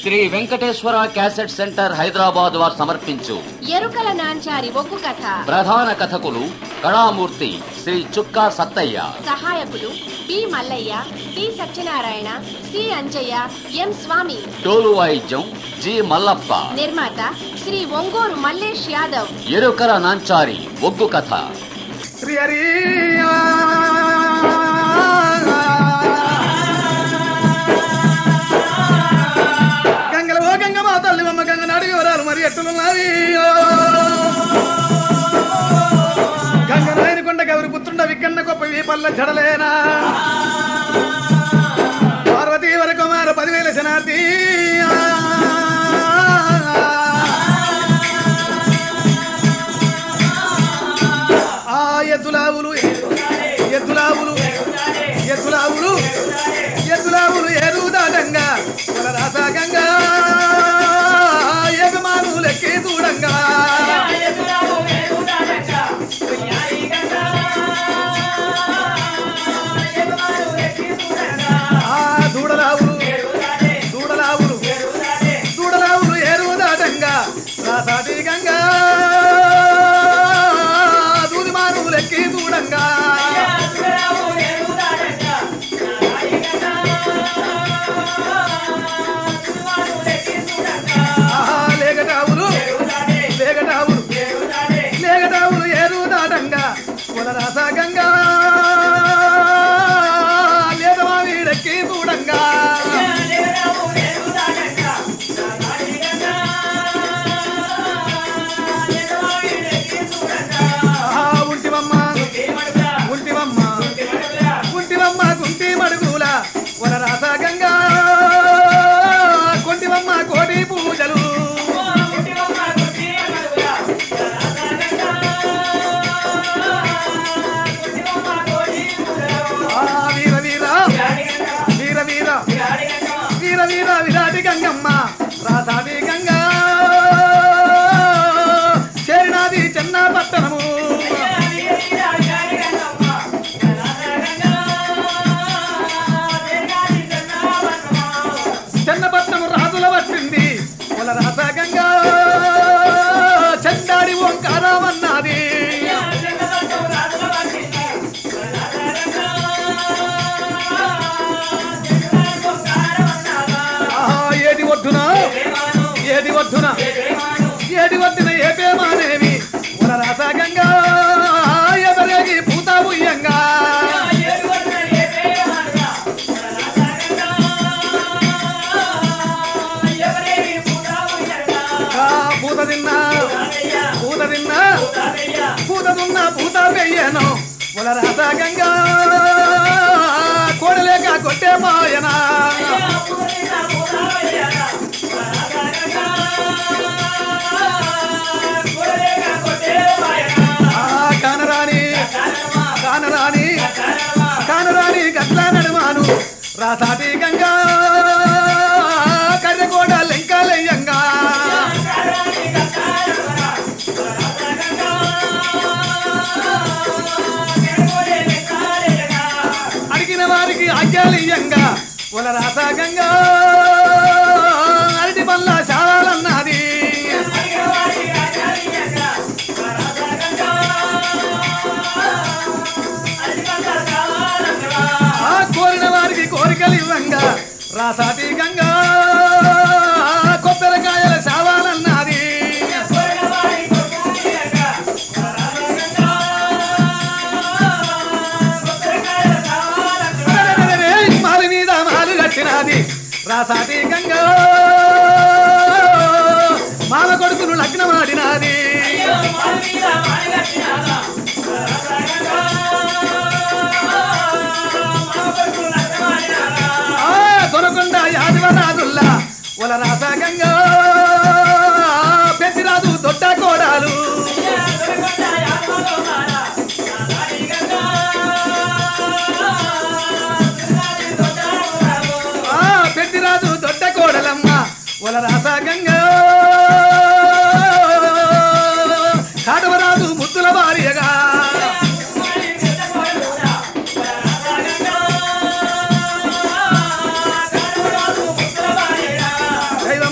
Shri Venkateswara cassette centre Hyderabad వారు సమర్పించు ఎరుకల నాంచారి ఒగ్గు కథ ప్రధాన కథకులు కళామూర్తి శ్రీ చుక్కా సత్తయ్య సహాయకులు B Mallaiah T Satyanarayana C Anjaiah M Swamy టోలు వాయిద్యం జి మల్లప్ప నిర్మాత శ్రీ ఒంగోరు మల్లేష్ యాదవ్ ఎరుకల నాంచారి ఒగ్గు కథ శ్రీ హరి గంగల ఓ గంగ మా తల్లి అమ్మ గంగ నాడి వివరాలు మరి ఎట్టులున్నవి గంగ నాయనకొండ గౌరి పుత్రుండ వికన్న గొప్ప వీపల్ల జడలేనా పార్వతీ వర కుమార పదివేల శనార్థి ఆ ఎద్దులావులు ఎద్దులావులు ఎద్దులావులు ఎద్దులావులు ఎరుదాడంగా రాసాగంగా యజమానులెక్కి చూడంగా ఆ దూడలావులు దూడలావులు దూడలావులు ఎరుదాడంగా రాసాది గంగా దూదిమానులెక్కి చూడంగా ఆహా, లేగటావులు లేగటావులు లేగటావులు ఏరుదాడంగా కులరాసగంగా లేదవా వీడెక్కి చూడంగా ఆహా, ఉంటివమ్మ ఉంటివమ్మ కుంటివమ్మ కుంటి మడుగుల కులరాసగంగా కొంటివమ్మ కోటి పూజలు ఆ వీర వీర వీర వీర వీర వీర విరాటి గంగమ్మ రాసాది గంగా చేరినాది చెన్న పట్టణము చెన్న పట్టణము రాజుల పట్టింది కుల రాస గంగా చండాడి ఓంకారమన్నది ఆహా, ఏది ఒడ్డున ఏది ఒడ్డున ఏది ఒడ్డున ఏ పేమానేవి కుల రాస గంగా ఎదరేగి పూత ఉయ్యంగా ఆ, పూత తిన్నా పూత తిన్నా పూత దున్న పూత పెయ్యను కుల రాస గంగా కోడలేక కొట్టే మాయనా ఆ, కానరాని కానరాని కానరాని గట్ల నడుమాను రాసాటి గంగా కర్రకోడ లెంకాలయ్యంగా అడిగిన వారికి ఆజ్ఞాలియంగా కుల రాస గంగా అరటి పల్ల శాలన్నది ఆ కోరిన వారికి కోరికలు ఇవ్వంగా రాసాటి గంగా కొబ్బరికాయల శావాలన్నది అరెరెరెరె, మాలి మీద మాలు కట్టినది రాసాటి గంగా మాల కొడుకును లగ్నమాడినది ఆ దొరకొండ యాదవరాజుల్లా ఒల రాస గంగా పెద్దిరాజు దొడ్డ కోడాలు ఆ పెద్దిరాజు దొడ్డ కోడలమ్మ ఒల రాస గంగా కాడవరాజు ముద్దుల భార్యగా దైవ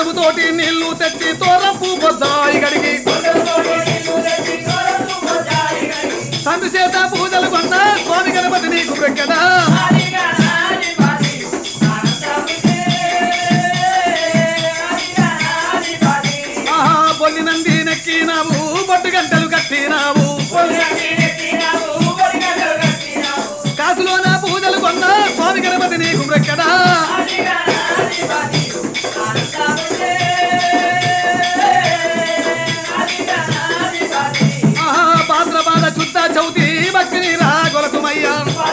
తోటి నీళ్లు తెచ్చి తోరంపు పొద్దాయి గడిగి సందు చేత పూజలు కొన్న స్వామి గణపతి నీకు ప్రక్కదా ఆహా పొల్లి నంది నెక్కినావు బొట్టు గంటలు కట్టినావు కాసులోన పూజలు కొన్న స్వామి గణపతి నీకు ప్రక్కదా ఆహా భాద్రపాద చుట్ట చౌతి భక్తిని రాగొలకుమయ్యా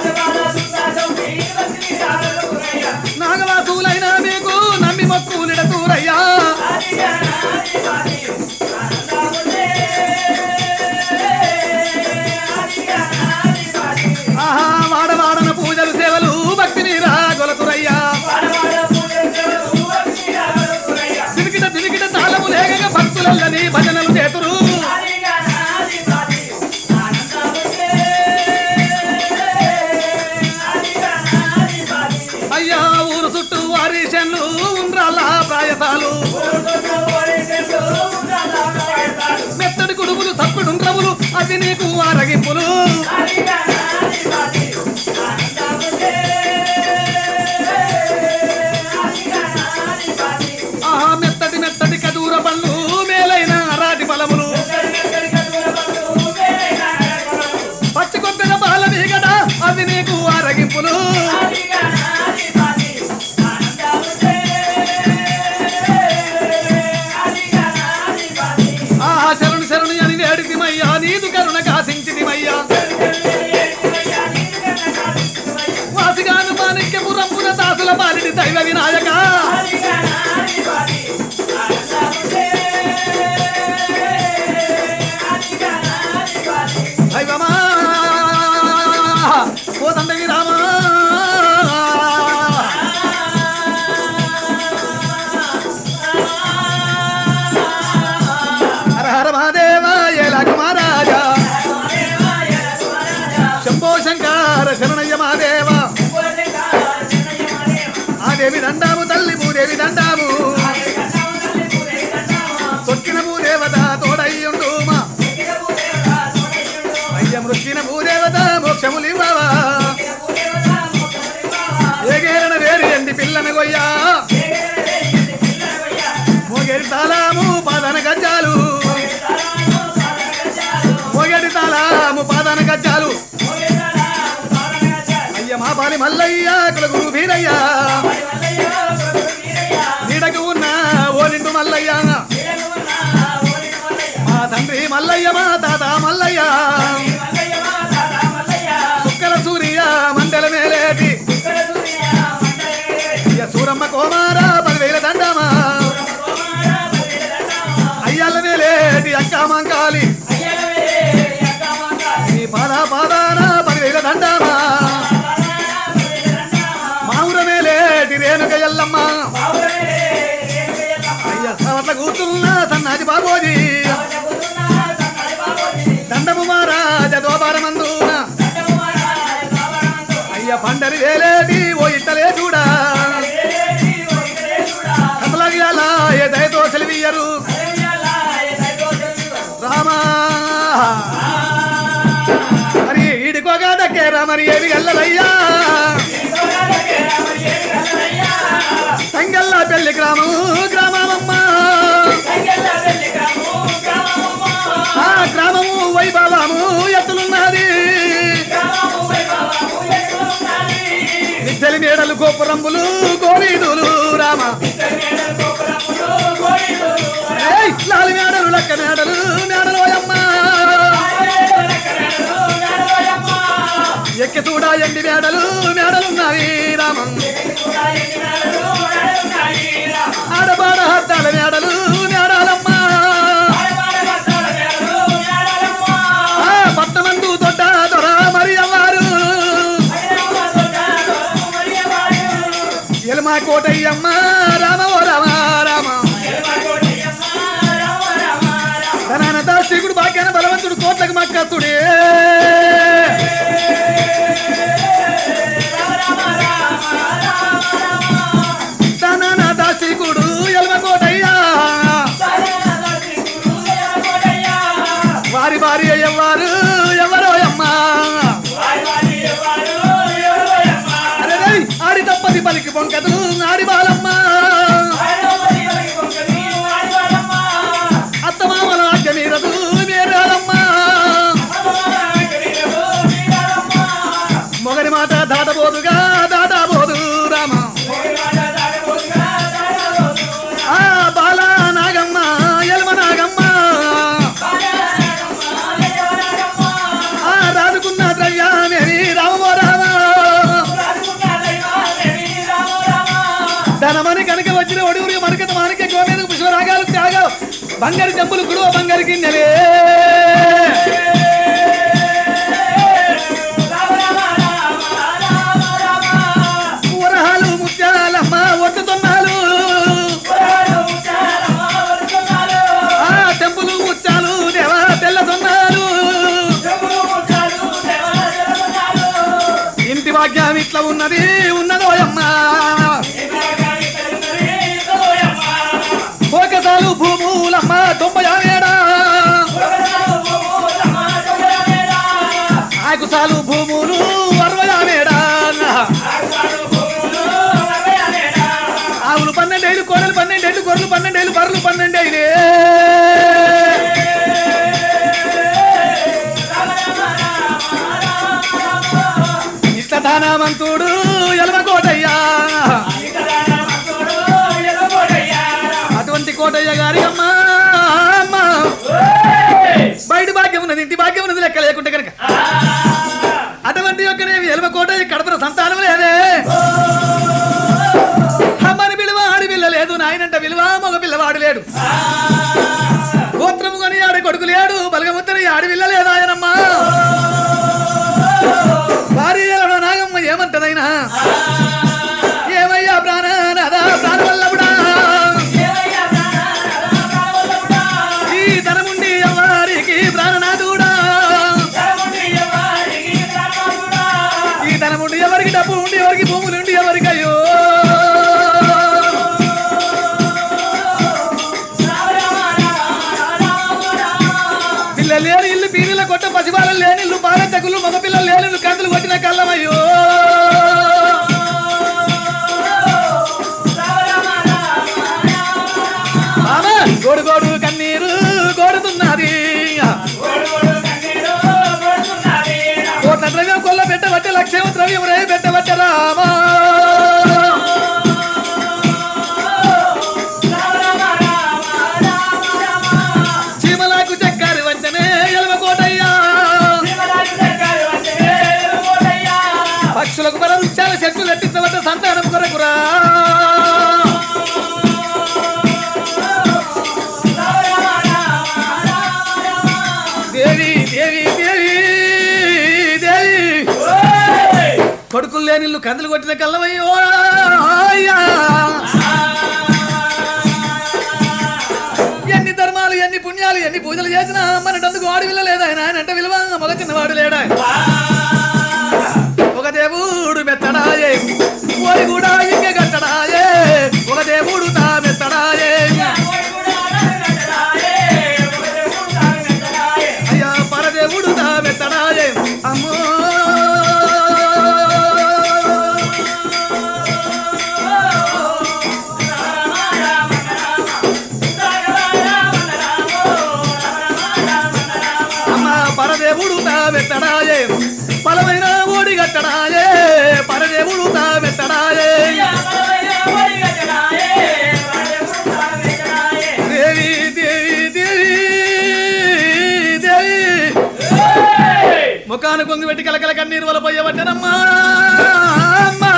నాగవాసులైన మీకు నమ్మి మొక్కులిడతూరయ్యా ఆహా వాడవాడన పూజలు సేవలు భక్తిని రాగొలతురయ్యా దివికిట దివికిట తాళము లేక భక్తులని భజనలు చేతురు అయ్యా ఊరు చుట్టూ వారీషన్లు ఉండ్రాల ప్రాయసాలు మెత్తడి కుడుములు తప్పుడుండ్రములు అది నీకు ఆరగింపులు ఆహా మెత్తటి మెత్తటి కదూర పళ్ళు మేలైన రాటి ఫలములు పచ్చి కొత్తగా పాల మీగడ అది నీకు ఆరగింపులు ఆహా శరణు శరణు అని వేడితిమయ్యా నీదు కరుణ కాసించితిమయ్యా వాసిగాను మాణిక్యపు రంపున దాసుల పాలిటి దైవ వినాయక దైవమా కోదండవి రామా హర హర మహాదేవ ఏలా కుమారాజా శంభో శంకర శరణయ్య మహాదేవ ఆ దేవి దండాము తల్లి భూదేవి దండాము తొక్కిన భూదేవత తోడయ్యుండుమా అయ్య మృక్కిన భూదేవత మోక్షములివ్వవా ఏగేరణ వేరు ఎండి పిల్లని గొయ్యా మోగేరి తాళాము పాదన గజ్జాలు మోగేరి తాళాము పాదన గజ్జాలు అయ్య మా పాలి మల్లయ్య కులగురు వీరయ్య నీడకు ఉన్న ఓ నిండు మల్లయ్య మా తండ్రి మల్లయ్య మా తాత మల్లయ్య సుక్కల సూర్య మండల మేలేటి అయ్య సూరమ్మ కోమార పదివేల దండమా అయ్యాల మేలేటి అక్క మంకాలి నీ పాద పాదాన పదివేల దండమా మావుర మేలేటి రేణుక ఎల్లమ్మ అయ్య సవట్ల కూర్చున్న సన్నాజి బాబోజీ దండము మహారాజ దోపారమందున అయ్య పండరి వేలేటి ఓ ఇట్టలే చూడా కథలగియాల ఏ దయతో సెలివియ్యరు రామా మరి ఈడికోగా దక్కేరా మరి ఏవి గల్లలయ్యా సంగల్లా పెళ్లి గ్రామం గ్రామమమ్మ ఆ గ్రామము వైభవము ఎత్తులున్నది నిద్దలి మేడలు గోపురంబులు గోరీదులు రామ ఏయ్, లాలి మేడలు లక్క మేడలు మేడలు ఓయమ్మ ఎక్కి చూడా ఎండి మేడలు మేడలున్నవి రామం ఆడబాడ హద్దాల మేడలు మేడాలమ్మ ఆ, పట్టమందు దొడ్డ దొర మరి అవ్వారు ఎలమా కోటయ్యమ్మ రామ ఓ రామ రామ ధనాన దాశికుడు భాగ్యాన బలవంతుడు కోట్లకు మక్కత్తుడే ధనాన దాశికుడు ఎలమ కోటయ్యా పొంకతులు నాడి బాలమ్మ అత్తమామల ఆజ్ఞమీరదు మీరాలమ్మ మొగరి మాట దాటబోదుగా దాటబోదు రామ ఆ బాల నాగమ్మ ఎలమ నాగమ్మ ఆ రాదుకున్న ద్రవ్యామేమి రామో రామ ధనమని కనుక వచ్చిన ఒడివురి మనకత మానిక గోమేదకు పుష్పరాగాలు త్యాగాలు బంగారు చెంపులు గుడువ బంగారు గిన్నెలే వరహాలు ముత్యాలమ్మ ఒట్టుతున్నాలు ఆ టెంపులు ముత్యాలు దేవా తెల్లతున్నాలు ఇంటి భాగ్యం ఇట్లా ఉన్నది ఉన్నదోయమ్మా పోకసాలు భూములమ్మ తొంభై ఏడా ఆకుసాలు భూములు అరవై ఏడా ఆవులు పన్నెండేళ్ళు కోడలు పన్నెండేళ్ళు గొర్రెలు పన్నెండేళ్ళు బర్రెలు పన్నెండేళ్ళే ఇట్ల దానామంతుడు ఎలవ కోటయ్యా అటువంటి కోటయ్య గారి అమ్మ అమ్మ బయట భాగ్యం ఉన్నది ఇంటి భాగ్యం ఉన్నది లెక్క లేకుంటే కనుక అటువంటి యొక్కనేవి ఎలవ కోటయ్య కడపన సంతానం లేదే అమ్మని విలువ ఆడి పిల్ల లేదు నాయనంట విలువ మగ పిల్లవాడు లేడు గోత్రము కొని ఆడి కొడుకు లేడు బలగముత్తని ఆడి పిల్ల లేదు ఆయనమ్మా భార్య నాగమ్మ ఏమంటదైనా ఏమయ్యా ప్రాణనాథ ప్రాణవల్లభుడా ఈ ధనముండి ఎవరికి ప్రాణనాథుడా ఈ ధనముండి ఎవరికి డబ్బు ఉండి ఎవరికి భూములు ఉండి ఎవరికి అయ్యో పిల్లలు లేని ఇల్లు పీరిల కొట్ట పసిబాలలు లేని ఇల్లు బాలతగులు మగ పిల్లలు లేని ఇల్లు కందులు కొట్టిన కళ్ళమయ్యో ఆమె గోడు గోడు కన్నీరు గోడుతున్నది కోట్ల ద్రవ్యం కొల్ల పెట్టబట్టే లక్ష్యం ద్రవ్యం రే పెట్టబట్టే రామా చీమలాకు చక్కారి వంచనే ఎలవ కోటయ్యా పక్షులకు పర వృక్షాల చెట్లు ఎట్టించబట్ట సంతానం కొరకురా దేవి దేవి దేవి దేవి కొడుకులు లేని ఇల్లు కందులు కొట్టిన కళ్ళమయ్యో అయ్యా. ఎన్ని ధర్మాలు ఎన్ని పుణ్యాలు ఎన్ని పూజలు చేసినా మనటందుకు వాడు విల్లలేదు ఆయన ఆయన అంటే విలువ మగ చిన్నవాడు లేడా ఒక దేవుడు మెత్తడాయే ఓరి కూడా ఇంక కట్టడాయే ఒక దేవుడు నా మెత్తడాయే అయ్యా పరదేవుడు నా మెత్తడాయే అమ్మో అమ్మ పరదేవుడు నా మెత్తడాయే బలమైన ఓడి కట్టడాయే పరదేవుడు నా మెత్తడాయే దేవి దేవి దేవి దేవి ముఖాను కొంగి పెట్టి కలకల కన్నీరు వల పోయబట్టనమ్మా అమ్మా.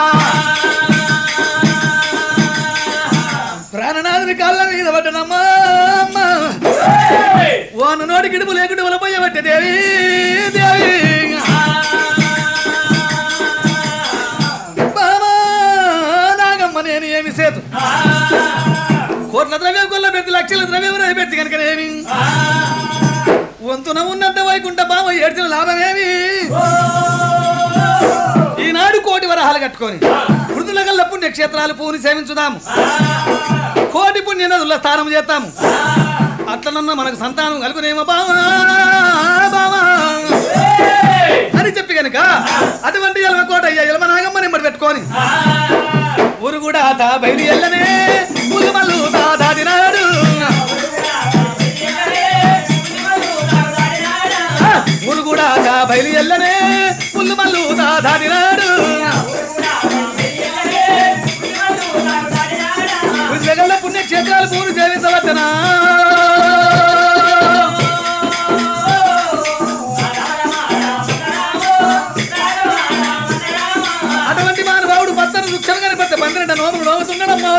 ప్రాణనాథుని కాళ్ళ మీద పట్టనమ్మా అమ్మా. వాన నోటి గిడుపు లేకుండా వల పోయబట్టే దేవి దేవి బామా నాగమ్మ నేను ఏమి సేతు కోట్ల ద్రవ్యం కొల్ల పెట్టి లక్షల ద్రవ్యం రాయి పెట్టి కనుకనేమి వంతున ఉన్నంత వైకుంఠ బామ ఏడ్చిన లాభమేమి ఈనాడు కోటి వరహాలు కట్టుకొని మృదుల గల్ల పుణ్యక్షేత్రాలు పూని సేవించుదాము కోటి పుణ్య నదుల స్థానం చేస్తాము అట్లనన్న మనకు సంతానం కలుగునేమో బావా బావా అని చెప్పి కనుక అటువంటి ఎలమ కోట ఎలమ నాగమ్మ నిమ్మడి పెట్టుకొని ఊరు కూడా తా బయలు ఎల్లనే ముళ్ళు మల్లు తా దాటినాడు ఆ, ఊరు కూడా తా బయలు ఎల్లనే ముళ్ళు మల్లు తా దాటినాడు జగల్ల పుణ్యక్షేత్రాలు పూరు సేవించవచ్చనా అటువంటి మానవావుడు పత్తను వృక్షం కనిపెట్ట పన్నెండు నోములు నవ్వుతున్నాడమ్మా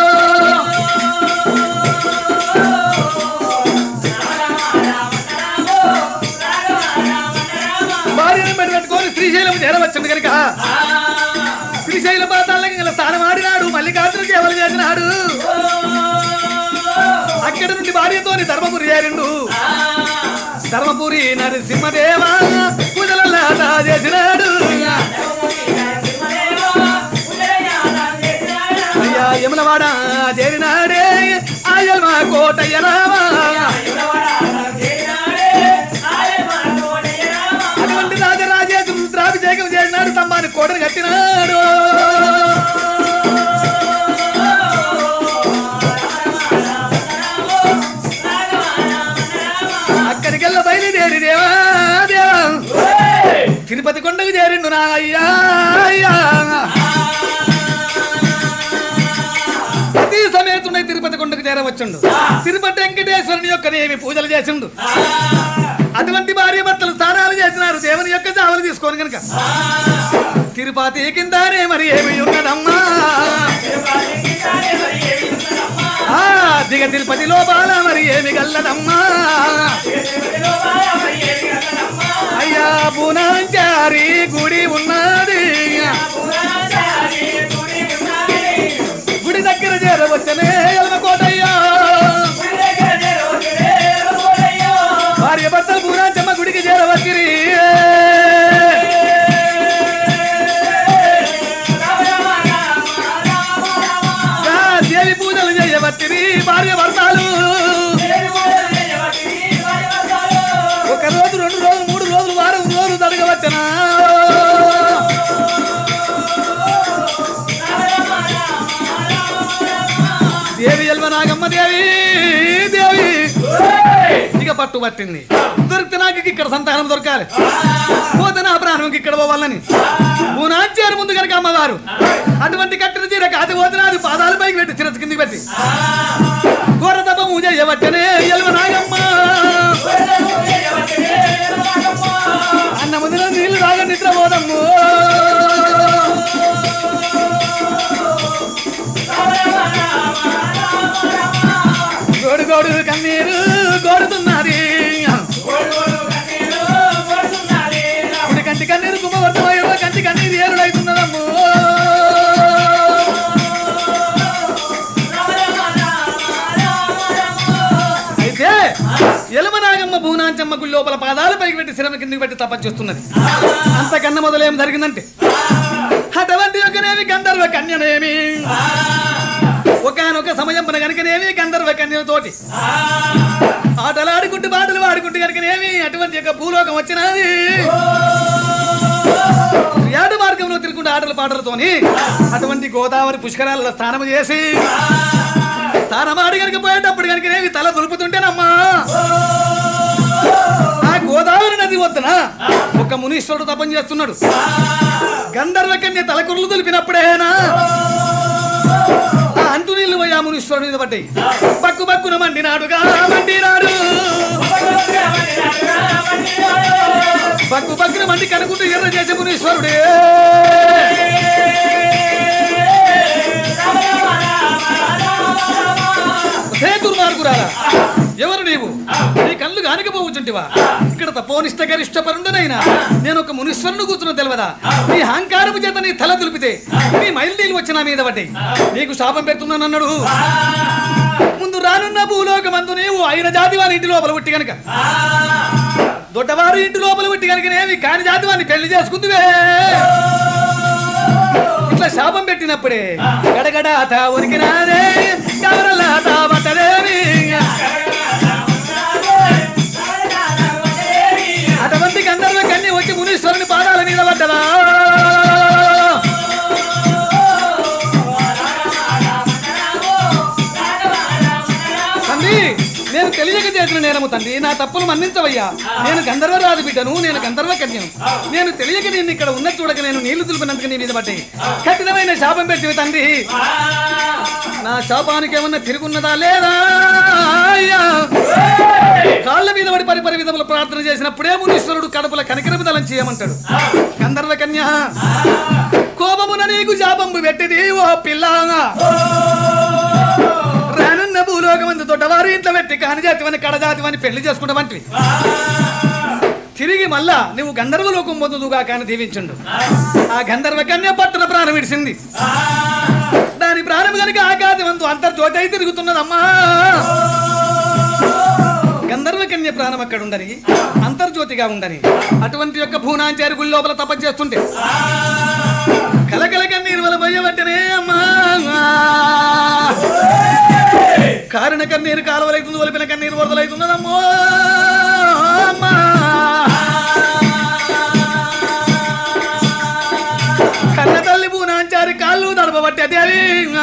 భార్యను పెట్టి పెట్టుకొని శ్రీశైలం చేరవచ్చింది కనుక శ్రీశైల పాతాలకి గల స్థానం ఆడినాడు మల్లికార్జున సేవలు చేసినాడు అక్కడ నుండి భార్యతోని ధర్మపురి చేరిండు ధర్మపురి నరసింహదేవ పూజలల్లా చేసినాడు అయ్యా యములవాడ చేరినాడే ఆయల్ మా కోటయ్య రామా అటువంటి రాజరాజేశ్వరుడు ద్రాభిషేకం చేసినాడు తమ్మాని కోటను కట్టినాడు అక్కడికెళ్ళ బయలుదేరి దేవా దేవా తిరుపతి కొండకు చేరిండు నా అయ్యా అయ్యా సతీ సమేతుడై తిరుపతి కొండకు చేరవచ్చుండు తిరుపతి వెంకటేశ్వరుని యొక్క ఏమి పూజలు చేసిండు అటువంటి భార్య భర్తలు స్నానాలు చేసినారు దేవుని యొక్క చావలు తీసుకొని కనుక తిరుపతి కిందనే మరి ఏమి ఉన్నదమ్మా ఆ, దిగ తిరుపతి లోపాల మరి ఏమి గల్లదమ్మా అయ్యా పూనాంచారి గుడి ఉన్నది గుడి దగ్గర చేరవచ్చనే ఎలమకోటయ్యా భార్య భర్తలు పూనాంచమ్మ గుడికి చేరవచ్చిరి ఆ, దేవి పూజలు చేయవచ్చిరి భార్య భర్తలు ఒక రోజు రెండు రోజులు మూడు రోజులు వారం రోజులు జరగవచ్చనా దేవి ఎల్వనాగమ్మ దేవి దేవి ఇక పట్టు పట్టింది దొరికితే నాకు ఇక్కడ సంతానం దొరకాలి పోతే నా ప్రాణంకి ఇక్కడ పోవాలని పూనాచారు ముందు కనుక అమ్మవారు అటువంటి కట్టిన చీర కాదు పోతే అది పాదాల పైకి పెట్టి చిరచ కిందికి పెట్టి ఘోర తప్ప పూజ చేయవచ్చనే ఎల్వనాగమ్మ అన్న ముందు నీళ్లు తాగ నిద్ర పోదమ్ము గోడు గోడు కన్నీరు గోడుతున్నది ఇప్పుడు కంటి కన్నీరు కుంభవర్తమయ్యో కంటి కన్నీరు ఏరుడైతున్నదమ్ము అయితే ఎలమనాగమ్మ భూనాంచమ్మ గుడి లోపల పాదాల పైకి పెట్టి శిరమ కిందికి పెట్టి తపస్సుస్తున్నది అంతకన్నా మొదలేం జరిగిందంటే అటువంటి ఒకనేమి గంధర్వ కన్యనేమి ఒకనొక సమయం మన కనుకనేమి గంధర్వ కన్యతోటి ఆటలాడుకుంటూ పాటలు పాడుకుంటూ కనుకనేమి అటువంటి యొక్క భూలోకం వచ్చినది యాడు మార్గంలో తిరుగుకుంటూ ఆటలు పాటలతోని అటువంటి గోదావరి పుష్కరాలలో స్నానం చేసి స్నానమాడి కనుక పోయేటప్పుడు కనుకనేమి తల దులుపుతుంటేనమ్మా ఆ గోదావరి నది వద్దన ఒక మునీశ్వరుడు తపం చేస్తున్నాడు గంధర్వ కన్య తలకురులు దులిపినప్పుడేనా ఆ అంటు నీళ్లు పోయి ఆ మునీశ్వరుడు మీద పడ్డాయి పక్కు పక్కున మండినాడుగా మండినాడు పక్కు పక్కున మండి కనుకుంటూ ఎర్ర చేసే మునీశ్వరుడే హే దుర్మార్గురాలా ఎవరు నీవు నీ కళ్ళు కానికపోవచ్చుంటివా ఇక్కడ తపోనిష్ట గరిష్ట పరుండనైనా నేను ఒక మునీశ్వరుని కూర్చున్న తెలియదా నీ అహంకారము చేత నీ తల తులిపితే నీ మైలుడీలు వచ్చి నా మీద పడ్డాయి నీకు శాపం పెడుతున్నానన్నాడు ముందు రానున్న భూలోకమందు నీవు ఆయన జాతి వారి ఇంటి లోపల పుట్టి గనక దొడ్డవారి ఇంటి లోపల పుట్టి కనుకనేవి కాని జాతి వారిని పెళ్లి చేసుకుందివే ఇట్లా శాపం పెట్టినప్పుడే గడగడ తా ఉరికినారే కవరలా తా బట్టలేవి అటువంటి గంధర్వ కన్య వచ్చి మునీశ్వరుని పాదాల మీద పడ్డదా నేరము తండ్రి నా తప్పులు మన్నించవయ్యా నేను గంధర్వరాజు బిడ్డను నేను గంధర్వ కన్యను నేను తెలియక నేను ఇక్కడ ఉన్న చూడక నేను నీళ్లు తులిపినందుకు నీ మీద పట్టి కఠినమైన శాపం పెట్టివి తండ్రి నా శాపానికి ఏమన్నా తిరుగున్నదా లేదా అయ్యా కాళ్ళ మీద పడి పరిపరి విధములు ప్రార్థన చేసినప్పుడే మునీశ్వరుడు కడుపుల కనికరమిదలం చేయమంటాడు గంధర్వ కన్య కోపమున నీకు శాపంబు పెట్టిది ఓ పిల్లాగా రానున్న భూలోకమందు దొడ్డవారి ఇంట్లో పెట్టి కానిజాతివని కడజాతివని పెళ్లి చేసుకుంటావంటివి తిరిగి మళ్ళా నువ్వు గంధర్వ లోకం పొందుదుగా కాని దీవించుండు ఆ గంధర్వ కన్య పట్టున ప్రాణం విడిసింది దాని ప్రాణం కనుక ఆకాశవంతు అంతర్జ్యోతి అయి తిరుగుతున్నదమ్మా గంధర్వ కన్య ప్రాణం అక్కడ ఉండని అంతర్జ్యోతిగా ఉండని అటువంటి యొక్క భూనాంచారి గుడి లోపల తపస్సు చేస్తుంటే కలకల కన్నీరు వల పోయబట్టనే అమ్మా కారణ కన్నీరు కాలువలైతుంది ఒలిపిన కన్నీరు వరదలైతున్నదమ్మో అమ్మా కన్న తల్లి పూనాంచారి కాళ్ళు తడపబట్టే దేవి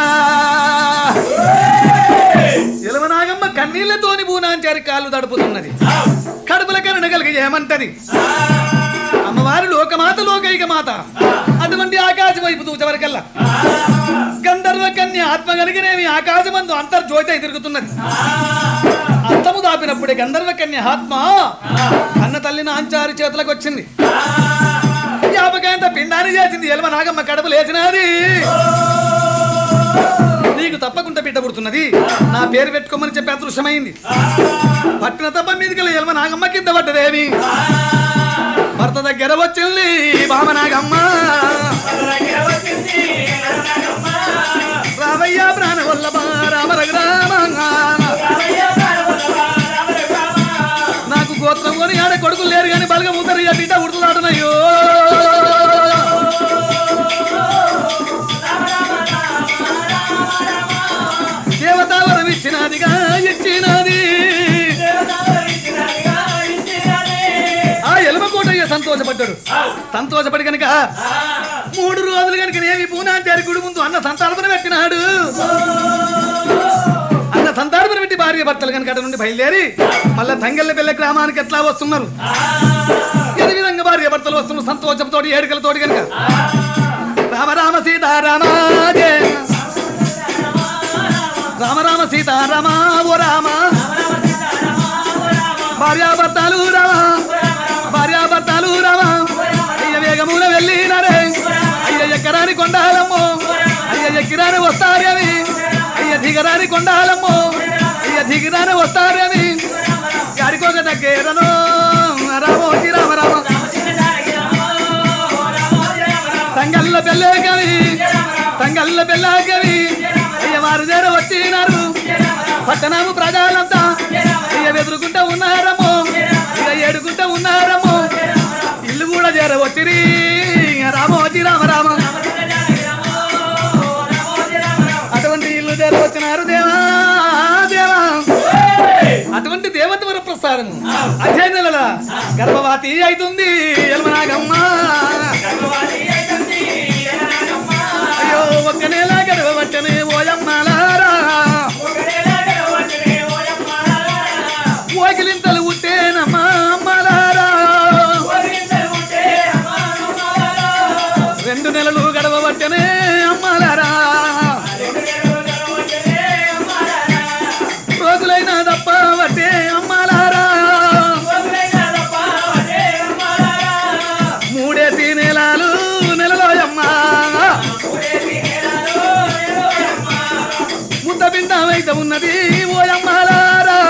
ఎలవనాగమ్మ కన్నీళ్లతోని పూనాంచారి కాళ్ళు తడుపుతున్నది కడుపుల కరుణ కలిగి ఏమంటది అమ్మవారు లోకమాత లోకైక మాత అటువంటి ఆకాశం వైపు చూచవరకల్లా గంధర్వ కన్య ఆత్మ కలిగినేమి ఆకాశమందు అంతర్జ్యోతి అయి తిరుగుతున్నది అస్తము దాపినప్పుడే గంధర్వ కన్య ఆత్మ అన్న తల్లి నాంచారి చేతులకు వచ్చింది జ్ఞాపకాంత పిండాన్ని చేసింది ఎలవ నాగమ్మ కడుపు లేచినది నీకు తప్పకుండా బిడ్డ పుడుతున్నది నా పేరు పెట్టుకోమని చెప్పి అదృశ్యమైంది పట్టిన తప్ప మీదకి ఎలవ నాగమ్మ కింద పడ్డదేమి భర్త దగ్గర వచ్చింది బామ నాగమ్మ రామయ్య ప్రాణ వల్లభ రామ రఘురామ నాకు గోత్రం కొని ఆడ కొడుకులు లేరు కానీ బలగ ముద్దరు ఇక బిడ్డ ఉడుతున్నాడునయ్యో దేవతావరం ఇచ్చినదిగా ఇచ్చినది ఆ ఎలమకోటయ్య సంతోషపడ్డాడు సంతోషపడి కనుక మూడు రోజులు కనుక నేమి పూనాచారి గుడి ముందు అన్న సంతానపన పెట్టినాడు అన్న సంతానపన పెట్టి భార్య భర్తలు కనుక అటు నుండి బయలుదేరి మళ్ళా తంగెళ్ళ పిల్ల గ్రామానికి ఎట్లా వస్తున్నారు ఏ విధంగా భార్య భర్తలు వస్తున్నారు సంతోషంతో ఏడుకలతోటి కనుక రామ రామ సీతారామ జయ రామ రామ సీతారామ ఓ రామ భార్యాభర్తలు రామ భార్యాభర్తలు రామ అయ్య వేగముల వెళ్ళినారే అయ్య ఎక్కరాని కొండాలమ్మో అయ్య ఎక్కిరాని వస్తారవి అయ్య దిగరాని కొండాలమ్మో అయ్య దిగిరాని వస్తారవి గారికొక దగ్గరను రామోజీ రామ రామ తంగల్ల పెళ్ళే కవి తంగల్ల పెళ్ళ కవి అయ్య వారు చేర వచ్చినారు పట్టణము ప్రజలంతా అయ్య వెదురుకుంటా ఉన్నారమ్మో ఇక ఏడుకుంటా ఉన్నారమ్మో ఇల్లు కూడా చేర వచ్చిరి రామోజీ రామ రామ అటువంటి ఇల్లు చేర వచ్చినారు దేవా దేవా అటువంటి దేవత వర ప్రసాదము అదే నెలల గర్భవతి అవుతుంది ఎల్మనాగమ్మ అయ్యో ఒక్క నెల గడవబట్టనే ఓయమ్మలారా ఓకిలింతలు ఉట్టేనమ్మా అమ్మలారా రెండు నెలలు గడవబట్టనే అమ్మలారా రోజులైనా తప్ప బట్టే అమ్మలారా మూడేసి నెలలు నెలలో అమ్మా ముద్ద పిండమైతే ఉన్నది ఓయమ్మలారా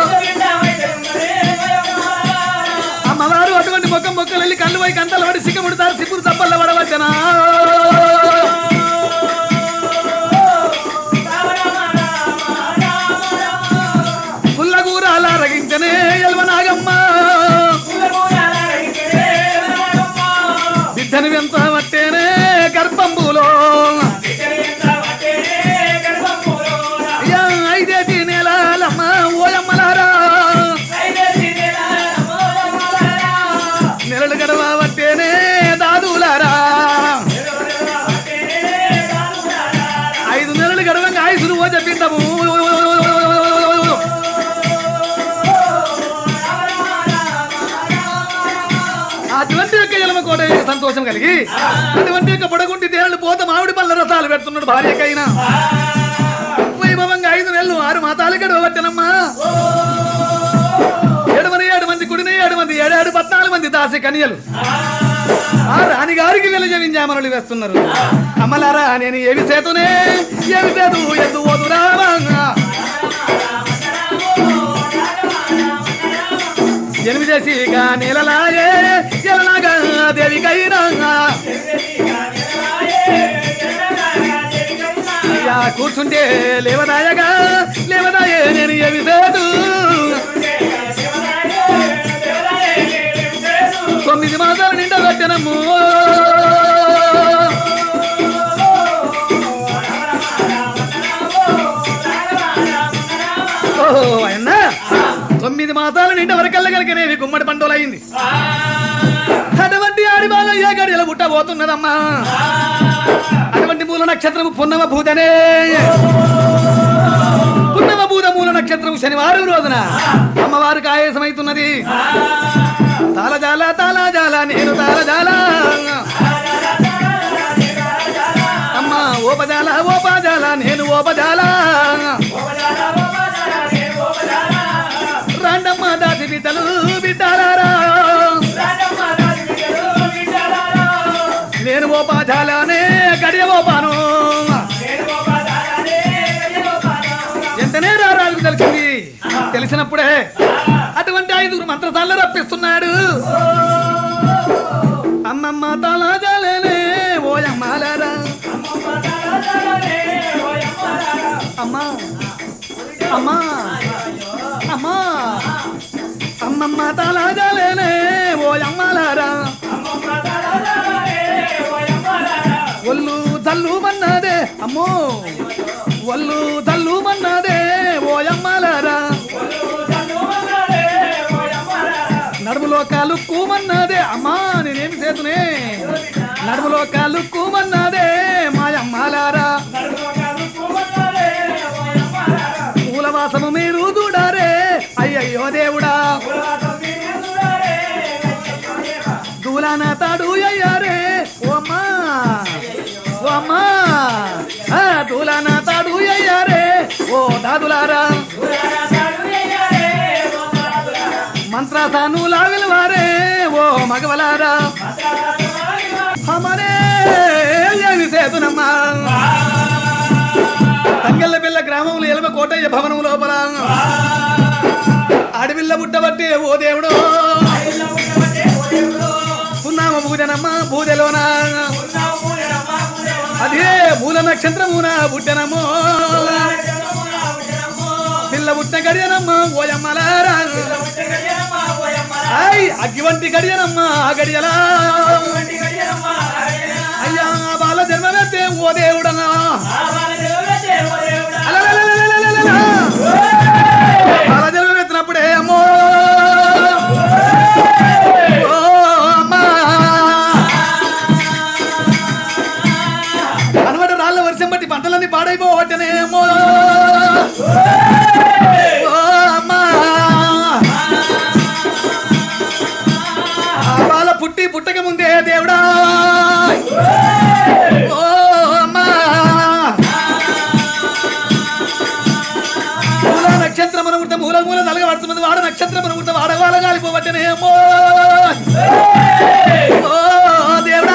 అమ్మవారు అటువంటి మొక్క మొక్కలు వెళ్ళి కళ్ళు పోయి కంటలు పడి సిక్కముడతారు సిప్పురు తప్పల్లో పడవచ్చనా పుల్లగూరాల రగించనే ఎల్వనాగమ్మ బిడ్డను వెంత మట్టేనే గర్భంబులో అయ్యా, ఐదేసి నెలలమ్మ ఓయమ్మలారా నెలలు గడవ పట్టేనే దాదులారా సంతోషం కలిగి అటువంటి యొక్క పొడగుంటి దేవుళ్ళు పోత మామిడి పళ్ళ రసాలు పెడుతున్నాడు భార్యకైనా వైభవంగా ఐదు నెలలు ఆరు మాతాలు గడవబట్టనమ్మా ఏడుమని ఏడు మంది కుడిని ఏడు మంది ఏడేడు పద్నాలుగు మంది దాసి కన్యలు ఆ రాణిగారికి వెలజవింజామనులు వేస్తున్నారు అమ్మలారా నేను ఏమి సేతునే ఏమి సేతు ఎందు వదురామా ఎనిమిదేసి నేలలాయే ఎలలాగా దేవికైనా యా కూర్చుంటే లేవదాయగా లేవదాయే నేను ఏమి సేతు తొమ్మిది మాసాలు నిండా కట్టినము ఓహో అన్నా తొమ్మిది మాసాలు నిండా వరకల్లా కనుక నేను గుమ్మడి పండుగలు అయింది అటువంటి ఆడి బాల ఏ గడియల పుట్టబోతున్నదమ్మా అటువంటి మూల నక్షత్రము పున్నమ భూతనే పున్నమ భూత మూల నక్షత్రము శనివారం రోజున అమ్మవారికి ఆయాసమైతున్నది తాళజాల తాళజాల నేను తాళజాల అమ్మ ఓపజాల ఓపజాల నేను ఓపజాల రాండమ్మ దాసి బిడ్డలు బిడ్డారా నేను ఓపాజాలనే గడియ ఓపాను ఎంతనే రారాజుకు తెలిసింది తెలిసినప్పుడే అటువంటి ఐదుగురు మంత్రసాల్లో రప్పిస్తున్నాడు అమ్మమ్మ తలాజాలనే ఓయమ్మాలరా అమ్మా అమ్మా అమ్మా అమ్మమ్మ తలాజాలనే ఓయమ్మాలరా ఒళ్ళు జల్లు మన్నదే అమ్మో ఒళ్ళు జల్లు మన్నదే ఓయమ్మాలరా నడుములో కాలు కూమన్నదే అమ్మా నేనేమి చేతునే నడుములో కాలు కూమన్నదే మాయమ్మాలారా పూలవాసము మీరు చూడారే అయ్యయ్యో దేవుడా దూలాన తాడు అయ్యారే ఓ అమ్మా ఓ అమ్మా ఆ, దూలాన తాడు అయ్యారే ఓ దాదులారా మంత్రాసాను లావిలవారే ఓ మగవలారా అమరే ఏమి సేతునమ్మా తంగళ్ళ పిల్ల గ్రామంలో ఎలమ కోటయ్య భవనం లోపల అడవిల్ల బుట్టబట్టి ఓ దేవుడు పున్నామ పూజనమ్మ పూజలోన అదే మూల నక్షత్రమున బుట్టనమ్మో పిల్ల బుట్ట గడియనమ్మ ఓయమ్మలారా ఐ అగ్గి వంటి గడియనమ్మ ఆ గడియలా అయ్యా బాల జన్మవెత్తే ఓ దేవుడనా అలలలలలలలల. బాల జన్మవెత్తినప్పుడే అమ్మో ఓ అమ్మా. అనమాట రాళ్ళ వర్షం బట్టి పంటలన్నీ పాడైపోవట్టనేమో ఓ అమ్మా ఆ బాల పుట్టి పుట్టక ముందే దేవుడా ఓ అమ్మా మూల నక్షత్రం అనుకుంటే మూల మూల నలగబడుతున్నది వాడ నక్షత్రం అనుకుంటే వాడ వాడ గాలిపోవట్టనేమో ఓ దేవుడా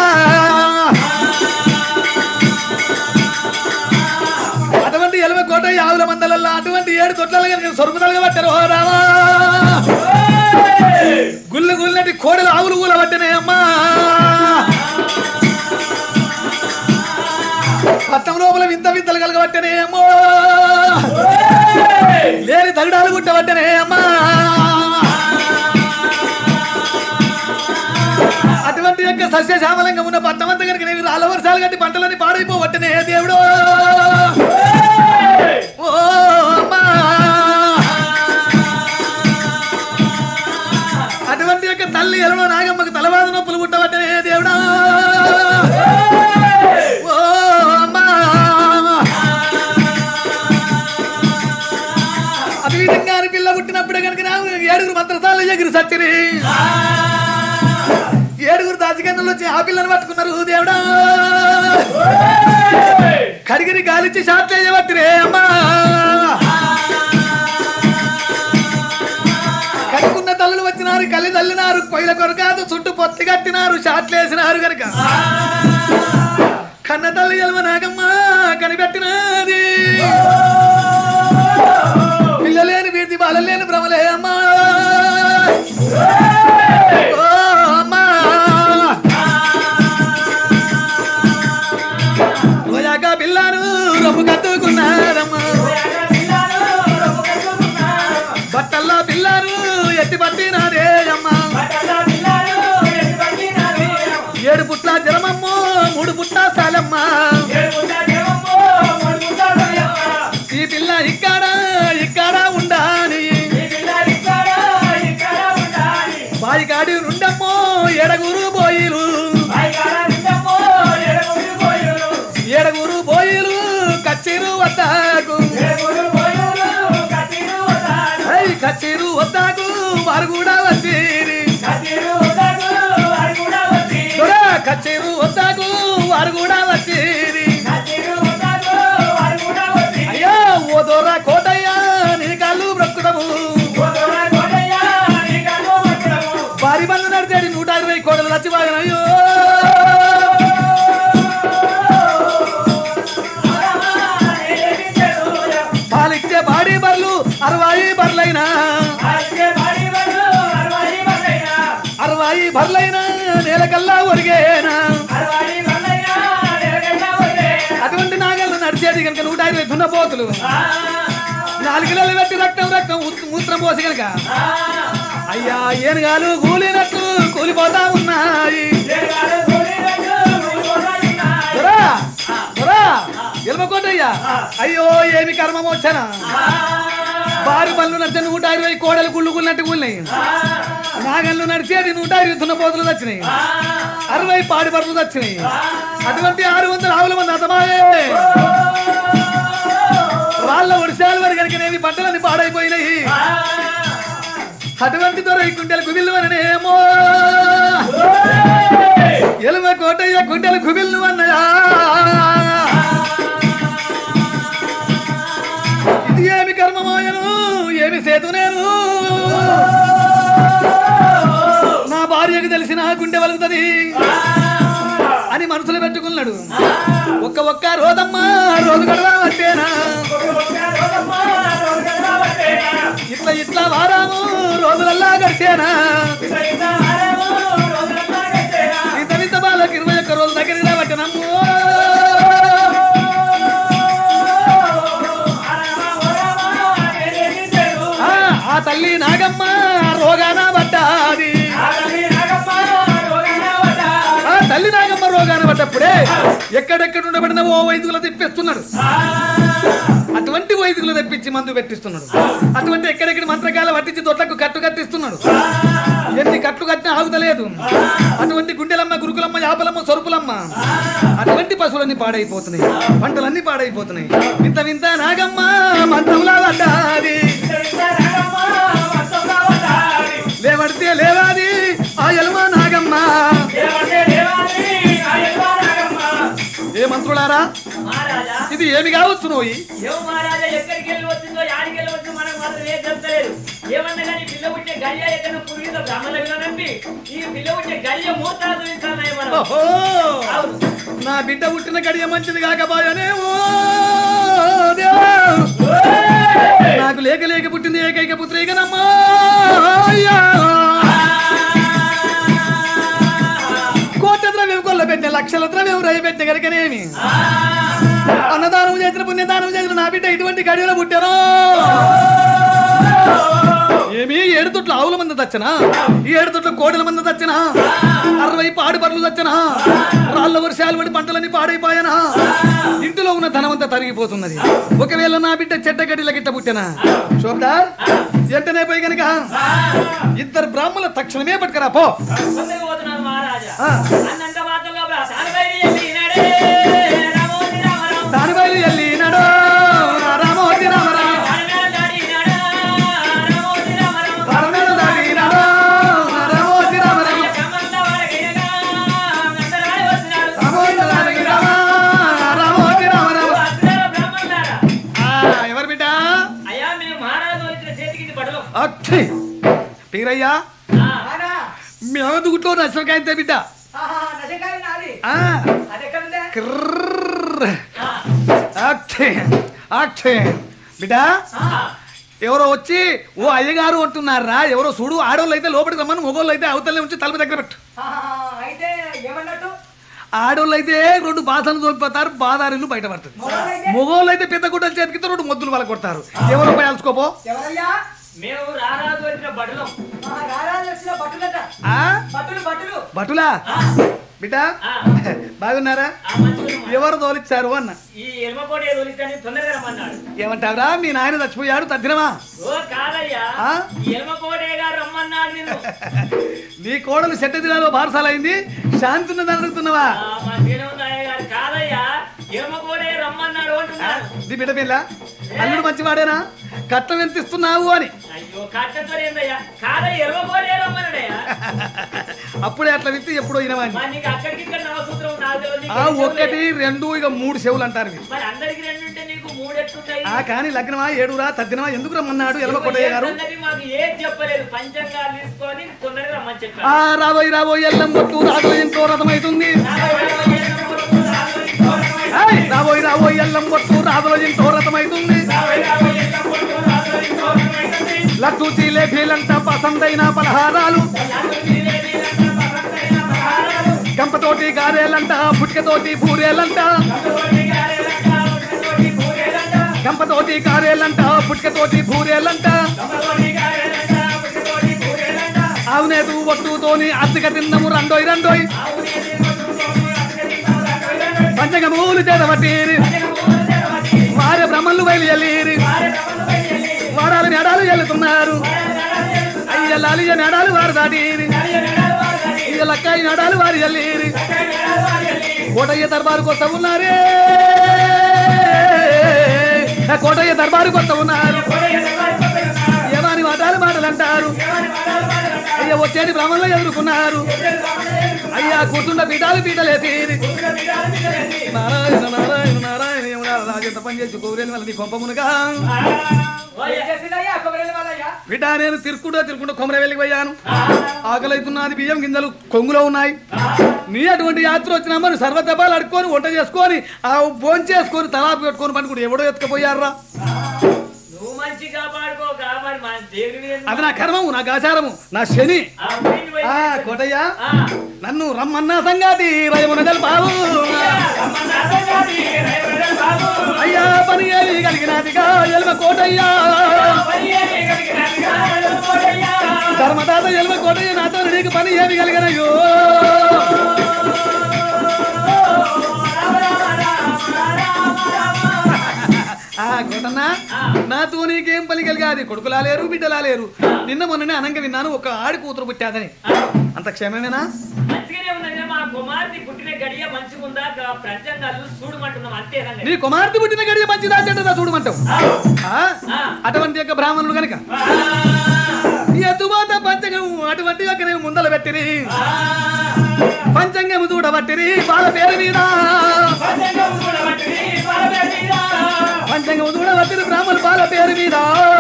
అటువంటి ఎలవ కోట యావుల మందలల్లా అటువంటి ఏడు తొట్లలో కనుక సొరుకు తలగబట్టారు ఓ రామా గుళ్ళు గుల్లటి కోడలు ఆవులు కూల పట్టినాయి అమ్మా పట్టం లోపల వింత వింతలు కలగబట్టనే అమ్మో లేని తగడాలు గుట్టబట్టనే అమ్మా అటువంటి యొక్క సస్యశ్యామలంగా ఉన్న పట్టమంతా కనుక నేను రాళ్ళ వర్షాలు కట్టి పంటలన్నీ పాడైపోవట్టనే దేవుడు ఓ అమ్మా అటువంటి యొక్క తల్లి ఎలవ నాగమ్మకు తలవాద నొప్పులు పుట్టబట్టనే దేవుడా ఓ అమ్మా అదే విధంగా అని పిల్ల పుట్టినప్పుడే కనుక నాకు ఏడుగురు మంత్రసాల ఎగురు సచ్చిరి ఏడుగురు దాచికన్నులు తల్లులు వచ్చి ఆ పిల్లని పట్టుకున్నారు దేవుడా కడిగిరి గాలిచ్చి షాట్లు వేయబట్టిరే అమ్మా కడుకున్న తల్లులు వచ్చినారు కళ్ళు తల్లినారు పొయ్యిల కొరకాదు చుట్టూ పొత్తి కట్టినారు షాట్లు వేసినారు కనుక కన్న తల్లి ఎలవ నాగమ్మ కనిపెట్టినది పిల్లలేని వీటి బాలలేని భ్రమలే అమ్మా ఓ అమ్మా పోయాక పిల్లను రొమ్ము కట్టుకున్నారమ్మా బట్టల్లో పిల్లను ఎత్తి పట్టినారే అమ్మా ఏడు పుట్ల జలమమ్మో మూడు పుట్ల సాలమ్మ ఈ పిల్ల ఇక్కడ ఇక్కడ ఉండాలి బాయి కాడి నుండమ్మో ఎడగురు బోయిలు ఏడగురు బోయిలు కచ్చిరు వద్దాకు ఐ కచ్చిరు వద్దాకు వారు కూడా వచ్చిరి దొరా కచ్చిరు వద్దాకు వారు కూడా వచ్చిరి అయ్యా ఓ దొర కోటయ్య నీ కాళ్ళు బ్రక్కుడము వారి బంధు నడిచేది నూట ఇరవై కోడలు నచ్చివాగన అయ్యో పాలిచ్చే బాడీ బర్లు అరవై బర్లైనా అరవై బర్లైనా నేలకల్లా ఒరిగేనా అటువంటి నాగళ్ళు నడిచేది కనుక నూట ఇరవై దున్నపోతులు నాలుగులలో పెట్టి రక్తం రక్తం ఉత్- మూత్రం పోసి కనుక అయ్యా ఏనుగాలు కూలినట్లు కూలిపోతా ఉన్నాయి దొరా, దొరా, ఎలుమకోటయ్యా అయ్యో ఏమి కర్మం వచ్చానా బారి పనులు నడిచే నూట ఇరవై కోడలు గుళ్ళు గుళ్ళనట్టు కూలినాయి నాగళ్ళు నడిచేది నూట ఇరవై దున్నపోతులు వచ్చినాయి అరవై పాడి బరులు వచ్చినాయి అటువంటి ఆరు వందల ఆవుల మంది అతమాయే వాళ్ళ వర్షాల వరకు కనుకనేవి పంటలన్నీ పాడైపోయినాయి అటువంటి దొర ఈ కుంటెల కుబిల్లు అననేమో ఎలుమ కోటయ్య కుంటెల కుబిల్లు అన్నయా ఇది ఏమి కర్మమాయను ఏమి సేతు నేను నా భార్యకు తెలిసిన గుండె వలుగుతుంది అని మనసులో పెట్టుకున్నాడు ఒక్క ఒక్క రోజమ్మా రోజు గడవా వచ్చేనా ఇట్లా ఇట్లా వారాము రోజులల్లా గడిచేనా ఇంత ఇంత బాలకు ఇరవై ఒక్క రోజుల దగ్గరికి రాబట్టినమ్ము ఆ, ఆ తల్లి నాగమ్మ రోగాన పడ్డాది ఆ తల్లి నాగమ్మ రోగాన పడ్డప్పుడే ఎక్కడెక్కడ ఉండబడిన ఓ వైద్యులు తెప్పిస్తున్నాడు అటువంటి వైదికులు తెప్పించి మందు పెట్టిస్తున్నాడు అటువంటి ఎక్కడెక్కడ మంత్రకాల పట్టించి దొడ్లకు కట్టు కట్టిస్తున్నాడు ఎన్ని కట్లు కట్టినా ఆగుతలేదు అటువంటి గుండెలమ్మ గురుకులమ్మ యాపలమ్మ సొరుపులమ్మ అటువంటి పశువులన్నీ పాడైపోతున్నాయి పంటలన్నీ పాడైపోతున్నాయి వింత వింత నాగమ్మ మంత్రంలా పడ్డాది లేవడితే లేవాది ఆ ఎలుమ నాగమ్మ ఏ మంత్రులారా మహారాజా ఇది ఏమి కావచ్చు నోయి ఏమో మహారాజా ఎక్కడికి వెళ్ళి వచ్చిందో యాడికి వెళ్ళి వచ్చిందో మనకు మాత్రం ఏం తెలుస్తలేదు ఏమన్నా కానీ పిల్ల పుట్టే గడియ ఎక్కడ పురిగిందో బ్రహ్మల విననంపి ఈ పిల్ల పుట్టే గడియ మూర్తాలు చూపిస్తున్నాయి మనం ఓహో అవును. నా బిడ్డ పుట్టిన గడియ మంచిది కాకపోయానే ఓ దేవా. నాకు లేక లేక పుట్టింది ఏకైక పుత్రికనమ్మా అయ్యా. కోట్ల ద్రవ్యం కొల్ల పెట్టిన లక్షల ద్రవ్యం రై పెట్టిన కనుకనేమి అన్నదానం చేసిన పుణ్యదానం చేసిన నా బిడ్డ ఇటువంటి గడియలో పుట్టాను ఏమి ఏడు తొట్లు ఆవుల మంది తెచ్చనా ఈ ఏడు తొట్లు కోడల మంది తెచ్చనా అరవై పాడి బర్రెలు తెచ్చనా రాళ్ళ వర్షాలు పడి పంటలన్నీ పాడైపోయానా ఇంటిలో ఉన్న ధనమంతా తరిగిపోతున్నది ఒకవేళ నా బిడ్డ చెడ్డ గడిల గిట్ట పుట్టినా శోభదార్ వెంటనే పోయి గనక ఇద్దరు బ్రాహ్మణుల తక్షణమే పట్టుకురా పో ముందుకు పోతున్నాను మహారాజా ఆ. అన్నంత మాత్రంగా దానిపైన వెళ్ళినాడే రామోజీ రామరావు దాని బయలు వెళ్ళినాడు రామోజీ రామరావు దానిమీద దాడినాడా రామోజీ రామరావు పరమేలు దాడినాడు రామోజీ రామరావు కమ్మంత వాడకైనగా ఛీ! పీరయ్యా ఆ, ఆనా మేమదుగుట్లో నష్టకాయంతే బిడ్డ ఆహా నజకాయ నాది ఆ, అది ఎక్కడుందే క్రర్ర్. ఆ, ఆక్షే, ఆక్షే. బిడ్డ ఎవరో వచ్చి ఓ అయ్యగారు అంటున్నారా ఎవరో చూడు ఆడోళ్ళు అయితే లోపలికి రమ్మని మగోళ్ళు అయితే అవతలే ఉంచి తలుపు దగ్గర పెట్టు ఆహా, అయితే ఏమన్నట్టు ఆడోళ్ళు అయితే రెండు బాధలు తోలిపోతారు బాధారులు బయటపడుతుంది మొగలైతే మగోళ్ళు అయితే పెద్ద గుడ్డలు చేతికి రెండు మొద్దులు వాళ్ళ కొడతారు ఎవరో పోయి అలుచుకోపో ఎవరయ్యా మేము రారాజు వచ్చిన బడులం ఆహా, రారాజు వచ్చిన బట్టులట ఆ? బట్టులు బట్టులు భటులా బిడ్డ ఆ, బాగున్నారా ఆ మంచిగా ఎవరు తోలిచ్చారు అన్న ఈ ఎల్మకోట తోలిద్దని తొందరగా రమ్మన్నాడు ఏమంటారా మీ నాయన చచ్చిపోయాడు తద్దినమా ఓ కాదయ్యా ఆ? ఈ ఎల్మకోటే గారు రమ్మన్నాడు నిన్ను నీ కోడలు చెట్ట జిల్లాలో బారసాలైంది శాంతి ఉన్నది అడుగుతున్నావా ఆ, మా శ్రీరామనాయ గారు కాదయ్యా ఎల్మకోటే రమ్మన్నాడు అంటున్నాడు ఇది బిడ్డ పిల్ల అల్లుడు మంచివాడేనా కట్నం ఎంత ఇస్తున్నావు అని అయ్యో కట్టతో ఏందయ్యా కాదయ్య ఎల్మకోటే రమ్మన్నాడయ్యా అప్పుడే అట్లా విత్తి ఎప్పుడో ఇనవని మరి నీకు అక్కడికి ఇక్కడ నవసూత్రం నాకు తెలియదు, నీకు ఆ ఎన్ని ఒక్కటి చెవులే? రెండు ఇక మూడు చెవులు అంటారు ఇవి. మరి అందరికి రెండు ఉంటే నీకు మూడెట్టుంటాయి ఆ కానీ లగ్నమా ఏడురా తద్దినమా ఎందుకు రమ్మన్నాడు ఎలవ కొట్టయ్య గారు సంగతి మాకు ఏం చెప్పలేదు పంచంగాలు తీసుకొని తొందరగా రమ్మని చెప్పారు ఆ రాబోయ్ రాబోయ్ ఎల్లం కొట్టు రాజుల ఎంతో రథమైతుంది ఏయ్, రాబోయ్ రాబోయ్ ఎల్లం కొట్టు రాజుల ఎంతో రథమైతుంది లడ్డు జిలేబీలంట పసందైన పలహారాలు గంపతోటి గారేలంట పుట్కతోటి బూరేలంట గంపతోటి గారేలంట పుట్కతోటి బూరేలంట అవునేదు ఒట్టుతోని అద్దెక తిన్నము రండోయ్ రండోయ్ పంచగమూలు చేదవటీరి వారి బ్రహ్మలు బయలుయలీరి వారాలు నెడాలు వెళ్తున్నారు అయ్య లాలియ నెడాలు వారు దాటీరి అయ్య లక్కాయి నెడాలు వారి వెళ్ళీరి కోటయ్య దర్బారు కొత్త ఉన్నారే కోటయ్య దర్బారు కొత్త ఉన్నారు ఏమాని మాటలు మాటలు అంటారు అయ్య వచ్చేది బ్రాహ్మణులు ఎదుర్కొన్నారు అయ్యా కూర్చున్న పీఠాలు పీటలే తీరి నారాయణ నారాయణ నారాయణ ఏమన్నా రాజంత పని చేసి గౌరేని వల్ల నీ కొంపమునుగా ఏం చేసిందయ్యా కొబ్బరి వాళ్ళయ్యా బిడ్డ నేను తిరుక్కుంటూ తిరుక్కుంటూ కొమర వెళ్ళి పోయాను ఆకలైతున్నది బియ్యం గింజలు కొంగులో ఉన్నాయి నీ అటువంటి యాత్ర వచ్చినా మరి సర్వదబాలు అడుక్కొని వంట చేసుకొని ఆ భోజనం చేసుకొని తలాపు పెట్టుకొని పని కూడా ఎవడో ఎత్తుకపోయారా నువ్వు మంచి కాపాడుకో కాపాడి మన దేవుని మీద అది నా కర్మము నా ఆచారము నా శని ఆ ఊరిని పోయి- ఆ కోటయ్య ఆ, నన్ను రమ్మన్న సంగాతి రయమున తెలపావు అయ్యా పని ఏమి కలిగినదిగా ఎలుమ కోటయ్యా ధర్మదాత ఎలుమ కోటయ్య నాతో నీకు పని ఏమి కలిగినయ్యో ఆ కోటన్న నాతో నీకేం పని కలిగాది కొడుకులా లేరు బిడ్డలా లేరు నిన్న మొన్ననే అనంగా విన్నాను ఒక ఆడి కూతురు పుట్టాదని అంత క్షేమమేనా మంచిగానే ఉన్నది మా కుమార్తె పుట్టిన గడియ మంచిగుందా గా ప్రజంగాలు చూడమంటున్నాం అంతే సంగతి. నీ కుమార్తె పుట్టిన గడియ మంచిదా చెడ్డదా చూడమంటావు ఆ? ఆ. అటువంటి యొక్క బ్రాహ్మణులు కనుక ఎదువాత పంచంగం అటువంటి యొక్క ముందల పెట్టిరి పంచంగం చూడబట్టిరి వాళ్ళ పేరు మీద పంచంగం చూడబట్టిరి బ్రాహ్మణులు వాళ్ళ పేరు మీద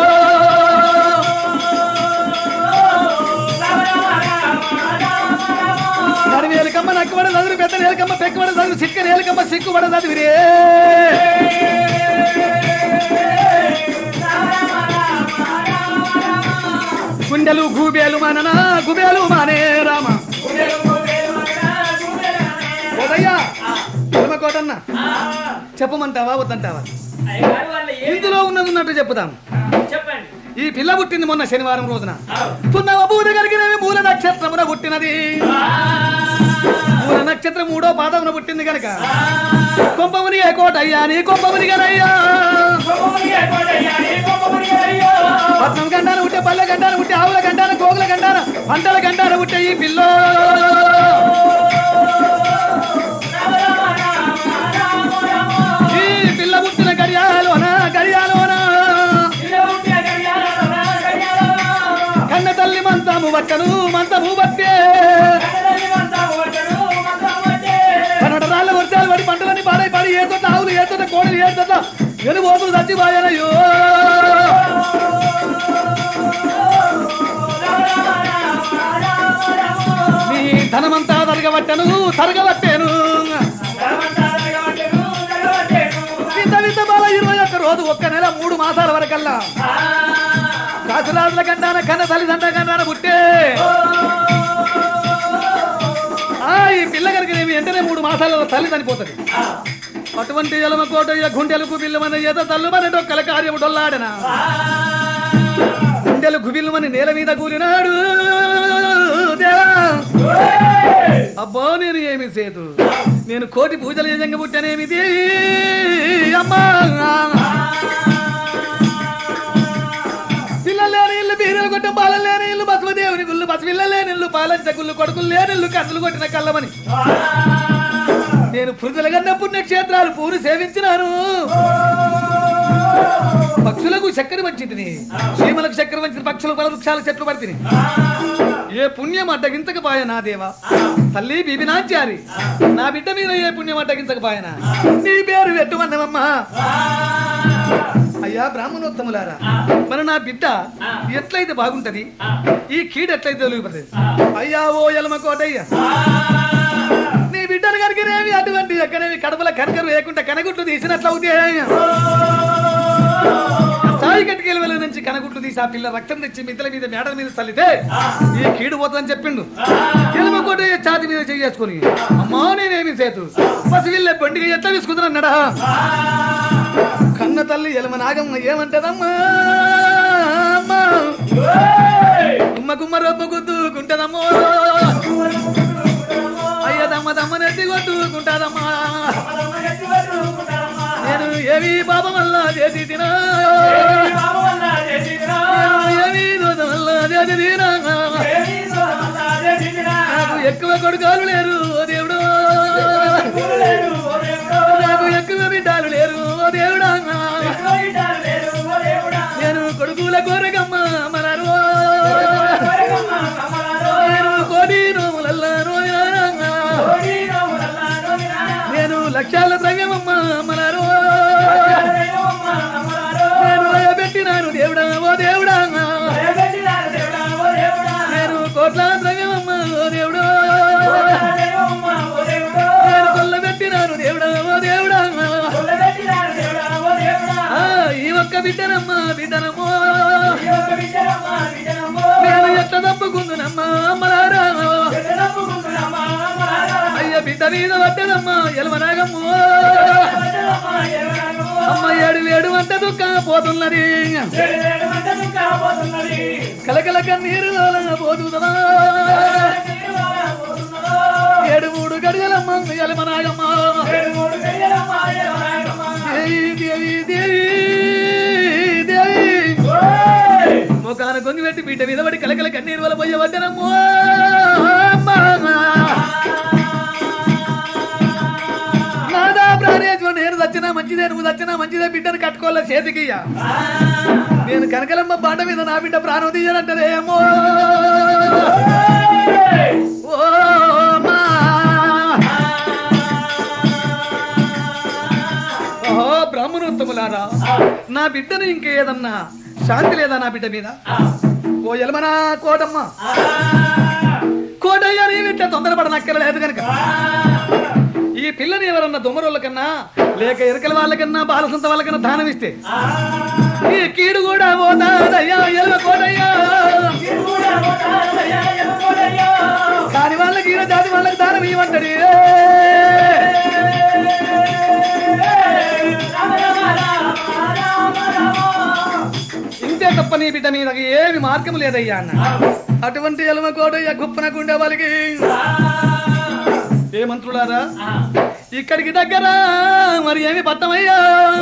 నడి నేలకమ్మ నక్కబడ చదువు పెద్ద నేలకమ్మ పెక్కబడ చదువు చిక్క నేలకమ్మ సిక్కుబడ చదివిరే గుండెలు గూబేలు మననా గుబేలు మానే రామ ఉదయ్యా కోటన్న చెప్పమంటావా వద్దంటావా అయ్యగారు వాళ్ళ ఏ ఇందులో ఉన్నది ఉన్నట్టు చెప్పుదాం చెప్పండి ఈ పిల్ల పుట్టింది మొన్న శనివారం రోజున పున్నమ పూజ కలిగినవి మూల నక్షత్రమున పుట్టినది మూల నక్షత్రం మూడో పాదమున పుట్టింది కనుక కొంపముని ఏ కోటయ్యా నీ కొంపముని గనయ్యా పట్నం గంటాన ఉంటే పల్లె గంటాన ఉంటే ఆవుల గంటాన గోగుల గంటాన పంటల గంటాన ఉంటే ఈ పిల్ల ఈ పిల్ల పుట్టిన గడియాలోన గడియాలోన కన్న తల్లి మంచము బట్టను మంచము బట్టే కన్నడ రాళ్ళ వర్షాలు పడి పంటలన్నీ పాడై పడి ఏ తోట ఆవులు ఏ తోట కోడలు ఏ తోట వెనుబోతులు చచ్చిపోయానయ్యో ధనమంతా తరగబట్టను తరగబట్టాను వింత వింత బాల ఇరవై ఒక్క రోజు ఒక్క నెల మూడు మాసాల వరకల్లా కాసురాజుల కండాన కన్న తల్లిదండ్రుల కండాన పుట్టే ఆ, ఈ పిల్లగారికి ఏమి వెంటనే మూడు మాసాల తల్లి చనిపోతుంది అటువంటి ఎలమ కోటయ్య గుండెలకు బిల్లమని ఏదో తల్లుమని డొక్కల కార్యము డొల్లాడనా గుండెలు గుబిల్లుమని నేల మీద కూలినాడు దేవా అబ్బో నేను ఏమి సేదు నేను కోటి పూజలు యజంగా పుట్టానేమిది అమ్మా పిల్లలు లేని ఇల్లు బీరలు కొట్ట బాలలు లేని ఇల్లు బసవదేవుని గుళ్ళు బసవిల్ల లేని ఇల్లు పాలంచ గుళ్ళు కొడుకులు లేని ఇల్లు కన్నులు కొట్టిన కళ్ళమని నేను పురుషుల కన్నా పుణ్యక్షేత్రాలు పూలు సేవించినాను పక్షులకు చక్కెర వంచితిని చీమలకు చక్కెర వంచిన పక్షులు పల వృక్షాల చెట్లు పడితిని ఏ పుణ్యం అడ్డగించకపోయా నా దేవా తల్లి బీబినాచారి నా బిడ్డ మీద ఏ పుణ్యం అడ్డగించకపోయానా నీ పేరు పెట్టుమన్నవమ్మా అయ్యా బ్రాహ్మణోత్తములారా మరి నా బిడ్డ ఎట్లయితే బాగుంటది ఈ కీడు ఎట్లయితే తొలగిపోతుంది అయ్యా ఓ ఎలమ కోటయ్య నీ బిడ్డను కనుకనేమి అటువంటి ఎక్కడేమి కడపల కనకరు లేకుండా కనగుట్లు తీసినట్లు అవుతాయి సాయి కట్టుకెళ్ళి వెళ్ళ నుంచి కనగుట్లు తీసి ఆ పిల్ల రక్తం తెచ్చి మిద్దల మీద మేడల మీద చల్లితే ఈ కీడు పోతుందని చెప్పిండు ఎలుమ కోటయ్య ఛాతి మీద చేసుకొని అమ్మా నేనేమి చేతు పసివిల్లే బండిగా ఎట్లా తీసుకుంటున్నాడా కన్న తల్లి ఎలమ నాగమ్మ ఏమంటదమ్మా అమ్మా గుమ్మ గుమ్మ రొప్ప గుద్దుకుంటదమ్మో అయ్య దమ్మ దమ్మ నెత్తి కొట్టుకుంటాదమ్మా నేను ఏమి పాపం వల్ల చేసి తినా నేను ఏమి దోషం వల్ల చేసి తినా నాకు ఎక్కువ కొడుకాలు లేరు ఓ దేవుడు నాకు ఎక్కువ బిడ్డలు లేరు ఓ దేవుడా నేను కొడుకుల కోరకమ్మ మరరు నేను కోటి నోములల్లాను నేను లక్షల ద్రవ్యమమ్మ మరరు నేను పెట్టినాను దేవుడా ఓ దేవుడా నేను కోట్ల ద్రవ్యమమ్మ ఓ దేవుడు నేను కొల్ల పెట్టినాను దేవుడా ఓ దేవుడా ఆ, ఈ ఒక్క బిడ్డనమ్మ బిడ్డనమ్మో నేను ఎట్లా తప్పుకుందునమ్మా అమ్మలారా అయ్య బిడ్డ మీద పడ్డదమ్మా ఎలవనాగమ్మో అమ్మ ఏడు వేడు వంట దుఃఖ పోతున్నది కలకల కన్నీరు పోతుందా ఏడు మూడు గడిగలమ్మ ఎలమనాగమ్మ దేవి దేవి దేవి దేవి ముఖాన కొంగి పెట్టి బిడ్డ మీద పడి కలకల కన్నీరు వల్ల పోయే వడ్డనమ్మో నాదా ప్రాణేశ్వరు నేను చచ్చినా మంచిదే నువ్వు చచ్చినా మంచిదే బిడ్డను కట్టుకోలే చేతికి ఇయ్య. నేను కనకలమ్మ బాట మీద నా బిడ్డ ప్రాణం తీయాలంటదేమో ఓ అమ్మా. ఓహో బ్రాహ్మణోత్తములారా నా బిడ్డను ఇంకేదన్నా శాంతి లేదా నా బిడ్డ మీద ఓ ఎలమనా కోటమ్మ కోటయ్య నీ బిడ్డ తొందరపడనక్కర్లేదు కనుక ఈ పిల్లని ఎవరన్నా దొమ్మరోళ్ళ కన్నా లేక ఎరకల వాళ్ళకన్నా బాలసంత వాళ్ళకన్నా దానం ఇస్తే ఈ కీడు కూడా పోతాదయ్యా ఎలమ కోటయ్యా కాని వాళ్ళకి ఈయన జాతి వాళ్ళకి దానం ఇవ్వంటది ఇంతే తప్ప నీ బిడ్డ మీద ఏమి మార్గం లేదయ్యా అన్న అటువంటి ఎలమ కోటయ్య గుప్పన గుండె వాళ్ళకి ఏ మంత్రులారా ఇక్కడికి దగ్గర మరి ఏమి పట్టమయ్యా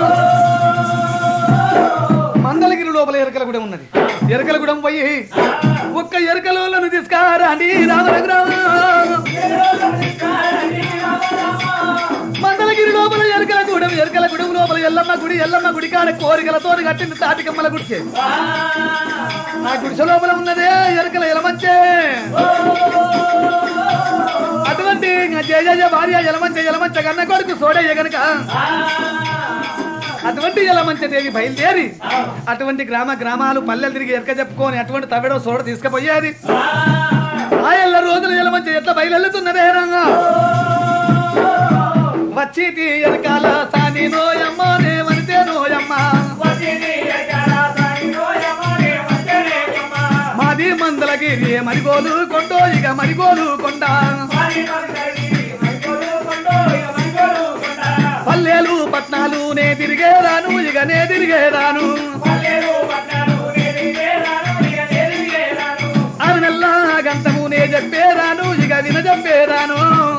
మందలగిరి లోపల ఎరకలగూడెం ఉన్నది ఎరకలగూడెం పోయి ఒక్క ఎరకలోలను తీసుకారండి రామరగ్రామ మందలగిరి లోపల ఎరకలగూడెం ఎరకలగూడెం లోపల ఎల్లమ్మ గుడి ఎల్లమ్మ గుడి కాడ కోరికలతో కట్టింది తాటికమ్మల గుడిసే ఆ గుడిసె లోపల ఉన్నదే ఎరకల ఎలమంచే అటువంటి జయ జయ భార్య ఎలమంచ ఎలమంచ కన్న కొడుకు సోడయ్య గనక అటువంటి ఎలమంచ దేవి బయలుదేరి అటువంటి గ్రామ గ్రామాలు పల్లెలు తిరిగి ఎరక చెప్పుకొని అటువంటి తవ్వడం సోడ తీసుకుపోయేది ఆ ఎల్ల రోజులు ఎలా మంచి ఎట్లా బయలుతున్నదే రంగా వచ్చి వెనకాల సాని నోయమ్మ నేమనితే నోయమ్మ మాది మందలగిరి మరిగోలు కొండో ఇక మరిగోలు కొండ పల్లెలు పట్నాలు నే తిరిగేరాను ఇక నే తిరిగేరాను అవి నెల్లా గంటము నే చెప్పేరాను ఇక విన చెప్పేరాను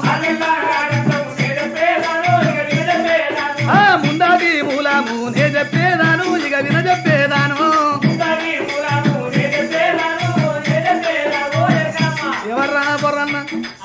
ఆ ముందాది మూలము నే చెప్పేదాను ఇక విన చెప్పేదాను ఎవర్రా బొర్రన్న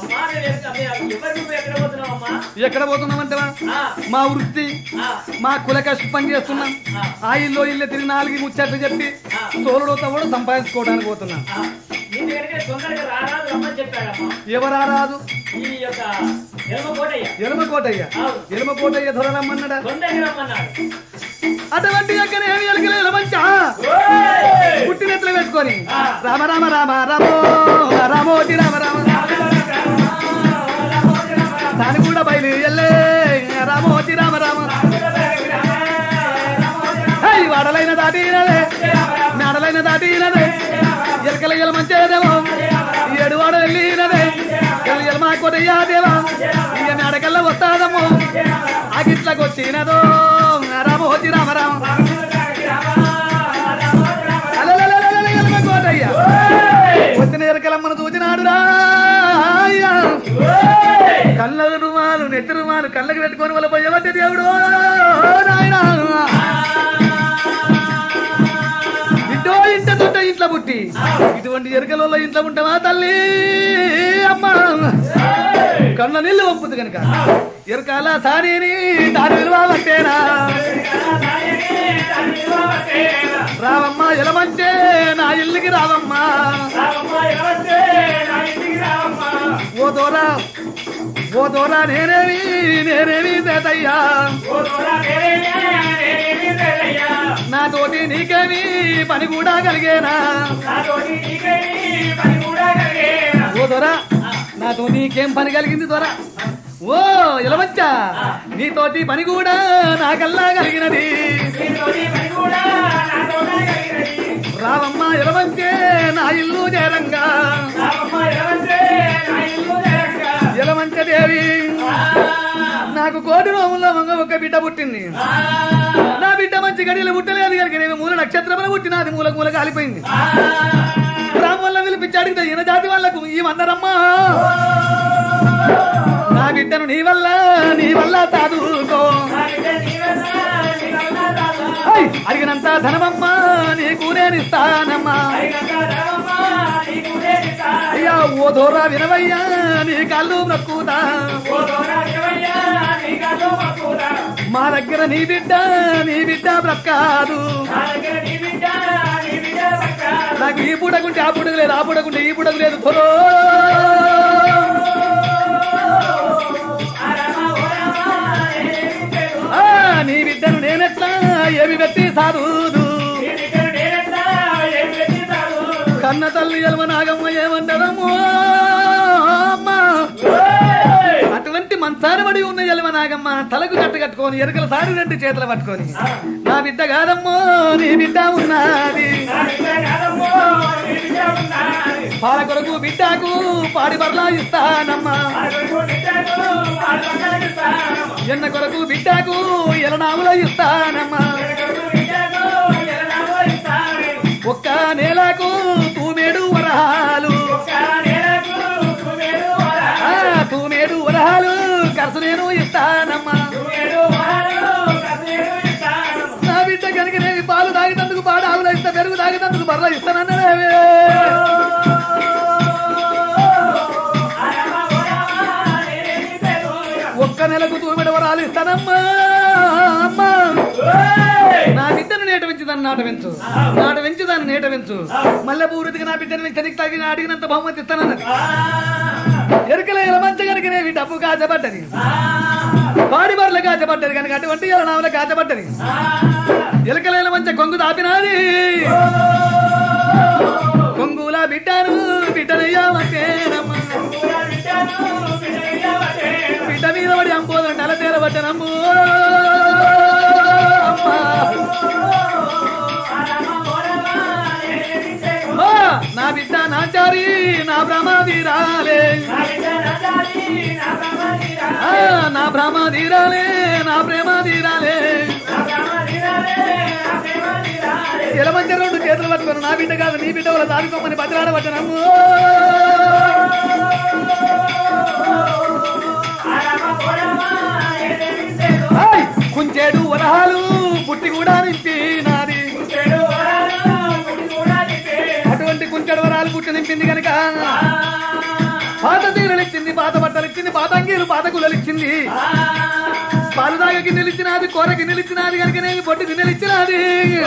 ఎక్కడ పోతున్నామంటే మా వృత్తి మా కులకష్ట పని చేస్తున్నాం ఆ ఇల్లు ఇల్లు తిరిగి నాలుగు ముచ్చట్లు చెప్పి సోలుడుతో కూడా సంపాదించుకోవడానికి పోతున్నాం నిన్ను కనుక తొందరగా రారాదు రమ్మని చెప్పాడమ్మా ఎవరా రాదు ఈ యొక్క ఎలమకోటయ్య ఎలమకోటయ్య ఎలమకోటయ్య ధరమ్మన్నాడా తొందరగా రమ్మన్నాడు అటువంటి ఎక్కడ ఏమి ఎలకలు ఎలమంచా పుట్టినట్లు పెట్టుకొని రామ రామ రామ రామో రామోటి రామ రామ దాని కూడా బయలు ఎల్లే రామోటి రామ రామ హై, వాడలైన దాటినదే మేడలైన దాటినదే ఎలకల ఎల మంచేదేమో ఏడు వాడ వెళ్ళినదే ఎల ఎల మా కొట్టయ్యా దేవా ఇక మేడకల్లా వస్తాదమ్మో ఆగిట్లకు వచ్చినదో రామోటి రామ రామ అలలలలలల ఎలమ కోటయ్య. వచ్చిన ఎరకలమ్మను చూచినాడు రాయ్యా కళ్ళ రుమాలు నెత్తి రుమాలు కళ్ళకి పెట్టుకొని వాళ్ళ పోయేవట్టి దేవుడు నాయనా ఇటో ఇంట తొట్ట ఇంట్లో పుట్టి ఇటువంటి ఎరకలలో ఇంట్లో ఉంటావా తల్లి అమ్మా కళ్ళ నీళ్ళు పంపుతుంది కనుక ఎరకాల సారీని దాని విలువ పట్టేనా రావమ్మ ఎలమంటే నా ఇల్లుకి రావమ్మా ఓ దూరా ఓ దూరా నేనేమి నేనేమి తేతయ్యా నా తోటి నీకేమి పని కూడా కలిగేనా ఓ దొరా నాతో నీకేం పని కలిగింది దొరా ఓ ఎలవచ్చా నీతోటి పని కూడా నాకల్లా కలిగినది రావమ్మ ఎలవంచే నా ఇల్లు చేరంగా ఎలవంచ దేవి నాకు కోటి రోముల్లో మంగ ఒక బిడ్డ పుట్టింది నా బిడ్డ మంచి గడియలు పుట్టలేదు కనుక నేను మూల నక్షత్రములు పుట్టినది మూల మూల కాలిపోయింది రామవల్ల పిలిపించి అడిగితే ఈయన జాతి వాళ్ళకు ఈ మన్నరమ్మా నా బిడ్డను నీ వల్ల నీ వల్ల చదువుకో హై, అడిగినంత ధనమమ్మా నీకు నేనిస్తానమ్మా అయ్యా ఓ దూరా వినవయ్యా నీ కళ్ళు నక్కుతా మా దగ్గర నీ బిడ్డ నీ బిడ్డ బ్రక్కాదు నాకు ఈ పూటకుంటే ఆ పూటకు లేదు ఆ పూటకుంటే ఈ పూటకు లేదు త్వరో ఆ, నీ బిడ్డను నేనెట్లా ఏమి పెట్టి సాధుదు కన్న తల్లి ఎలమ నాగమ్మ ఏమంటారమ్మో అమ్మా అటువంటి మంచారబడి ఉన్న ఎలమ నాగమ్మ తలకు కట్టు కట్టుకొని ఎరుకల సారి రెండు చేతులు పట్టుకొని నా బిడ్డ కాదమ్మో నీ బిడ్డ ఉన్నది పాల కొరకు బిడ్డకు పాడి బర్లా ఇస్తానమ్మా ఎన్న కొరకు బిడ్డకు ఎలనాములో ఇస్తానమ్మా ఒక్క నేలకు తూమేడు వరహాలు ఆ, తూమేడు వరహాలు ఖర్చు నేను ఇస్తానమ్మా నా బిడ్డ కనుక నేను పాలు తాగినందుకు పాడు ఆవులు ఇస్తా పెరుగు తాగినందుకు బర్ర ఇస్తానన్నాడే ఒక్క నెలకు తూమెడు వరాలు ఇస్తానమ్మా అమ్మా నా బిడ్డను నేట పెంచు దాన్ని నాట పెంచు నాట పెంచు దాన్ని నేట పెంచు మల్లె పూర్తిగా నా బిడ్డను పెంచి నీకు తగిన అడిగినంత బహుమతి ఇస్తానన్నది ఎరుకల ఇలా మంచి కనుక నేవి డబ్బు కాచబడ్డది పాడి బర్రెలు కాచబడ్డది కనుక అటువంటి ఇలా నావల కాచబడ్డది ఎలుకల మంచి కొంగు దాపినాది కొంగుల నా బిడ్డను బిడ్డనయ్యామంటేనమ్మా బిడ్డ మీద పడి అంపోదని నెల తీరబట్టనమ్ము నా బిడ్డ నాచారి నా బ్రహ్మధీరాలే ఆ, నా బ్రహ్మధీరాలే నా ప్రేమ తీరాలే ఎలమంచి రెండు చేతులు పట్టుకొని నా బిడ్డ కాదు నీ బిడ్డ వాళ్ళ దాడుకోమని బతిలాడబట్టనమ్ము ఆయ్, కుంచేడు వరహాలు పుట్టి కూడా నింపి నాది అటువంటి కుంచెడు వరాలు పుట్టి నింపింది కనుక పాత తీరలు ఇచ్చింది పాత బట్టలు ఇచ్చింది పాత అంగీలు పాత గుల్లలు ఇచ్చింది పాలు దాగ గిన్నెలు ఇచ్చినది కూర గిన్నెలు ఇచ్చినది కనుక నేను పొట్టు గిన్నెలు ఇచ్చినది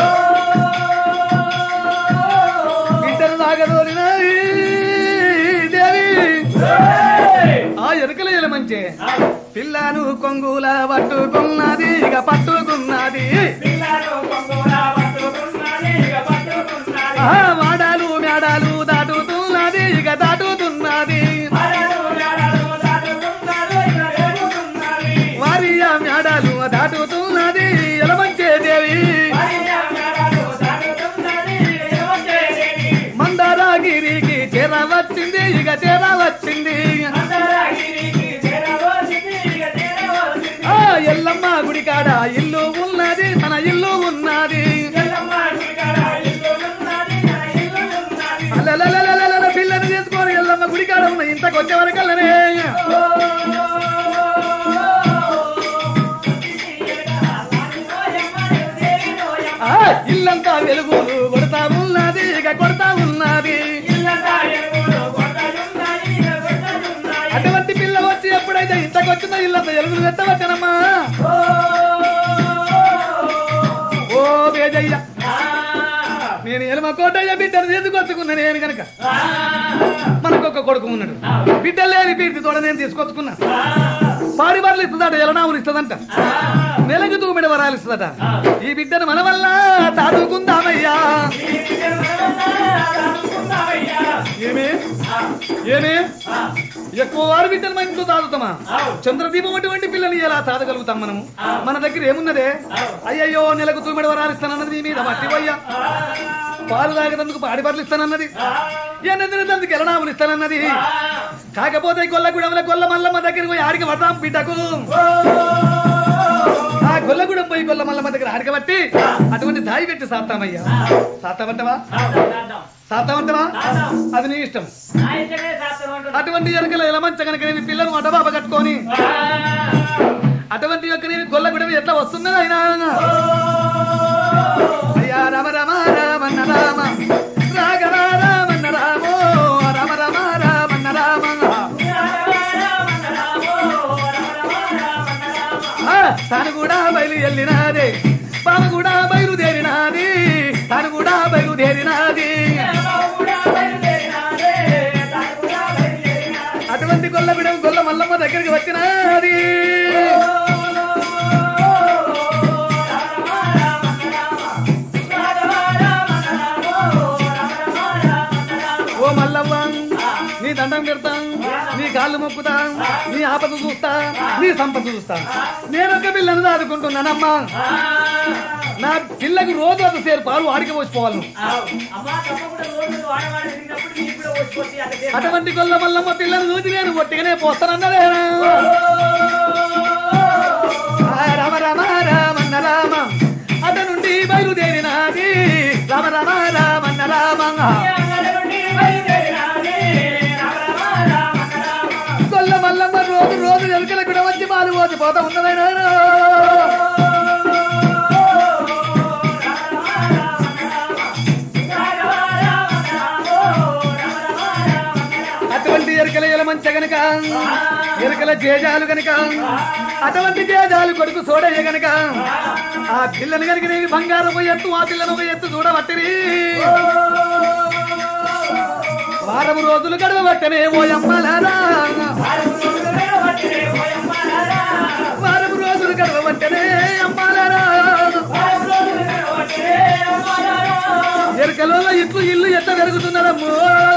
ఇద్దరు దాగదోలినది దేవి ఆ ఎరుకల మంచి పిల్లను కొంగుల పట్టుకున్నది ఇక పట్టుకున్నది ఆ వాడాలు మేడాలు దాటుతున్నది ఇక దాటుతున్నది వారియా మేడాలు దాటుతున్నది ఎలమంచే దేవి మందారగిరికి చేర వచ్చింది ఇక చేర వచ్చింది ఆ ఎల్లమ్మ గుడి కాడ ఇల్లు ఉన్నది తన ఇల్లు ఉన్నది అలలలలలలల పిల్లని తీసుకొని ఎల్లమ్మ గుడి కాడ ఉన్న ఇంతకు వచ్చే వరకల్లనే ఆ, ఇల్లంతా వెలుగులు కొడతా ఉన్నది ఇక కొడతా ఉన్నది అటువంటి పిల్ల వచ్చి ఎప్పుడైతే ఇంతకు వచ్చిందో ఇల్లంతా ఎలుగులు పెట్టవచ్చనమ్మా ఓ వేజయ్య నేను ఎలమ కోటయ్య బిడ్డను తీసుకొచ్చుకున్నా నేను కనుక మనకు ఒక కొడుకు ఉన్నాడు బిడ్డ లేని పీర్తి తోడ నేను తీసుకొచ్చుకున్నా పాడి బర్రెలు ఇస్తుందట ఎలనాములు ఇస్తుందంట నెలకు తూమిడి వరాలు ఇస్తుందట ఈ బిడ్డను మన వల్ల చదువుకుందామయ్యా ఏమే ఏమే ఎక్కువ వారు బిడ్డలు మన ఇంట్లో తాగుతామా చంద్రదీపం అటువంటి పిల్లలు ఎలా తాగగలుగుతాం మనము మన దగ్గర ఏమున్నదే అయ్యయ్యో నెలకు తూమిడి వరాలు ఇస్తానన్నది నీ మీద మట్టి పోయ్యా పాలు తాగేందుకు పాడి బర్రెలు ఇస్తానన్నది ఎన్నెందుకు ఎలనాములు ఇస్తానన్నది కాకపోతే గొల్లగూడెంలో గొల్ల మల్లమ్మ దగ్గరికి పోయి ఆడికి పడతాం బిడ్డకు ఆ గొల్లగూడెం పోయి గొల్ల మల్లమ్మ దగ్గర ఆడకబట్టి అటువంటి దాయి పెట్టి సాత్తామయ్యా సాత్తామంటవా సాత్తామంటవా అది నీ ఇష్టం అటువంటి ఎరకల ఎలమంచ కనుక నేను పిల్లలు అటబాబ కట్టుకొని అటువంటి యొక్క నేను గొల్లగూడెం ఎట్లా వస్తున్నది అయినా అయ్యా రామ రామ రామన్న రామ రాఘవ రామన్న రామో రామ రామ రామన్న రామ ఆ, తాను కూడా బయలు వెళ్ళినాదే పాము కూడా బయలుదేరినాది తాను కూడా బయలుదేరినాది అటువంటి గొల్ల బిడం గొల్ల మల్లమ్మ దగ్గరికి వచ్చినాది ఓ మల్లవ్వ నీ దండం పెడతాం నీ కాళ్ళు మొక్కుతాం నీ ఆపద చూస్తా నీ సంపద చూస్తా నేను ఒక పిల్లను దాదుకుంటున్నానమ్మా నా పిల్లకి రోజు ఒక సేరు పాలు ఆడికి పోసిపోవాలి అటువంటి గొల్ల మల్లమ్మ పిల్లను చూసి నేను ఒట్టిగానే పోస్తానన్నదే రామ రామ రామన్న రామ అట నుండి బయలుదేరినాది రామ రామ రామన్న రామ గొల్ల మల్లమ్మ రోజు రోజు ఎలుకల కూడా వచ్చి మాలు పోసి పోతా ఉన్నదైనా అటువంటి ఎరుకల ఎలమంచ గనక ఎరుకల జేజాలు గనక అటువంటి జేజాలు కొడుకు సోడయ్య గనక ఆ పిల్లని గనక నేను బంగారం ఎత్తు ఆ పిల్లను ఒక ఎత్తు చూడబట్టిరి వారం రోజులు గడవబట్టనే ఓ అమ్మలారా వారం రోజులు గడవబట్టనే అమ్మాలారా ఎరుకలో ఇట్లు ఇల్లు ఎట్ట పెరుగుతున్నదమ్మో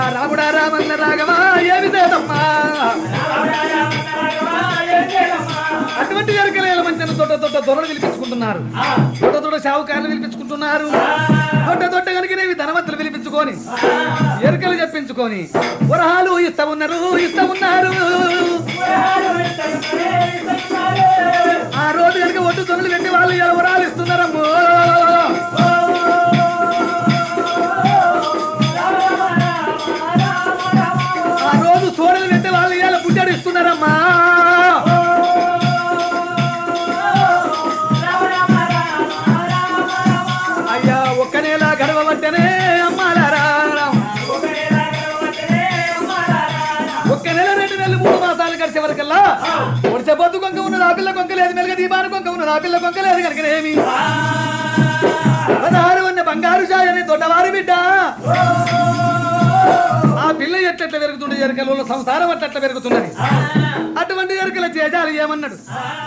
రాముడా రామన్న రాగమా ఏమి లేదమ్మా అటువంటి ఎరకలేల మంచిన తొట్ట తొట్ట దొరలు పిలిపించుకుంటున్నారు తొట్ట తొట్ట షావుకారులు పిలిపించుకుంటున్నారు తొట్ట తొట్ట కనుకనేవి ధనవంతులు పిలిపించుకొని ఎరకలు చెప్పించుకొని వరహాలు ఇస్తా ఉన్నారు ఇస్తా ఉన్నారు ఆ రోజు కనుక ఒడ్డు తొనలు పెట్టి వాళ్ళు ఇలా వరాలు ఇస్తున్నారమ్మో ఆ రోజు సోడలు పెట్టి వాళ్ళు ఇలా పుట్టాడు ఇస్తున్నారమ్మా అయ్యా ఒక్క నెల గడవబట్టనే అమ్మాలారా ఒక్క నెల రెండు నెలలు మూడు మాసాలు గడిచే వరకల్లా ఒడిచే బొద్దు కొంక ఉన్నది ఆ పిల్ల కొంక లేదు మెలుగ దీపాను కొంక ఉన్నది ఆ పిల్ల కొంక లేదు కనుకనేమి పదహారు ఉన్న బంగారు చాయ్ అనే దొడ్డవారి బిడ్డ ఆ పిల్ల ఎట్లెట్ల పెరుగుతుండే ఎరుకలలో సంసారం అట్లట్ల పెరుగుతున్నది అటువంటి ఎరుకల చేజాలు ఏమన్నాడు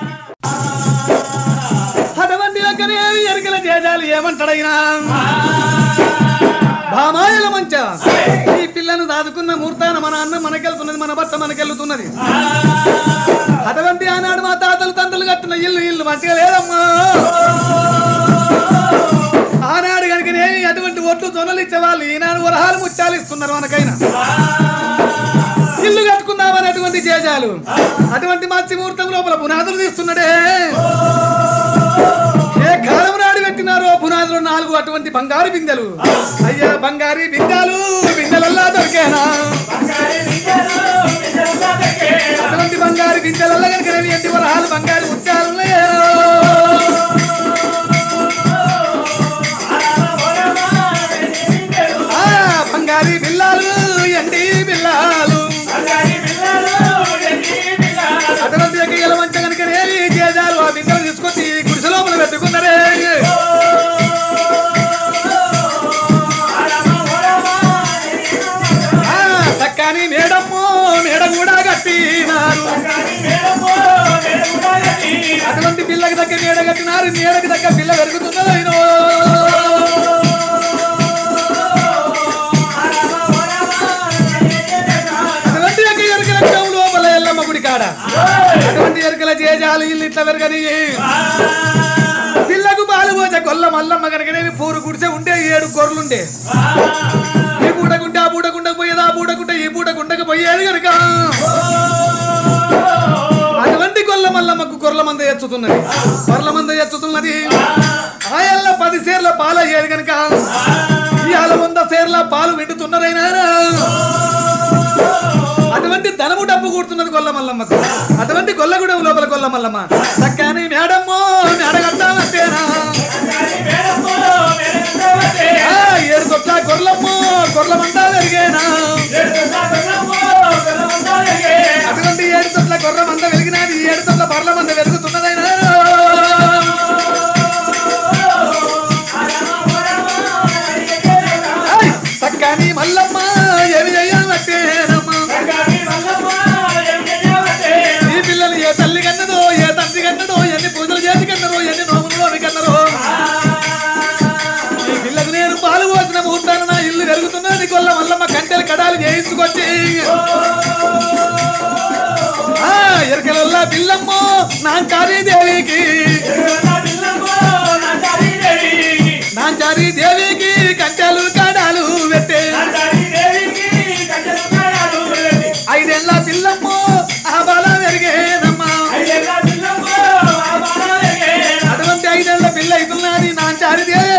అటువంటి యొక్కనే ఎరుకల చేజాలు ఏమంటాడైనా భామాయల మంచ ఈ పిల్లను దాదుకున్న మూర్తాన మన అన్నం మనకెళ్తున్నది మన బట్ట మనకెళ్తున్నది అటువంటి ఆనాడు మా తాతలు తండ్రులు కట్టిన ఇల్లు ఇల్లు మంచిగా లేదమ్మా ఆనాడు కనుక నేమి అటువంటి ఒట్లు తొనలు ఇచ్చేవాళ్ళు ఈనాడు వరహాలు ముత్యాలు ఇస్తున్నారు మనకైనా ఇల్లు కట్టుకుందామని అటువంటి చేజాలు అటువంటి మంచి ముహూర్తం లోపల పునాదులు తీస్తున్నాడే ఏ కాలం నాడు పెట్టినారో పునాదులు నాలుగు అటువంటి బంగారు బిందెలు అయ్యా బంగారు బిందెలు బిందెలల్లా దొరికేనా అటువంటి బంగారు బిందెలల్లా కనుక నేను ఎట్టి వరహాలు బంగారు ముత్యాలు ఉన్నాయో. ఆ బంగారు బిల్లాలు ఎండి బిల్లాలు అటువంటి ఎక్కగల మంచ కనుక నేలి చేజాలు ఆ బిందెలు తీసుకొచ్చి గుడిసె లోపల పెట్టుకున్నారే ఆ, చక్కని మేడమ్మో మేడ కూడా కట్టినారు అటువంటి పిల్లకి దగ్గర మేడ కట్టినారు మేడకి దగ్గర పిల్ల పెరుగుతున్నదైనో అటువంటి యొక్క ఎరుకల గ్రామం లోపల ఎల్లమ్మ గుడి కాడ అటువంటి ఎరుకల చేజాలు ఇల్లు ఇట్లా పెరగని పిల్లకు పాలు పోచ కొల్ల మల్లమ్మ కనుకనేవి పూరు గుడిసె ఉండే ఏడు గొర్రెలుండే ఈ పూటకుంటే ఆ పూటకుండకు పోయేది ఆ పూటకుంటే ఈ పూటకుండకు పోయేది కనుక అటువంటి గొల్ల మల్లమ్మకు గొర్రెల మంద ఎచ్చుతున్నది గొర్రెల మంద ఎచ్చుతున్నది ఆయల్ల పది సేర్ల పాలు అయ్యేది కనుక ఇవాళ వంద సేర్ల పాలు వింటుతున్నారైనా అటువంటి ధనము డబ్బు కూడుతున్నది గొల్ల మల్లమ్మకు అటువంటి గొల్లగూడెం లోపల గొల్ల మల్లమ్మ చక్కని మేడమ్మో మేడగట్టామంటేనా ఆ, ఏడు కొట్ల గొర్రెలమ్మో గొర్రెలమంతా పెరిగేనా అటువంటి ఏడు తొట్ల గొర్రె మంద వెలిగినది ఏడు తొట్ల బర్ల మంద వెలుగుతున్నదైనా ఏయ్, చక్కని మల్లమ్మ ఏమి చెయ్యాలంటేనమ్మా ఈ పిల్లలు ఏ తల్లి కన్నదో ఏ తండ్రి కన్నదో ఎన్ని పూజలు చేసి కన్నరో ఎన్ని నోములు అవి కన్నరో ఈ పిల్లకు నేను పాలు పోసిన ముహూర్తాలు నా ఇల్లు పెరుగుతున్నది కొల్ల మల్లమ్మ కంటెలు కడాలు చేయించుకొచ్చి ఆ ఎరకలల్లా పిల్లమ్మో నాంచారి దేవికి నాంచారి దేవికి కంటెలు కడాలు పెట్టే ఐదేళ్ళ పిల్లమ్మో ఆ బల పెరిగేనమ్మా అటువంటి ఐదేళ్ల పిల్ల అవుతున్నది నాంచారి దేవి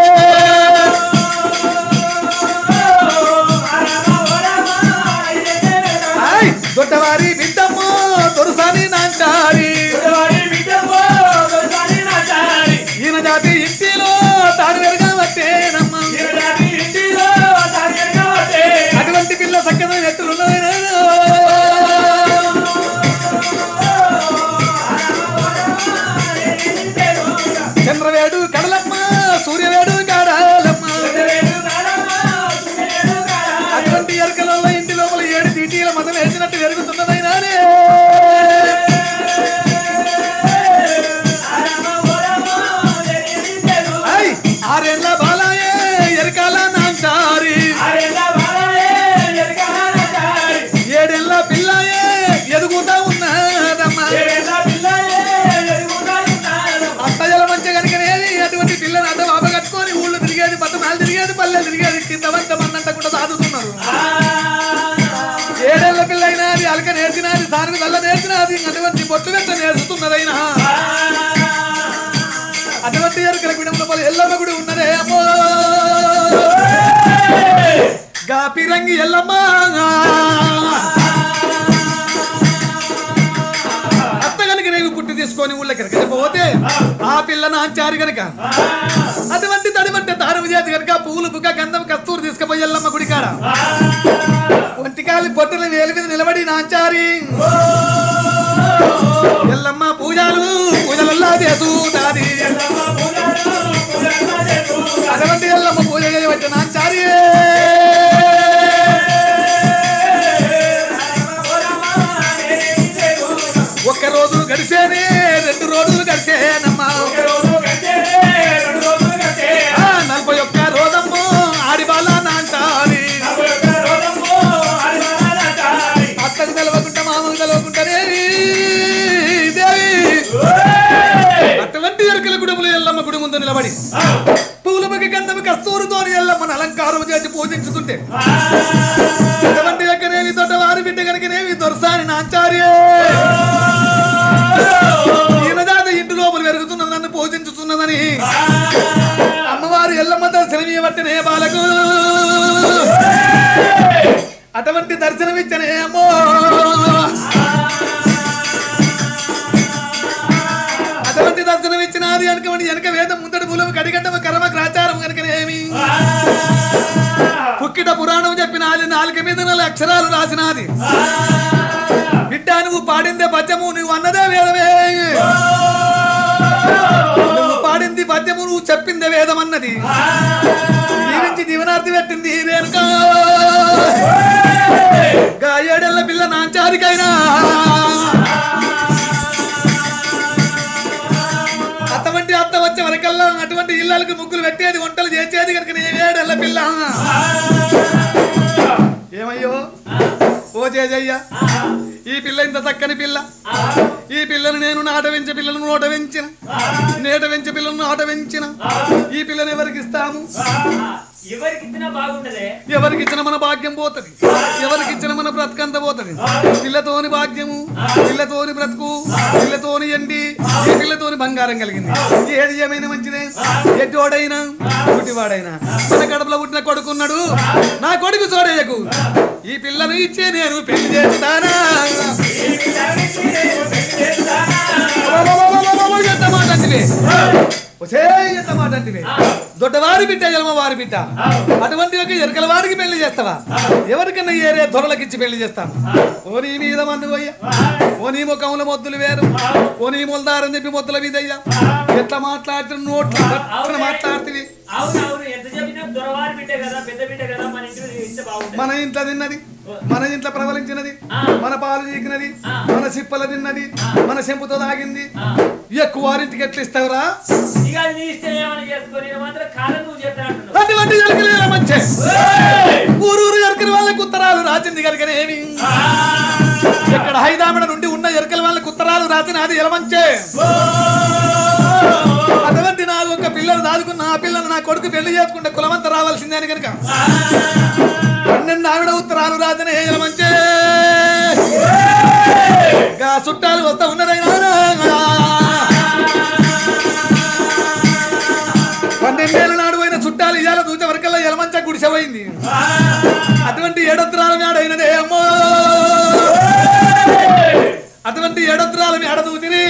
ఆయ్, దొడ్డవారి బిడ్డమ్మో దొరసాని నాంచారి ఈయన జాతి ఇంటిలో తాను వెరగా పట్టేనమ్మా అటువంటి పిల్ల సక్కన ఎత్తులున్నదైనా చంద్రవేడు కడలమ్మ సూర్యవేడు కాడాలమ్మ అటువంటి ఎరకలలో ఇంటి లోపల ఏడు తీటీల మతం వేసినట్టు పెరుగుతున్నదైనానే ఐ, ఆరేళ్ల బాలాయే ఎరకాల నాంచారి పెళ్ళైనది అలక నేర్చినది సానికి వల్ల నేర్చినది అటువంటి బొట్టు వెంట నేర్చుతున్నదైనా అటువంటి ఎరుకల గుడి లోపల ఎల్లమ్మ గుడి ఉన్నదే అమ్మో గా పిరంగి ఎల్లమ్మ అత్త గనుక నేను పుట్టి తీసుకొని ఊళ్ళకి పోతే ఆ పిల్ల నాంచారు గనుక అటువంటి తడిమంటే దారం చేతి గనుక పూలు బుక్క గంధం కస్తూరు తీసుకుపోయి ఎల్లమ్మ గుడి కాడ ఒంటికాలి పొట్టల వేలి మీద నిలబడి నాంచారి ఎల్లమ్మ పూజలు పూజలల్లా చేసుతాది అటువంటి ఎల్లమ్మ పూజ చేయవచ్చు నాంచారి ఒక్క రోజు గడిచేనే రెండు రోజులు గడిచేనమ్మా ఆ, నలభై ఒక్క రోజమ్మో ఆడి వాళ్ళ నాంచారి అత్తకు తెలవకుండా మామూలు తెలవకుండానే దేవి అటువంటి ఎరుకల గుడుములు ఎల్లమ్మ గుడి ముందు నిలబడి పూల బగ గంధము కస్తూరుతోని ఎల్లమ్మను అలంకారం చేసి పూజించుతుంటే అటువంటి ఎక్కనేవి తోటవారి బిడ్డ కనుకనేవి దొరసాని నాంచార్యే ఈయనదాత ఇంటి లోపల పెరుగుతున్నది నన్ను పూజించుతున్నదని అమ్మవారు ఎల్లమ్మ దర్శనం ఇవ్వట్టనే బాలకు అటువంటి దర్శనం ఇచ్చనే అమ్మో అటువంటి దర్శనం ఇచ్చినది అనుకోండి వెనక వేదం ముందడి మూలం కడిగడ్డమ కర్మ గ్రాచారం కనుకనేమి పుక్కిట పురాణం చెప్పిన నాలుక మీద నాలుగు అక్షరాలు రాసినది బిడ్డ నువ్వు పాడిందే పద్యము నువ్వు అన్నదే వేదమే నువ్వు పాడింది పద్యము నువ్వు చెప్పిందే వేదం అన్నది దీవించి దీవనార్థి పెట్టింది రేణుకా గా ఏడేళ్ల పిల్ల నాంచారికైనా అటువంటి అత్త వచ్చే వరకల్లా అటువంటి ఇళ్ళలకు ముగ్గులు పెట్టేది వంటలు చేసేది కనుక నీ ఏడేళ్ల పిల్ల ఏమయ్యో ఓ జేజయ్య ఈ పిల్ల ఇంత చక్కని పిల్ల ఈ పిల్లను నేను నాట వెంచే పిల్లను నోట వెంచిన నేట వెంచే పిల్లను నాట వెంచిన ఈ పిల్లను ఎవరికి ఇస్తాము ఎవరికి ఇచ్చినా బాగుంటదే ఎవరికి ఇచ్చిన మన భాగ్యం పోతది ఎవరికి ఇచ్చిన మన బ్రతకంత పోతది పిల్లతోని భాగ్యము పిల్లతోని బ్రతుకు పిల్లతోని ఎండి ఈ పిల్లతోని బంగారం కలిగింది ఏది ఏమైనా మంచిదే ఎడ్డోడైనా పుట్టివాడైనా మన కడపలో పుట్టిన కొడుకున్నాడు నా కొడుకు చూడయ్యకు ఈ పిల్లను ఇచ్చే నేను పెళ్లి చేస్తానా ఎంత మాట అంటివే ఒసే ఎంత మాట అంటివే దొడ్డవారి బిడ్డ ఎలమవారి బిడ్డ అటువంటి ఒక ఎరకల వారికి పెళ్లి చేస్తావా ఎవరికన్నా ఏరే దొరలకి ఇచ్చి పెళ్లి చేస్తాను ఓ నీ మీద మందు పోయ్యా ఓ నీ ముఖంలో మొద్దులు వేరు ఓ నీ మొలదారని చెప్పి మొద్దుల మీద అయ్యా ఎట్లా మాట్లాడుతున్న నోట్లు పట్టుకుని మాట్లాడుతుంది అవును అవును ఎంత చెప్పినా దొరవారి బిడ్డ కదా పెద్ద బిడ్డ కదా మన ఇంటి ఇస్తే బాగుంటది మన ఇంట్లో తిన్నది మన ఇంట్లో ప్రబలించినది మన పాలు చీకినది మన చిప్పల తిన్నది మన చెంపుతో తాగింది ఎక్కువ వారింటికి ఎట్లా ఇస్తావురా ఇక అది నీ ఇష్టం ఏమైనా చేసుకొని నేను మాత్రం కాలం నువ్వు చెప్తా అంటున్నావు అటువంటి ఎలకలు మంచి ఊరూరు ఎరకల వాళ్ళకి ఉత్తరాలు రాసింది కనుక ఏమి ఇక్కడ హైదామడ నుండి ఉన్న ఎరకల వాళ్ళకి ఉత్తరాలు రాసిన అది ఎలమంచే అటువంటి నాకు ఒక పిల్లలు దాదుకున్న ఆ పిల్లలు నా కొడుకు పెళ్లి చేసుకుంటే కులమంతా రావాల్సిందే అని కనుక పన్నెండు ఆవిడ ఉత్తరాలు రాసిన ఎలమంచే గా చుట్టాలు వస్తా ఉన్నదైనా పన్నెండేళ్ళ నాడు పోయిన చుట్టాలు ఇవాళ చూసే వరకల్లా ఎలమంచ గుడిసెపోయింది అటువంటి ఏడొత్తరాల మేడ అయినదే అమ్మో అటువంటి ఏడొత్తరాల మేడ చూసిరి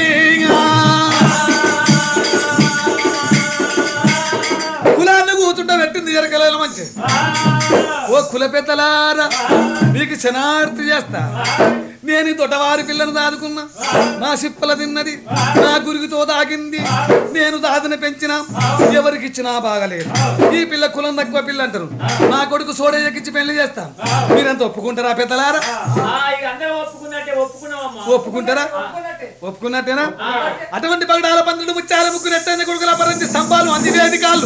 కులాన్ని కూర్చుంటే పెట్టింది ఎరకల ఎలమంచి ఓ కుల పెద్దలారా మీకు శనార్థి చేస్తా నేను ఈ దొడ్డవారి పిల్లను దాదుకున్నా నా సిప్పల తిన్నది నా గురిగితో తాగింది నేను దాదిని పెంచినా ఎవరికి ఇచ్చినా బాగలేదు ఈ పిల్ల కులం తక్కువ పిల్ల అంటారు నా కొడుకు సోడయ్యకిచ్చి పెళ్లి చేస్తా మీరంతా ఒప్పుకుంటారా పెద్దలారా ఆ, ఇక అందరం ఒప్పుకున్నట్టే ఒప్పుకున్నావమ్మా ఒప్పుకుంటారా ఒప్పుకున్నట్టేనా అటువంటి పగడాల పందుడు ముచ్చాల ముగ్గురు ఎత్తైన కొడుకుల పరంచి స్తంభాలు అందివేది కాళ్ళు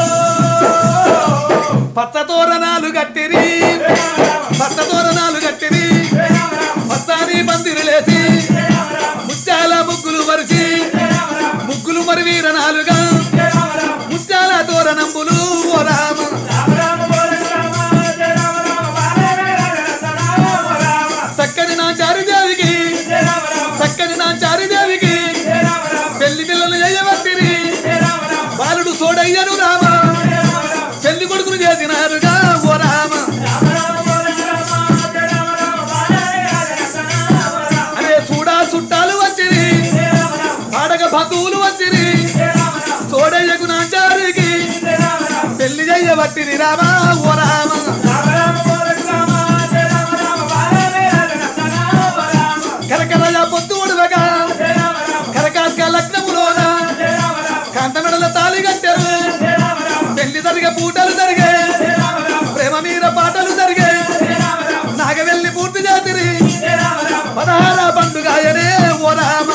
పచ్చ తోరణాలు కట్టిరి పచ్చ తోరణాలు కట్టిరి పచ్చాని పందిరులేసి ముత్యాల ముగ్గులు మరిచి ముగ్గులు మరి వీరనాలుగా ముత్యాల తోరణంబులు ఓ రామ చక్క చక్కని నా చారిదేవికి పెళ్లి పిల్లలు చేయవత్తిరి బాలుడు సోడయ్యను రామ పెళ్లి కొడుకును చేసినారుగా ఓ రామ అదే చూడా చుట్టాలు వచ్చిరి పాడగ బంధువులు వచ్చిరి సోడయ్యకు నా చారికి పెళ్లి చేయబట్టిరి రామ ఓ రామ కరకరయ పొత్తు ఉడవగా కరకాస్క లగ్నములోన కాంతమెడల తాళి కట్టారు పెళ్లి జరిగే పూటలు జరిగే ప్రేమ మీద పాటలు జరిగే నాగవెల్లి పూర్తి జాతిరి పదహార పండుగాయనే ఓ రామ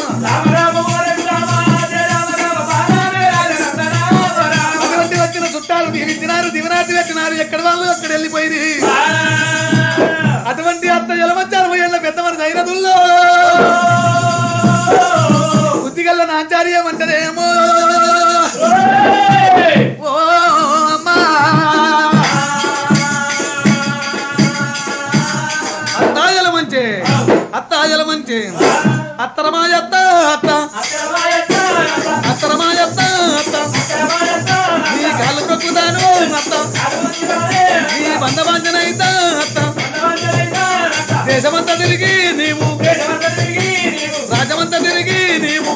అటువంటి వచ్చిన చుట్టాలు దీవించినారు దివనాటి పెట్టినారు ఎక్కడ వాళ్ళు అక్కడ వెళ్ళిపోయింది అటువంటి అత్త జలమచ్చారు ఏళ్ళ పెద్ద మన జైనదుల్లో బుద్ధిగల్ల నాచార్యం అంటారేమో ఓ అమ్మా అత్తాయల మంచి అత్తాయల మంచి అత్తరమాయ అత్త అత్త అత్తరమాయ అత్త అత్త నీ కాళ్ళు తొక్కుతాను అత్త నీ బంధవాంజనైత అత్త దేశమంతా తిరిగి నీవు రాజమంతా తిరిగి నీవు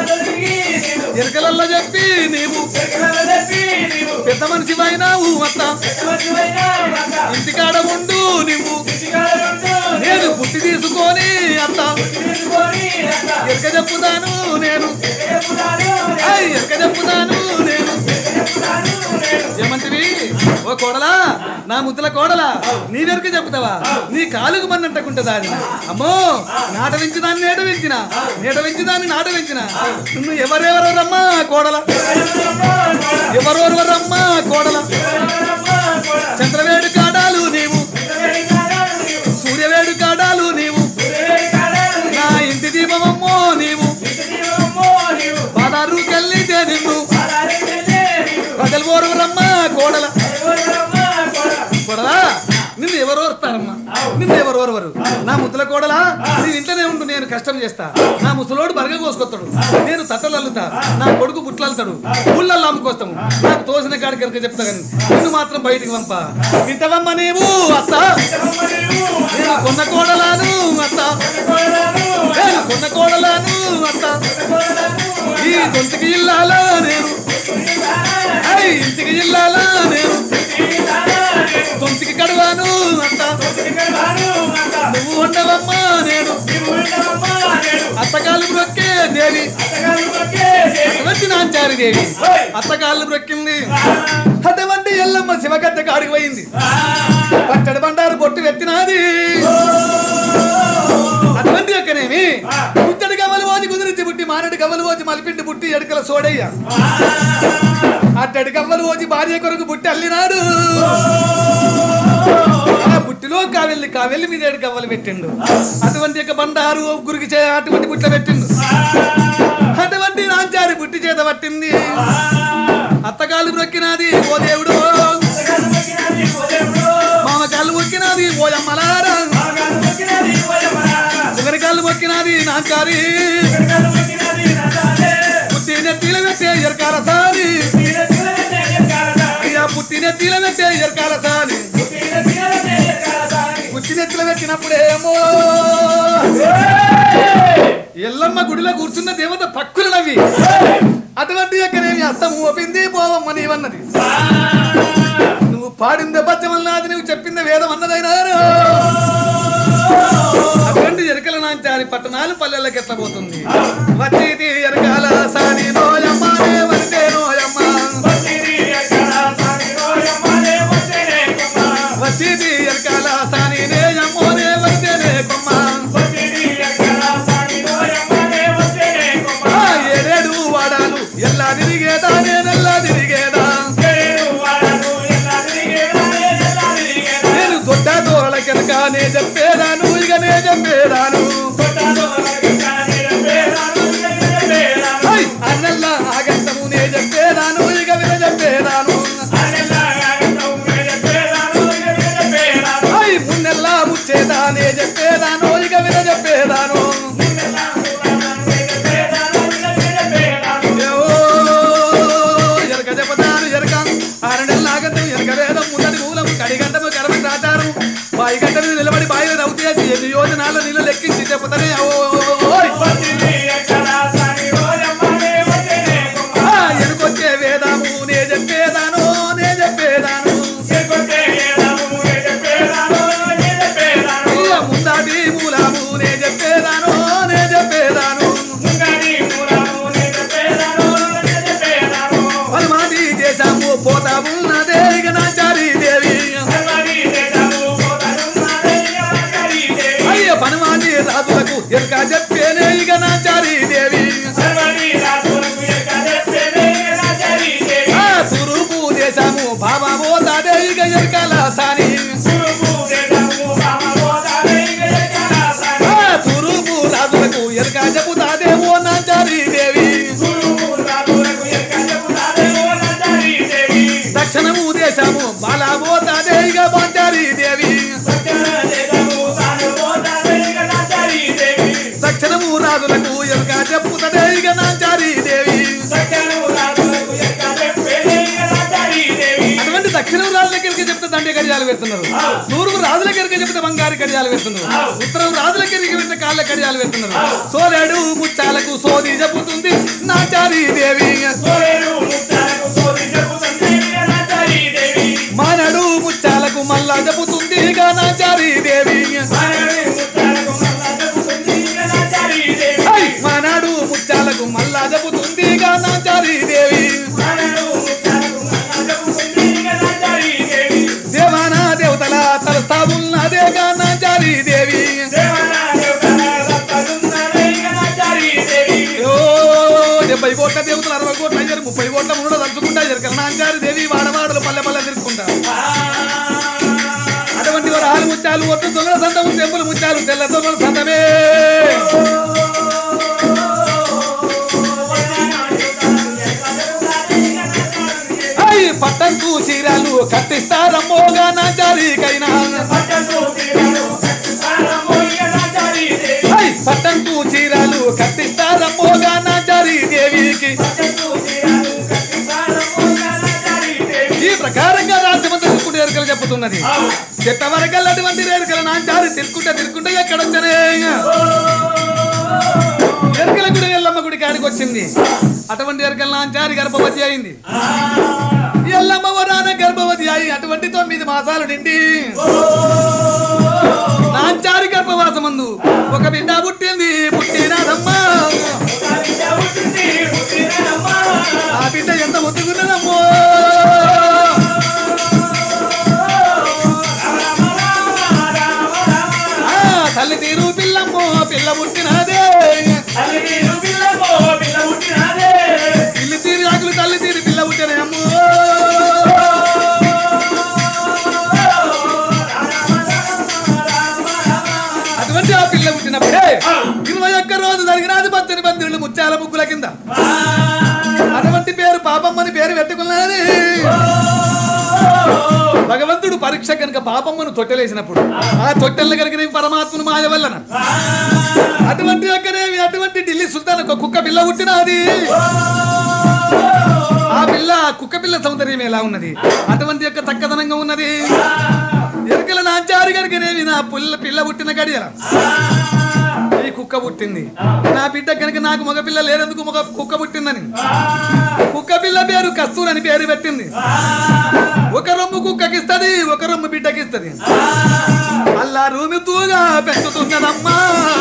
ఎరకలల్లో చెప్పి నీవు పెద్ద మనిషి అయినావు అత్త ఇంటికాడ ఉండు నువ్వు నేను పుట్టి తీసుకొని అత్త ఎరక చెప్పుతాను నేను ఐ, ఎరక చెప్పుతాను నేను ఏమంటివి ఓ కోడలా నా ముద్దుల కోడలా నీవెరక చెప్తావా నీ కాలుకు మన్నంటకుంటుందా అది అమ్మో నాట వెంచుదాన్ని నేట వెంచిన నేట వెంచుదాన్ని నాట వెంచిన నువ్వు ఎవరెవరో రమ్మా కోడల ఎవరెవరు రమ్మా కోడల చంద్రవేడు కాడాలు నీవు సూర్యవేడు కాడాలు నీవు నా ఇంటి దీపమమ్మో నీవు బాదారుకెళ్ళితే నిన్ను ప్రజలు ఓరు రమ్మా కోడల కోడలా నిన్ను ఎవరు ఓరుతారమ్మా నిన్ను ఎవరు ఓరవరు నా ముద్దుల కోడలా నీ ఇంట్లోనే ఉండు నేను కష్టం చేస్తా నా ముసలోడు బరగ కోసుకొస్తాడు నేను తట్టలు అల్లుతా నా కొడుకు బుట్లు అల్లుతాడు ఊళ్ళల్లో అమ్ముకొస్తాము నాకు తోసిన కాడికి కనుక చెప్తా కానీ నిన్ను మాత్రం బయటికి పంప ఇంతవమ్మ నీవు అత్త నేను కొన్న కోడలాను అత్త నేను కొన్న కోడలాను అత్త ఈ గొంతుకి ఇల్లాలా నేను ఐ, ఇంటికి ఇల్లాలా నేను గొంతుకి కడవాను అంత నువ్వు ఉండవమ్మా నేను అత్తకాలు బ్రొక్కే దేవి అటువంటి నాంచారి దేవి అత్తకాళ్ళు బ్రొక్కింది అటువంటి ఎల్లమ్మ శివగద్ద కాడికి పోయింది పచ్చడి బండారు బొట్టు వెత్తినాది అటువంటి యొక్కనేమి ముచ్చడి కవలు పోసి కుదిరించి పుట్టి మానడి కవలు పోసి మలిపిండి పుట్టి ఎడకల సోడయ్య అట్టడి కవ్వలు పోసి భార్య కొరకు పుట్టి అల్లినాడు ఆ పుట్టిలో కావెల్లి కావెల్లి మీద ఏడు కవ్వలు పెట్టిండు అటువంటి యొక్క బండారు గురికి చే అటువంటి పుట్ల పెట్టిండు అటువంటి నాంచారి పుట్టి చేత పట్టింది అత్తకాలు మొక్కినాది ఓ దేవుడు మామ కాళ్ళు మొక్కినాది ఓ అమ్మలారా ఒకరి కాళ్ళు మొక్కినాది నాంచారి పుట్టి నెత్తిల పెట్టే ఎరకాల సారి అయ్యా పుట్టి నెత్తిల పెట్టే ఎరకాల సారి పుట్టి నెత్తిల పెట్టినప్పుడేమో ఎల్లమ్మ గుడిలో కూర్చున్న దేవత పక్కులు నవ్వి అటువంటి యొక్కనేమి అస్తము ఓపింది పోవమ్మ నీవన్నది నువ్వు పాడిందే పద్యమన్నది నువ్వు చెప్పిందే వేదం అన్నదైనా అటువంటి ఎరకల నాంచారి పట్టణాలు పల్లెళ్ళకి ఎట్లా పోతుంది వచ్చేది ఎరకాల సాని నోయమ్మ వరితే నోయమ్మ వచ్చేది ఎరకాల సాని నేయమ్మోనే వరితేనే కొమ్మ ఆ ఏడేడు వాడాలు ఎల్లా తిరిగేదా నేనెల్లా తిరిగేదా నేను దొడ్డ దోరల కెనక నే చెప్పేదాను ఇక నే చెప్పేదాను హై, అన్నెల్లా ఆగంతము నే చెప్పేదాను ఇక విన చెప్పేదాను హై, మున్నెల్లా ముచ్చేదా నే చెప్పేదాను ఇక విన చెప్పేదాను చెప్తానే ఓయ్ ఆ, ఎనుకొచ్చే వేదాము నే చెప్పేదాను నే చెప్పేదాను ఇయ్య ముందాటి మూలాము నే చెప్పేదాను నే చెప్పేదాను పరమాది చేశాము పోతా ఉన్నదే ఇక నాచారి దేవి అయ్య పరమాది రాజులకు ఎరక చెప్పేనే ఇక నాచారి దేవి ఆ సురూపు చేశాము బాబా పోతాదే ఇక ఎరకల సాని ఆ సురూపు రాజులకు ఎరక చెబుతాదే ఓ నాచారి దేవి దక్షిణము దేశము బాలా పోతాదే ఇక బాంచారి దేవి దక్షిణము రాజులకు ఎరక చెప్పుతదే ఇక నాచారి దేవి అటువంటి దక్షిణం రాజుల దగ్గరికి చెప్తే దండే కడియాలు పెడుతున్నారు తూర్పు రాజుల దగ్గరికి చెప్తే బంగారు కడియాలు పెడుతున్నారు ఉత్తరం రాజుల దగ్గరికి వెళ్తే కాళ్ళ కడియాలు పెడుతున్నారు సోలేడు ముచ్చాలకు సోది చెప్పుతుంది నాచారి దేవి మానడు ముచ్చాలకు మల్లా చెప్పుతుంది ఇక నాచారి దేవి హై! మానాడు ముచ్చాలకు మల్లా చెప్పుతుంది ఇక నాచారి దేవి దేవానా దేవతల తలస్తా ఉన్నదే గా నాచారి దేవి ఓ డెబ్బై కోట్ల దేవతలు అరవై కోట్ల అయ్యారు ముప్పై కోట్ల ముందు తలుచుకుంటా జరగదు నాంచారి దేవి వాడవాడలు పల్లె పల్లె తిరుగుకుంటారు అటువంటి వారు ఆలు ముత్యాలు ఒట్టు దొంగల సంతము చెంపులు ముత్యాలు తెల్ల దొంగల సంతమే అయ్యి పట్టంకు చీరాలు కట్టిస్తారమ్మోగా నాచారికైనా అయ్యి పట్టంకు చీరాలు కట్టిస్తారమ్మోగా నాచారి దేవికి ఈ ప్రకారంగా రాజ్యమంతా తిరుక్కుంటే ఎరుకలు చెప్పుతున్నది చెత్త వరకల్ అటువంటి ఎరుకల నాంచారి తిరుక్కుంటే తిరుక్కుంటే ఎక్కడొచ్చనే ఎరుకల గుడి ఎల్లమ్మ గుడి కాడికి వచ్చింది అటువంటి ఎరుకల నాంచారి గర్భవతి అయింది ఎల్లమ్మ వరాన గర్భవతి అయి అటువంటి తొమ్మిది మాసాలు నిండి నాంచారి గర్భవాసమందు ఒక బిడ్డ పుట్టింది పుట్టినాదమ్మా ఆ బిడ్డ ఎంత ముద్దుకున్నదమ్మో ఆ, తల్లి తీరు పిల్లమ్మో పిల్ల పుట్టినదే ఇల్లు తీరి ఆకులు తల్లి తీరి పిల్ల పుట్టిన అమ్మో అటువంటి ఆ పిల్ల పుట్టినప్పుడే ఇరవై ఒక్క రోజు జరిగినది పచ్చని పందిరులు ముత్యాల ముగ్గుల కింద అటువంటి పేరు పాపమ్మని పేరు పెట్టుకున్నది భగవంతుడు పరీక్ష కనుక పాపమ్మను తొట్టెలేసినప్పుడు ఆ తొట్టెల కనుక పరమాత్మను మాయ వల్లన అటువంటి యొక్కనేవి అటువంటి ఢిల్లీ సుల్తాన్ ఒక కుక్క పిల్ల పుట్టినది ఆ పిల్ల కుక్క పిల్ల సౌందర్యం ఎలా ఉన్నది అటువంటి యొక్క చక్కదనంగా ఉన్నది ఎరుకల నాచారి కనుకనేవి నా పుల్ల పిల్ల పుట్టిన గడియల ఈ కుక్క పుట్టింది నా బిడ్డ కనుక నాకు మగ పిల్ల లేనందుకు మగ కుక్క పుట్టిందని కుక్క పిల్ల పేరు కస్తూర్ అని పేరు పెట్టింది ఒక రొమ్ము కుక్కకిస్తది ఒక రొమ్ము బిడ్డకిస్తది అల్లా రూమితూగా పెంచుతున్నదమ్మా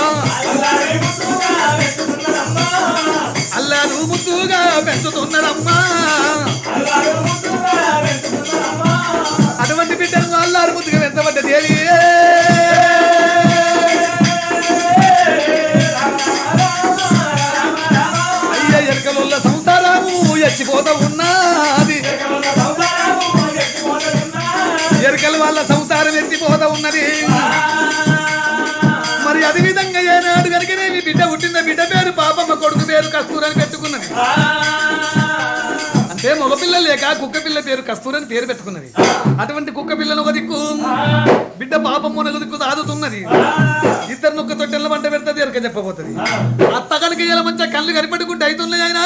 అల్లా రూముతూగా పెంచుతున్నదమ్మా అటువంటి బిడ్డను అల్లారు ముద్దుగా పెంచబడ్డ దేవి అయ్య ఎరకలుల్ల సంసారము ఎచ్చిపోతా ఉన్నది ఎరకల వాళ్ళ సంసారం ఎత్తిపోతా ఉన్నది మరి అదే విధంగా ఏనాడు కనుకనే మీ బిడ్డ పుట్టిన బిడ్డ పేరు పాపమ్మ కొడుకు పేరు కస్తూరని పెట్టుకున్నది అంటే మగపిల్ల లేక కుక్క పిల్ల పేరు కస్తూరని పేరు పెట్టుకున్నది అటువంటి కుక్క పిల్లను ఒక దిక్కు బిడ్డ పాపమ్మ ఒక దిక్కు సాదుతున్నది ఇద్దరు ఒక్క తొట్టెల మంట పెడుతుంది ఎరక చెప్పబోతుంది అత్త కనుక ఇలా మంచిగా కళ్ళు కనిపెట్టుకుంటే అవుతున్నాయి ఆయన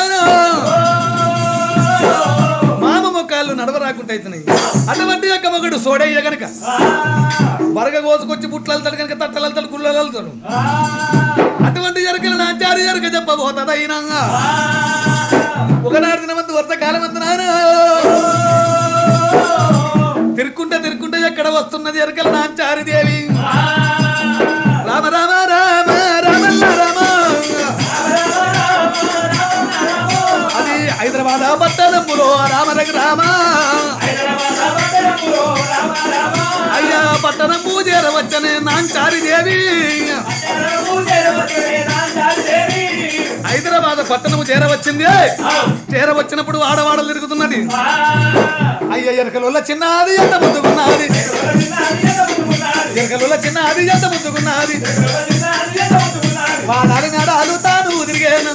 మామ మొక్కాళ్ళు నడవరాకుంటే అవుతున్నాయి అటువంటి యొక్క మగుడు సోడయ్య గనక బరగ కోసుకొచ్చి బుట్లు వెళ్తాడు కనుక తట్టలు వెళ్తాడు గుళ్ళలు వెళ్తాడు అటువంటి ఎరకలు నాచారి ఎరక చెప్పబోతదైనా ఒకనాడు దినమంత వర్షకాలం అంత నాయన తిరుక్కుంటే తిరుక్కుంటే ఎక్కడ వస్తున్నది ఎరకల నాచారి దేవి రామ రామ రామ రామల్ల రామ అది హైదరాబాద్ పట్టణములో రామరగ రామ అయ్యా పట్టణం పూజేర వచ్చనే నాంచారి దేవి హైదరాబాద్ పట్టణము చేరవచ్చింది చేరవచ్చినప్పుడు ఆడవాడలు తిరుగుతున్నది అయ్య ఎరకల చిన్నది ఎంత ముందుకున్నది ఎరకల చిన్నది ఎంత ముందుకున్నది వాడాలి మేడాలు తాను తిరిగాను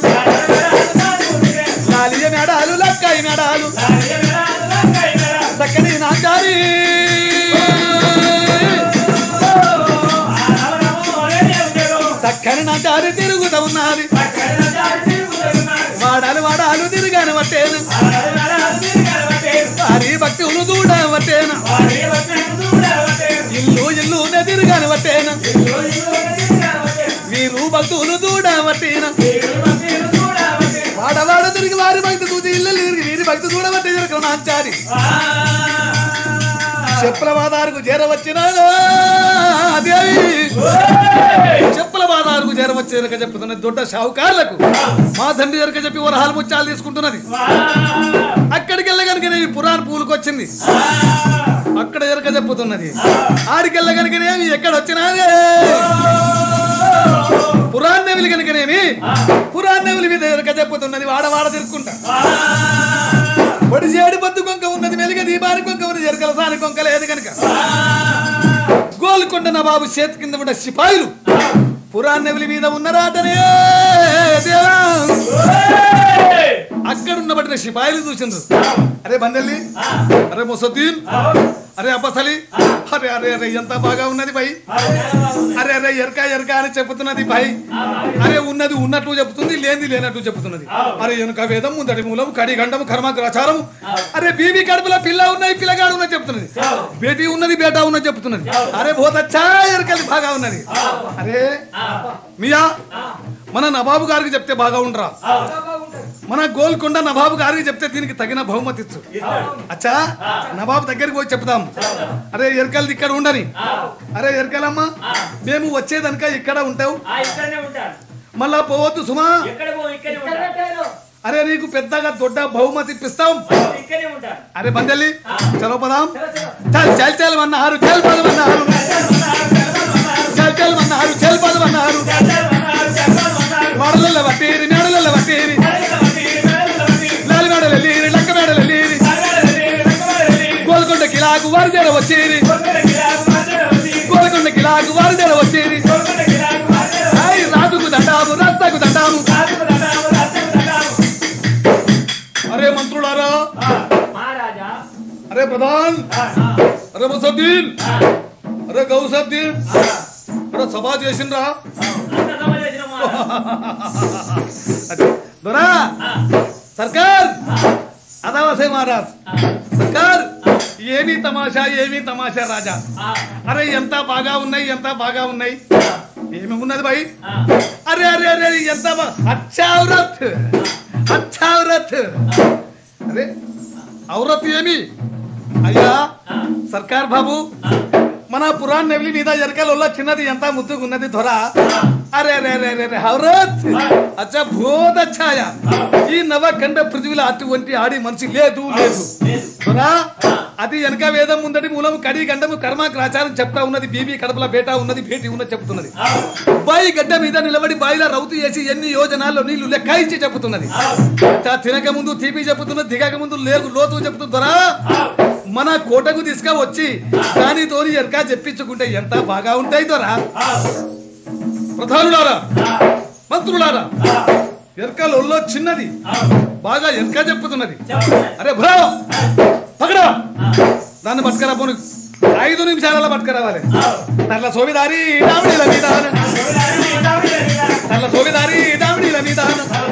లాలియ మేడాలు లక్కాయి మేడాలు చక్కని నాచారి చక్కని నాచారి తిరుగుతూ ఉన్నది వాడాలి వాడాలు తిరిగాను పట్టేను వారి భక్తులు దూడ పట్టేను ఇల్లు ఇల్లు తిరిగాను పట్టేను వీరు భక్తులు దూడ పట్టేను వాడవాడ తిరిగి వారి భక్తి చూసి ఇల్లు తిరిగి వీరి భక్తి చూడబట్టి జరగవు నాచారి చెప్పుల బాదారుకు చేరవచ్చిన దేవి చెప్పుల బాదారుకు చేరవచ్చిన చెప్పుతున్నది దొడ్డ షావుకారులకు మా తండ్రి జరక చెప్పి వరహాలు ముత్యాలు తీసుకుంటున్నది అక్కడికి వెళ్ళగనుకనే పురాణ పూలకు వచ్చింది అక్కడ జరక చెప్పుతున్నది ఆడికి వెళ్ళగనుకనేమి ఎక్కడ వచ్చినాదే పురాణెవిలి కనుకనేమి పురాణెవిలి మీద ఎరక చెప్పుతున్నది వాడవాడ తిరుక్కుంటా పొడిసేడు బద్దు కొంక ఉన్నది మెలిగ దీపాని కొంక ఉన్నది ఎరకల సాని కొంక లేదు కనుక గోల్కొండ నవాబు చేతి కింద ఉన్న సిపాయిలు పురాణెవిలి మీద ఉన్నరాటనే దేవా అక్కడ ఉన్నబడిన సిపాయిలు చూసిండ్రు అరే బందెల్లి అరే ముసద్దీన్ అరే అబ్బసలి అరే అరే అరే ఎంత బాగా ఉన్నది భయ్ అరే అరే ఎరక ఎరక అని చెప్తున్నది భయ్ అరే ఉన్నది ఉన్నట్లు చెప్తుంది లేనిది లేనట్లు చెప్తున్నది అరే వెనుక వేదం ముందటి మూలం కడి గండము కర్మ గ్రచారము అరే బీబీ కడుపులో పిల్ల ఉన్నాయి పిల్లగాడు ఉన్నది చెప్తున్నది బేటీ ఉన్నది బేటా ఉన్నది చెప్తున్నది అరే బోతచ్చా ఎరకది బాగా ఉన్నది అరే మియా మన నవాబు గారికి చెప్తే బాగా ఉండరా మన గోల్కొండ నవాబు గారికి చెప్తే దీనికి తగిన బహుమతి ఇచ్చు అచ్చా నవాబు దగ్గరికి పోయి చెప్తాం అరే ఎరకలది ఇక్కడ ఉండని అరే ఎరకలమ్మ మేము వచ్చేదనక ఇక్కడ ఉంటావు ఇక్కడనే ఉంటాను మళ్ళా పోవద్దు సుమా ఎక్కడ పో ఇక్కడనే ఉంటాను అరే నీకు పెద్దగా దొడ్డ బహుమతి ఇప్పిస్తాం ఇక్కడనే ఉంటాను అరే బందెల్లి చలో పదాం చల్ చల్ చల్ అన్నారు చల్ పదమన్నారు చల్ చల్ అన్నారు చల్ పదమన్నారు వాడలలో వట్టేరి మేడలలో వట్టేరి లాలి మేడలు వెళ్ళేరి లక్క మేడలు వెళ్ళేరి గోల్కొండ కిలాకు వారి జడ వచ్చేరి గోల్కొండ కిలాకు వారి జడ వచ్చేరి ఆయ్ రాజుకు దండాము రస్తాకు దండాము అరే మంత్రులారా మహారాజా అరే ప్రధాన్ అరే ముసద్దీన్ అరే గౌసద్దీన్ అరే సభా చేసిండ్రా అంత సభ చేసిన మహారాజా అదే, దొరా సర్కార్ అదావసే మహారాజ్ సర్కార్ ఏమీ తమాషా ఏమీ తమాషా రాజా అరే ఎంత బాగా ఉన్నాయి ఎంత బాగా ఉన్నాయి ఏమి ఉన్నది భాయ్ అరే అరే అరే ఎంత బా- అచ్చా ఔరత్ అచ్చా ఔరత్ అరే ఔరత్ ఏమి అయ్యా సర్కార్ బాబు మన పురాణ్ నెవిలి మీద ఎరకలలో చిన్నది ఎంత ముద్దుగా ఉన్నది ధొర అరే అరే అరే అరే అరే హౌరత్ అచ్చా బోధ ఛాయ ఈ నవఖండ పృథ్వీలో అటువంటి ఆడి మనిషి లేదు లేదు ధొర అది వెనక వేదం ముందటి మూలము కడి గండము కర్మ గ్రాచారం చెప్తా ఉన్నది బీబీ కడపల బేటా ఉన్నది భేటీ ఉన్నది చెప్తున్నది బాయి గడ్డ మీద నిలబడి బాయిలో రౌతు చేసి ఎన్ని యోజనాల్లో నీళ్లు లెక్కాయించి చెప్తున్నది అచ్చా తినక ముందు తీపి చెప్తున్నది దిగక ముందు లేకు లోతు చెప్తుందరా మన కోటకు తీసుకువచ్చి దానితోని ఎరక చెప్పించుకుంటే ఎంత బాగా ఉంటాయి దొరా ప్రధానులారా మంత్రులారా ఎరకలలో చిన్నది బాగా ఎరక చెప్పుతున్నది అరే భ్రా పకడా దాన్ని పట్టుకరా పోను ఐదు నిమిషాలలో పట్టుకురావాలి నల్ల సోవిదారి దామిడీల మీద నల్ల సోవిదారి దామిడీల మీద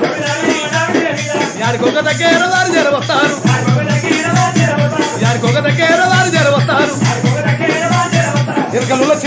యాడికొక దగ్గర వారు జర వస్తారు యాడికొక దగ్గర వారు జర వస్తారు ఎరకలలో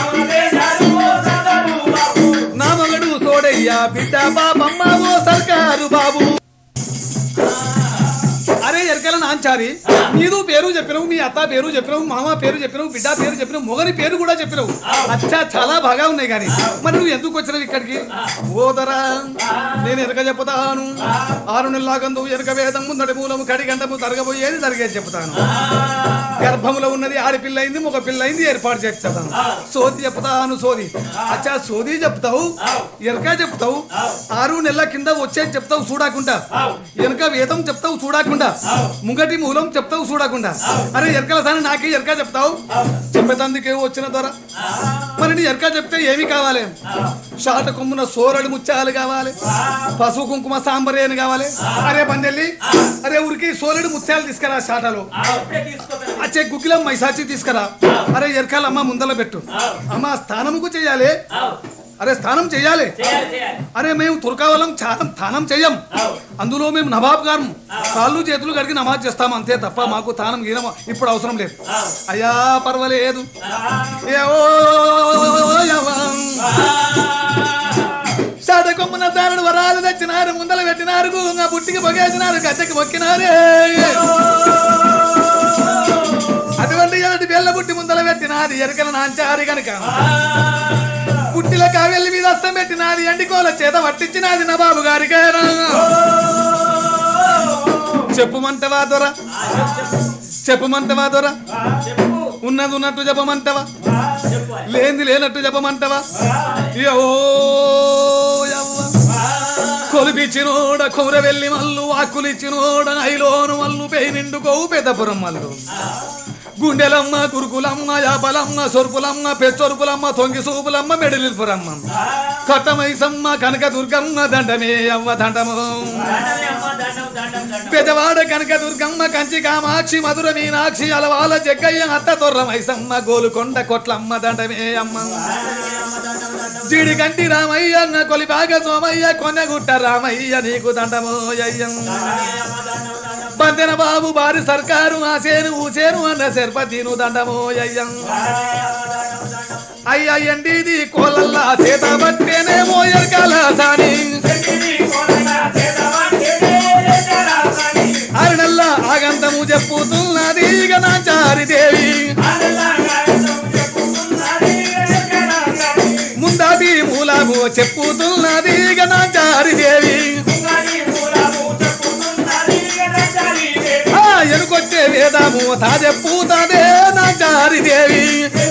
నాంచారి నీదు పేరు చెప్పినవు మీ అత్త పేరు చెప్పినవు మామ పేరు చెప్పినవు బిడ్డ పేరు చెప్పినవు మొగని పేరు కూడా చెప్పినవు అచ్చా చాలా బాగా ఉన్నాయి కానీ మరి నువ్వు ఎందుకు వచ్చినవి ఇక్కడికి ఓదరా నేను ఎనక చెప్తాను ఆరు నెలల గందు ఎనక వేదం ముందటి మూలము కడి గంటము జరగబోయేది జరిగేది చెప్తాను గర్భములో ఉన్నది ఆడపిల్ల అయింది మగ పిల్ల అయింది ఏర్పాటు చేస్తాను సోది చెప్తాను సోది అచ్చా సోది చెప్తావు ఎనక చెప్తావు ఆరు నెలల కింద వచ్చేది చెప్తావు చూడకుండా వెనక వేదం చెప్తావు చూడకుండా ముంగటి మూలం చెప్తావు చూడకుండా అరే ఎరకల సాని నాకే ఎరక చెప్తావు చెప్పేతందుకే వచ్చిన ద్వారా మరి నీ ఎరక చెప్తే ఏమి కావాలి షాట కొమ్మున సోరడు ముత్యాలు కావాలి పసుపు కుంకుమ సాంబరేని కావాలి అరే బందెల్లి అరే ఊరికి సోరడు ముత్యాలు తీసుకురా షాటలో ఇప్పుడే తీసుకొస్తాను అచ్చే గుగ్గిలం మైసాచి తీసుకురా అరే ఎరకాలమ్మ ముందల పెట్టు అమ్మ స్థానముకు చెయ్యాలి ఆవు. అరే స్థానం చెయ్యాలి చేయాలి చేయాలి అరే మేము తురకావలం చాలా తానం చెయ్యం అందులో మేము నవాబ్ గారు కాళ్ళు చేతులు కడిగి నమాజ్ చేస్తాం అంతే తప్ప మాకు తానం గీనం ఇప్పుడు అవసరం లేదు అయ్యా పర్వాలేదు ఏ ఓ యవ్వ. సాట కొమ్మున దారుడు వరాలు తెచ్చినారు ముందల పెట్టినారు గూంగ పుట్టికి పొగేసినారు గద్దెకి మొక్కినారే అటువంటి ఎలాంటి బెల్ల పుట్టి ముందల పెట్టినాది ఎరకల నాంచారి కనుక పుట్టిల కావెల్లి మీద అస్తం పెట్టినాది ఎండికోల చేత పట్టించినాది నా బాబు గారికేనా చెప్పుమంటవా దొర చెప్పుమంటవా దొర చెప్పు ఉన్నది ఉన్నట్టు చెప్పమంటవా చెప్పు లేనిది లేనట్టు చెప్పమంటవా యో యవ్వ. కొలిపిచ్చినోడ కొమర వెళ్ళి మల్లు ఆకులిచ్చినోడ ఐలోను మల్లు పెయి నిండుకోవు పెద్దపురం మల్లు గుండెలమ్మ కురుకులమ్మ యాపలమ్మ సొరుపులమ్మ పెచ్చొరుపులమ్మ తొంగి సూపులమ్మ మెడలిపురమ్మ కొట్టమైసమ్మ కనక దుర్గమ్మ దండమే అవ్వ దండము దండమే అమ్మ దండం దండం దండం పెదవాడ కనక దుర్గమ్మ కంచి కామాక్షి మధుర మీనాక్షి అలవాల జగ్గయ్య అత్త తొర్ర మైసమ్మ గోలుకొండ కొట్లమ్మ దండమే అమ్మ జీడి కంటి రామయ్య అన్న కొలిబాగ సోమయ్య కొనగుట్ట రామయ్య నీకు దండమో అయ్యం బందెన బాబు బారి సర్కారు ఆసేను ఊసేను అన్న శర్పతిను దండమో అయ్యం అయ్యండి కోలల్లా చేత బట్టేనేమో ఎరకాల సాని అరుణల్లా ఆగంతము చెప్పుతున్నది ఇక నా చారిదేవి ముందాది మూలాము చెప్పుతున్నది ఇక నా చారిదేవి ఆ ఎనుకొచ్చే వేదము తా చెప్పుతాదే నా చారిదేవి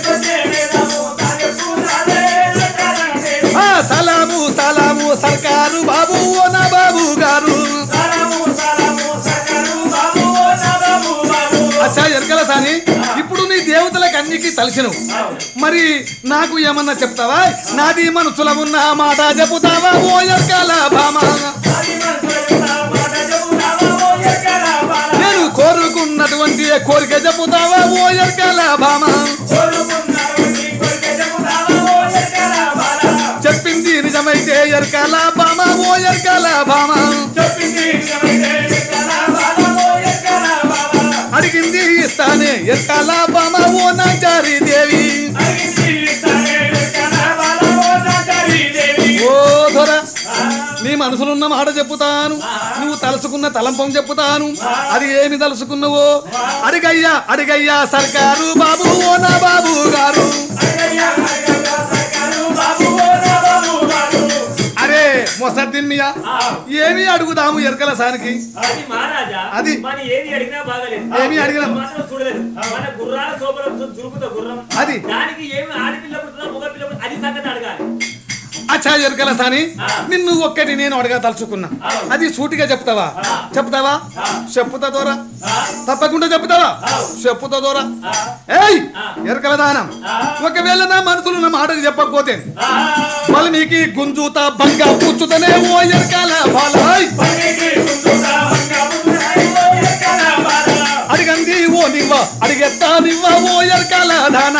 ఆ సలాము సలాము సర్కారు బాబు ఓ నా బాబు గారు అచ్చా ఎరకల సాని ఇప్పుడు నీ దేవతలకు అన్నికి తలసినవు మరి నాకు ఏమన్నా చెప్తావా నాది మనసుల ఉన్న మాట చెబుతావా ఓ ఎరకల భామ నేను కోరుకున్నటువంటి కోరిక చెబుతావా ఓ ఎరకల భామ చెప్పింది నిజమైతే ఎరకల భామ ఓ ఎరకల భామ అడిగింది ఇస్తానే ఎరకల భామ ఓ నాచారి దేవి ఓ దొర నీ మనసులున్న మాట చెప్పుతాను నువ్వు తలుసుకున్న తలంపం చెప్పుతాను అది ఏమి తలుసుకున్నావో అడిగయ్యా అడిగయ్యా సర్కారు బాబు ఓ నా బాబు గారు అరే మొసద్దిన్ మియా ఏమి అడుగుదాము ఎరకల సానికి అది మహారాజా అది. మరి ఏది అడిగినా బాగలేదు ఏమి అడిగినా- మాత్రం చూడలేదు మన గుర్రాల సోపరం చురుకుతో గుర్రం అది. దానికి ఏమి ఆడపిల్ల పుడుతుందా మగ పిల్ల పుడుతుందా అది సంగతి అడగాలి అచ్చా ఎరకల సాని నిన్ను ఒక్కటి నేను అడగా తలుచుకున్నా అది సూటిగా చెప్తావా చెప్తావా చెప్పుతా దూరా తప్పకుండా చెప్తావా చెప్పుతా దూరా ఏయ్ ఎరకల దానం ఒకవేళ నా మనసులు నా మాటకు చెప్పకపోతే వాల్మీకి గుంజుత బంగా పుచ్చుతనే ఓ ఎరకాల బాలాయ్ అడిగంది ఓ నివ్వ అడిగెత్తా నివ్వ ఓ ఎరకాల దాన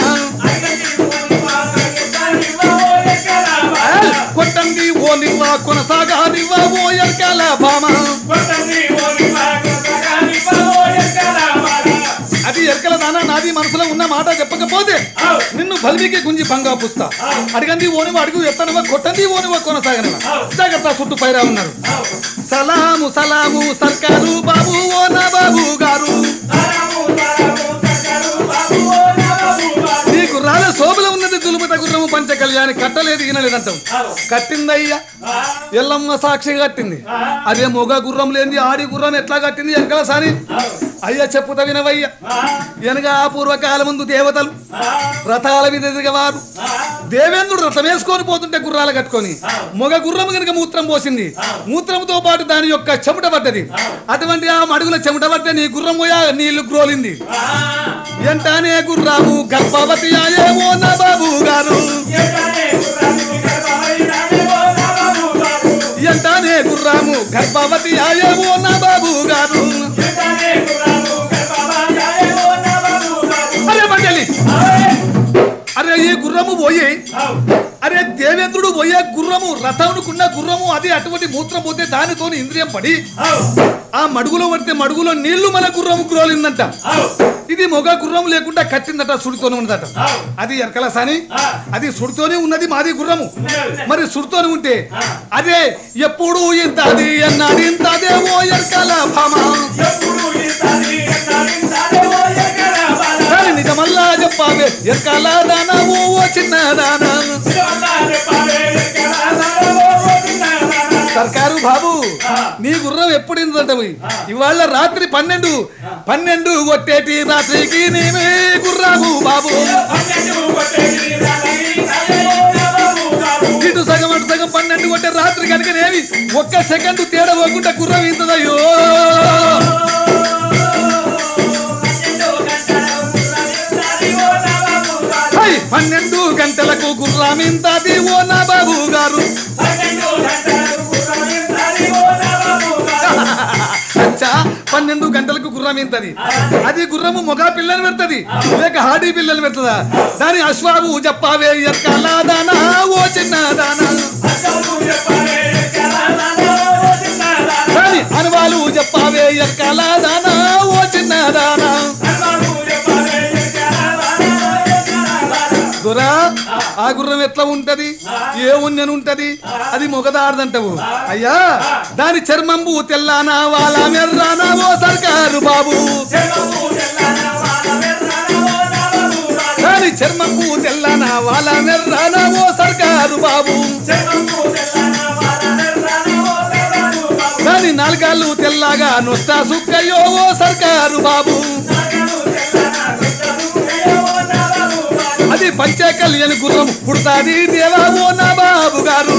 ఏయ్, కొట్టంది ఓ నివ్వ కొనసాగా నివ్వ ఓ ఎరకాల భామ అది ఎరకల దాన నా నాది మనసులో ఉన్న మాట చెప్పకపోతే నిన్ను బలిమికి గుంజి బంగా పుస్తా అడిగంది ఓనివ అడుగు ఎత్తనవా కొట్టంది ఓనివ కొనసాగనవా జాగ్రత్త చుట్టూ పైరా ఉన్నారు సలాము సలాము సర్కారు బాబు ఓ నా బాబు గారు నీకు రాల శోభలో ఉన్నది దులుపత గుర్రము పంచ కళ్యాణి కట్టలేదు ఈనలేదంటాం కట్టిందయ్యా ఎల్లమ్మ సాక్షి కట్టింది అదే మొగ గుర్రం లేని ఆడి గుర్రం ఎట్లా కట్టింది వెనకాల సారి అయ్యా చెప్పుతా వినవయ్యా వెనక ఆ పూర్వకాల ముందు దేవతలు రథాల మీద ఎదిగవారు దేవేంద్రుడు రథం వేసుకొని పోతుంటే గుర్రాలు కట్టుకొని మొగ గుర్రం కనుక మూత్రం పోసింది మూత్రంతో పాటు దాని యొక్క చెమట పడ్డది అటువంటి ఆ మడుగుల చెమట పడితే నీ గుర్రం పోయా నీళ్లు గ్రోలింది ఎంటానే గుర్రాము గర్భవతి ఆయే ఓ నా బాబు గారు ఎంటానే గుర్రాము గర్భవతి ఆయే ఓ నా బాబు గారు అరే మండలి అరే ఈ గుర్రము పోయి అరే దేవేంద్రుడు పోయే గుర్రము రథమునుకున్న గుర్రము అది అటువంటి మూత్రం పోతే దానితో ఇంద్రియం పడి ఆ మడుగులో పడితే మడుగులో నీళ్లు మన గుర్రము గ్రోలిందంట ఇది మొగ గుర్రం లేకుండా కట్టిందట సుడితోనే ఉన్నదట అది ఎరకల సాని అది సుడితోనే ఉన్నది మాది గుర్రము మరి సుడితోనే ఉంటే అదే ఎప్పుడు ఇంత అది ఎన్నాడు ఇంత అదే ఓ ఎరకల భామ కానీ నిజమల్లా చెప్పావే ఎరకల దానా ఓ ఓ చిన్న దానా సర్కారు బాబు నీ గుర్రం ఎప్పుడు ఇందంటవి ఇవాళ రాత్రి పన్నెండు పన్నెండు కొట్టేటి రాత్రికి నేనే గుర్రాము బాబు ఇటు సగం అటు సగం పన్నెండు కొట్టే రాత్రి కనుక నేవి ఒక్క సెకండ్ తేడా పోకుండా గుర్రం ఇంతదయ్యో హై, పన్నెండు గంటలకు గుర్రం ఇంతది ఓ నా బాబు గారు అచ్చా పన్నెండు గంటలకు గుర్రం ఇంతది అది గుర్రము మొగ పిల్లని పెడుతుంది లేక హాడీ పిల్లని పెడుతుందా దాని అశ్వాబు చెప్పావే ఎక్కల దానా ఓ చిన్న దానా దాని అనువాలు చెప్పావే ఎక్కల దానా ఓ చిన్న దానా గురా ఆ గుర్రం ఎట్లా ఉంటది ఏ ఉన్నెను ఉంటది అది మొగదారదంటవు అయ్యా దాని చర్మంబు తెల్లానా వాళ్ళ మెర్రానా ఓ సర్కారు బాబు దాని చర్మంబు తెల్లానా వాళ్ళ మెర్రానా ఓ సర్కారు బాబు దాని నాలుగాళ్ళు తెల్లగా నొస్తా సుక్కయ్యో ఓ సర్కారు బాబు అది పంచ కళ్యాణి గుర్రం పుడతాది దేవా ఓ నా బాబు గారు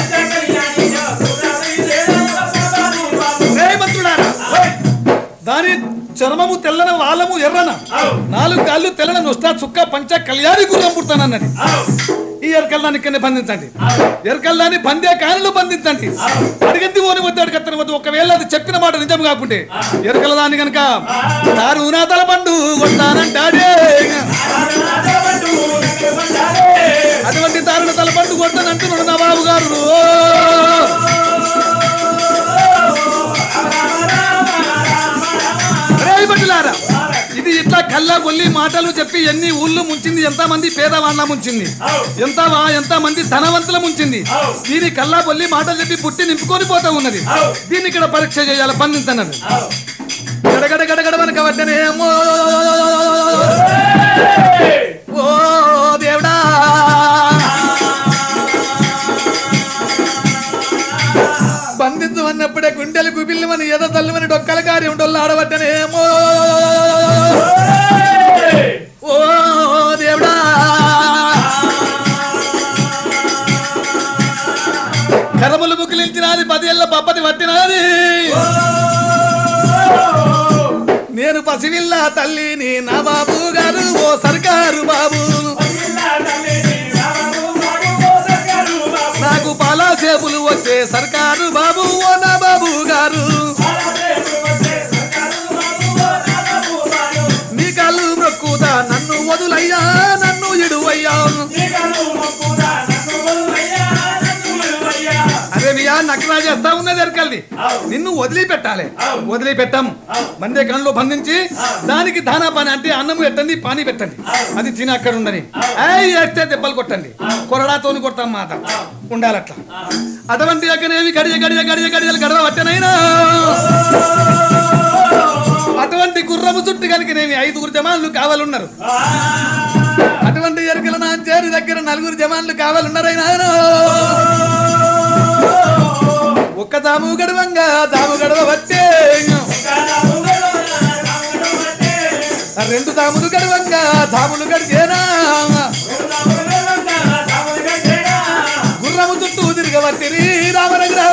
రేమంతుడారా దాని చర్మము తెల్లన వాళ్ళము ఎర్రన నాలుగు కాళ్ళు తెల్లన నొస్తా చుక్క పంచ కళ్యాణి గుర్రం పుడతానన్నది ఈ ఎరకల్లాన్ని ఇక్కడనే బంధించండి ఎరకల్లాన్ని బందే కాయలు బంధించండి అడిగద్ది ఓని వద్ద అడిగత్తని వద్దు ఒకవేళ అది చెప్పిన మాట నిజం కాకుంటే ఎరకల దాన్ని గనక తారు నా తల పండు కొట్టానంటాడే అటువంటి తారుణ తల పండు కొట్టానంటున్నాడు నా బాబు గారు రేయ్ భటులారా, ఇది ఇట్లా కల్లా బొల్లి మాటలు చెప్పి ఎన్ని ఊళ్ళు ముంచింది ఎంత మంది పేదవాళ్ళ ముంచింది ఎంత వా- ఎంత మంది ధనవంతుల ముంచింది దీని కల్లా బొల్లి మాటలు చెప్పి పుట్టి నింపుకొని పోతా ఉన్నది దీన్ని ఇక్కడ పరీక్ష చేయాలి బంధించన్నాడు గడగడ గడగడ మనక వద్దనేమో ఓ దేవుడా బంధించు అన్నప్పుడే గుండెలు గుబిల్లు ఎద తల్లుమని డొక్కల కార్యం డొల్ల ఆడబట్టనేమో ఓ దేవుడా కరములు ముకిలించినది పదేళ్ల పప్పది పట్టినది నేను పసివిల్ల తల్లిని నా బాబు గారు ఓ సర్కారు బాబు నాకు పాలా సేపులు వచ్చే సర్కారు బాబు ఓ నా బాబు గారు నీ కాళ్ళు మొక్కుతా నన్ను వదులయ్యా నన్ను ఇడువయ్యా అరే మీ అయ్యా నకరా చేస్తా ఉన్నది ఎరకల్ది నిన్ను వదిలిపెట్టాలి వదిలిపెట్టాం మందే కళ్ళు బంధించి దానికి దానా పాని అంటే అన్నం పెట్టండి పానీ పెట్టండి అది తిని అక్కడ ఉండని ఏయ్ ఎత్తే దెబ్బలు కొట్టండి కొరడాతోని కొడతాం మాట ఉండాలట్లా అటువంటి అక్కనేమి గడియ గడియ గడియ గడియలు గడవ పట్టనైనా అటువంటి గుర్రము చుట్టూ కలిగినేమి ఐదుగురు జమాన్లు కావాలన్నారు అటువంటి ఎరుకల నా చేరి దగ్గర నలుగురు జమాన్లు కావాలన్నారైనా ఒక్క తాము గడవంగా తాము గడవ వచ్చే రెండు తాములు గడవంగా తాములు గడిచేనా గుర్రము చుట్టూ తిరగబట్టిరి రామర గ్రామ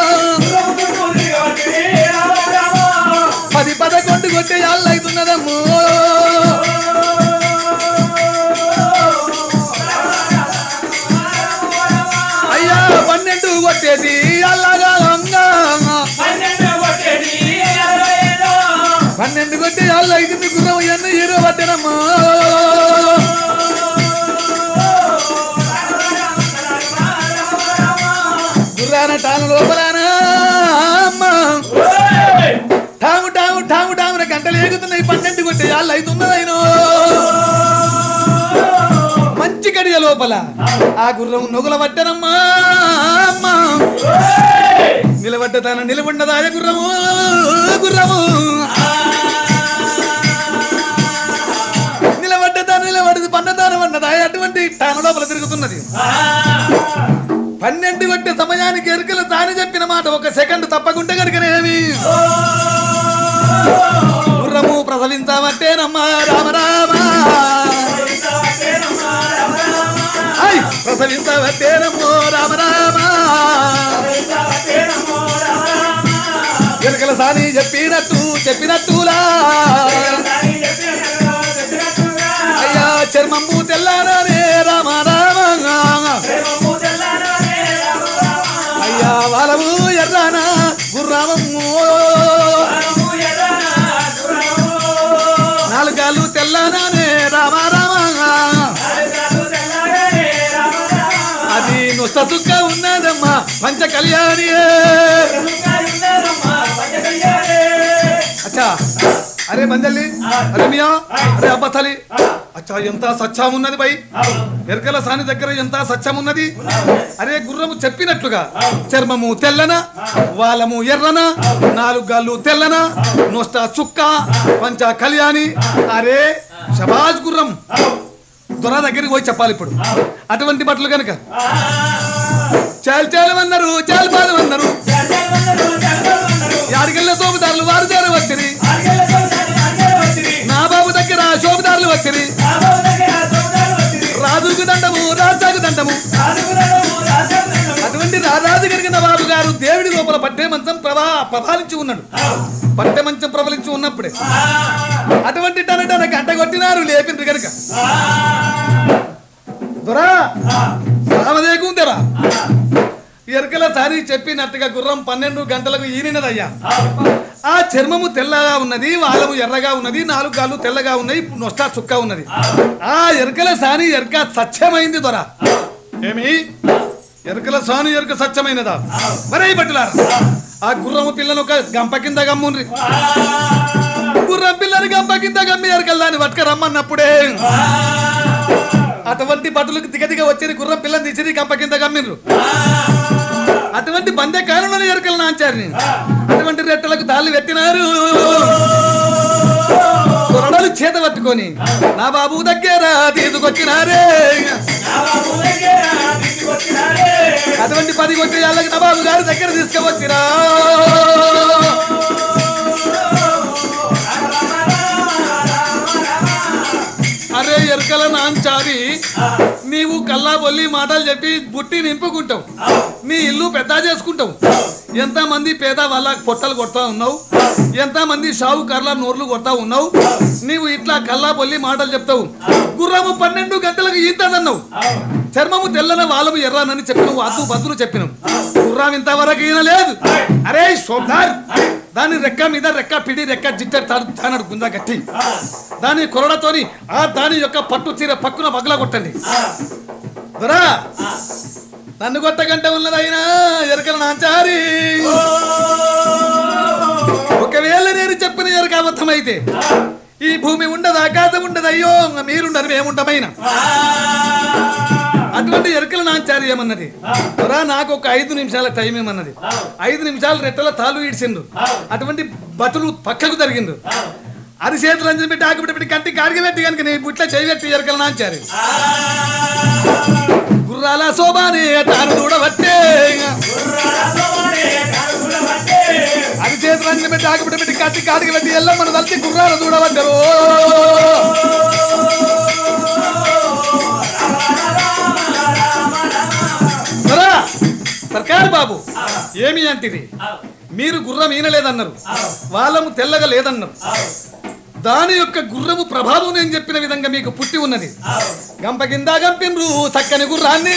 పది పదకొండు కొట్టే యాళ్ళు అవుతున్నదమ్ము అయ్యా పన్నెండు కొట్టేది అల్లగా అంగా పన్నెండు కొట్టే యాళ్ళు అవుతుంది గుర్రం ఎన్ని హీరో పట్టినమ్మా గుర్రాన టాను లోపలానా అమ్మా టాము టాము టాము టామున గంటలు ఏగుతున్నాయి పన్నెండు కొట్టే యాళ్ళు అవుతున్నదైనో మంచి గడియ లోపల ఆ గుర్రం నొగుల పట్టనమ్మా అమ్మా నిలబడ్డ తన నిలబడ్డదాయ గుర్రము గుర్రము నిలబడ్డ తాను నిలబడదు పన్నదానం అన్నదాయ అటువంటి తాను లోపల తిరుగుతున్నది పన్నెండు కొట్టే సమయానికి ఎరుకలు తాను చెప్పిన మాట ఒక సెకండ్ తప్పకుండా కనుకనేమి గుర్రము ప్రసవించామంటేనమ్మా రామ రామ ఐ, ప్రసవించామంటేనమ్మో రామ రామ ఎరుకల సాని చెప్పినట్టు చెప్పినట్టులా అయ్యా చర్మము తెల్లారనే రామ రామ అయ్యా వాళ్ళము ఎర్రానా గుర్రామము నాలుగాలు తెల్లనానే రామ రామ అది నుస్త చుక్క ఉన్నదమ్మా పంచ కళ్యాణి అచ్చా అరే బందల్లి అరే మియా అరే అబ్బతలి అచ్చా ఎంత సత్యం ఉన్నది బై ఎరకల సాని దగ్గర ఎంత సత్యం ఉన్నది అరే గుర్రము చెప్పినట్లుగా చర్మము తెల్లన వాలము ఎర్రన నాలుగు గాళ్ళు తెల్లన నొస్ట చుక్క పంచ కళ్యాణి అరే షబాజ్ గుర్రం దొర దగ్గరికి పోయి చెప్పాలి ఇప్పుడు అటువంటి బట్టలు కనుక చాలు చాలు అన్నారు చాలు పాలు అన్నారు యాడికెళ్ళ శోభదారులు వారు చేర వచ్చిరి నా బాబు దగ్గర శోభదారులు వచ్చిరి రాజుకు దండము రాజాకు దండము అటువంటి రాజాజు కలిగిన బాబు గారు దేవుడి లోపల పట్టే మంచం ప్రభా ప్రబాలించి ఉన్నాడు పట్టె మంచం ప్రబలించి ఉన్నప్పుడే అటువంటి టన టన గంట కొట్టినారు లేపిండ్రు కనుక దొరా రామదేకుందరా ఎరకల సారి చెప్పినట్టుగా గుర్రం పన్నెండు గంటలకు ఈనినదయ్యా ఆ చర్మము తెల్లగా ఉన్నది వాళ్ళము ఎర్రగా ఉన్నది నాలుగు గాళ్ళు తెల్లగా ఉన్నాయి నొస్టా చుక్క ఉన్నది ఆ ఎరకల సాని ఎరక సత్యమైంది దొర ఏమి ఎరకల సాని ఎరక సత్యమైనదా మరే పట్టులారా ఆ గుర్రము పిల్లను ఒక గంప కింద గమ్ముండ్రి గుర్రం పిల్లని గంప కింద గమ్మి ఎరకల దాన్ని పట్టుక రమ్మన్నప్పుడే అటువంటి బట్టలకు దిగదిగా వచ్చి గుర్రం పిల్లని తీసిరి గంప కింద గమ్మిండ్రు అటువంటి బందే కాలంలో ఎరకలు నాంచారు అటువంటి రెట్టలకు తాళ్ళు పెట్టినారు కొరడలు చేత పట్టుకొని నా బాబు దగ్గర తీసుకొచ్చినారే అటువంటి పది కొట్టి వాళ్ళకి నా బాబు గారి దగ్గర తీసుకువచ్చిరా అరే ఎరకల నాంచారి నీవు కల్లా బొల్లి మాటలు చెప్పి బుట్టి నింపుకుంటావు నీ ఇల్లు పెద్ద చేసుకుంటావు ఎంత మంది పేద వాళ్ళ పొట్టలు కొడతా ఉన్నావు ఎంత మంది షావుకార్ల నోర్లు కొడతా ఉన్నావు నీవు ఇట్లా కల్లా బొల్లి మాటలు చెప్తావు గుర్రము పన్నెండు గంటలకు ఈతదన్నావు చర్మము తెల్లన వాళ్ళము ఎర్రానని చెప్పి నువ్వు అద్దు బద్దులు చెప్పినావు గుర్రం ఇంతవరకు ఈయన లేదు అరే సోదార్ దాని రెక్క మీద రెక్క పిడి రెక్క జిట్టర్ తానడు గుందా గట్టి దాని కొరడతోని ఆ దాని యొక్క పట్టు చీర పక్కున పగల కొట్టండి దొరా నన్ను కొట్టగంట ఉన్నదైనా ఎరకల నాంచారి ఒకవేళ నేను చెప్పిన ఎరక అబద్ధమైతే ఈ భూమి ఉండదు ఆకాశం ఉండదు అయ్యో మీరుండరు మేముండమైన అటువంటి ఎరకల నాంచారి ఏమన్నది రా నాకు ఒక ఐదు నిమిషాల టైం ఏమన్నది ఐదు నిమిషాలు రెట్టల తాలు ఈడ్చిండు అటువంటి బతులు పక్కకు జరిగిండు అది చేతులు అంజని పెట్టి ఆకుపెట్టి పెట్టి కంటి కాడికి పెట్టి కనుక నేను బుట్ల చేయి పెట్టి ఎరకల నాంచారి గుర్రాల శోభానే తాను చూడబట్టే అది చేతులు అంజని పెట్టి ఆకుపెట్టి పెట్టి కంటి కాడికి పెట్టి ఎల్లమ్మను తలిచి గుర్రాలు చూడబడ్డారు సరా సర్కారు బాబు ఏమి అంటిది మీరు గుర్రం ఈనలేదన్నారు వాళ్ళము తెల్లగా లేదన్నారు దాని యొక్క గుర్రము ప్రభావం నేను చెప్పిన విధంగా మీకు పుట్టి ఉన్నది గంప కింద గంపిండ్రు చక్కని గుర్రాన్ని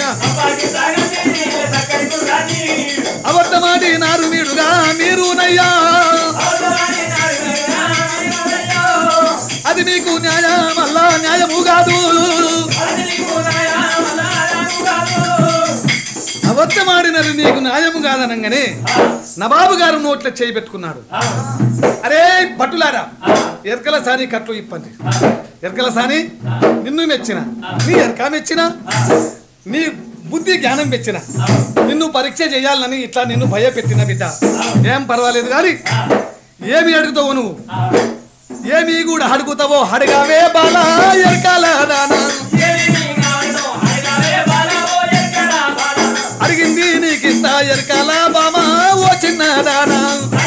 అబద్ధమాడి నారు మీడుగా మీరు నయ్యా అది మీకు న్యాయం అల్లా న్యాయము కాదు అబద్ధమాడినది నీకు న్యాయము కాదనంగానే నవాబు గారు నోట్ల చేయి పెట్టుకున్నాడు అరే భటులారా ఎరకల సాని కట్లు ఇప్పండి ఎరకల సాని నిన్ను మెచ్చిన నీ ఎరక మెచ్చిన నీ బుద్ధి జ్ఞానం మెచ్చిన నిన్ను పరీక్ష చేయాలని ఇట్లా నిన్ను భయపెట్టిన బిడ్డ ఏం పర్వాలేదు కానీ ఏమి అడుగుతావు నువ్వు ఏమి కూడా అడుగుతావో అడగావే బాలా ఎరకాల దానా అడిగింది నీకు ఇస్తా ఎరకాల బామా ఓ చిన్న దానా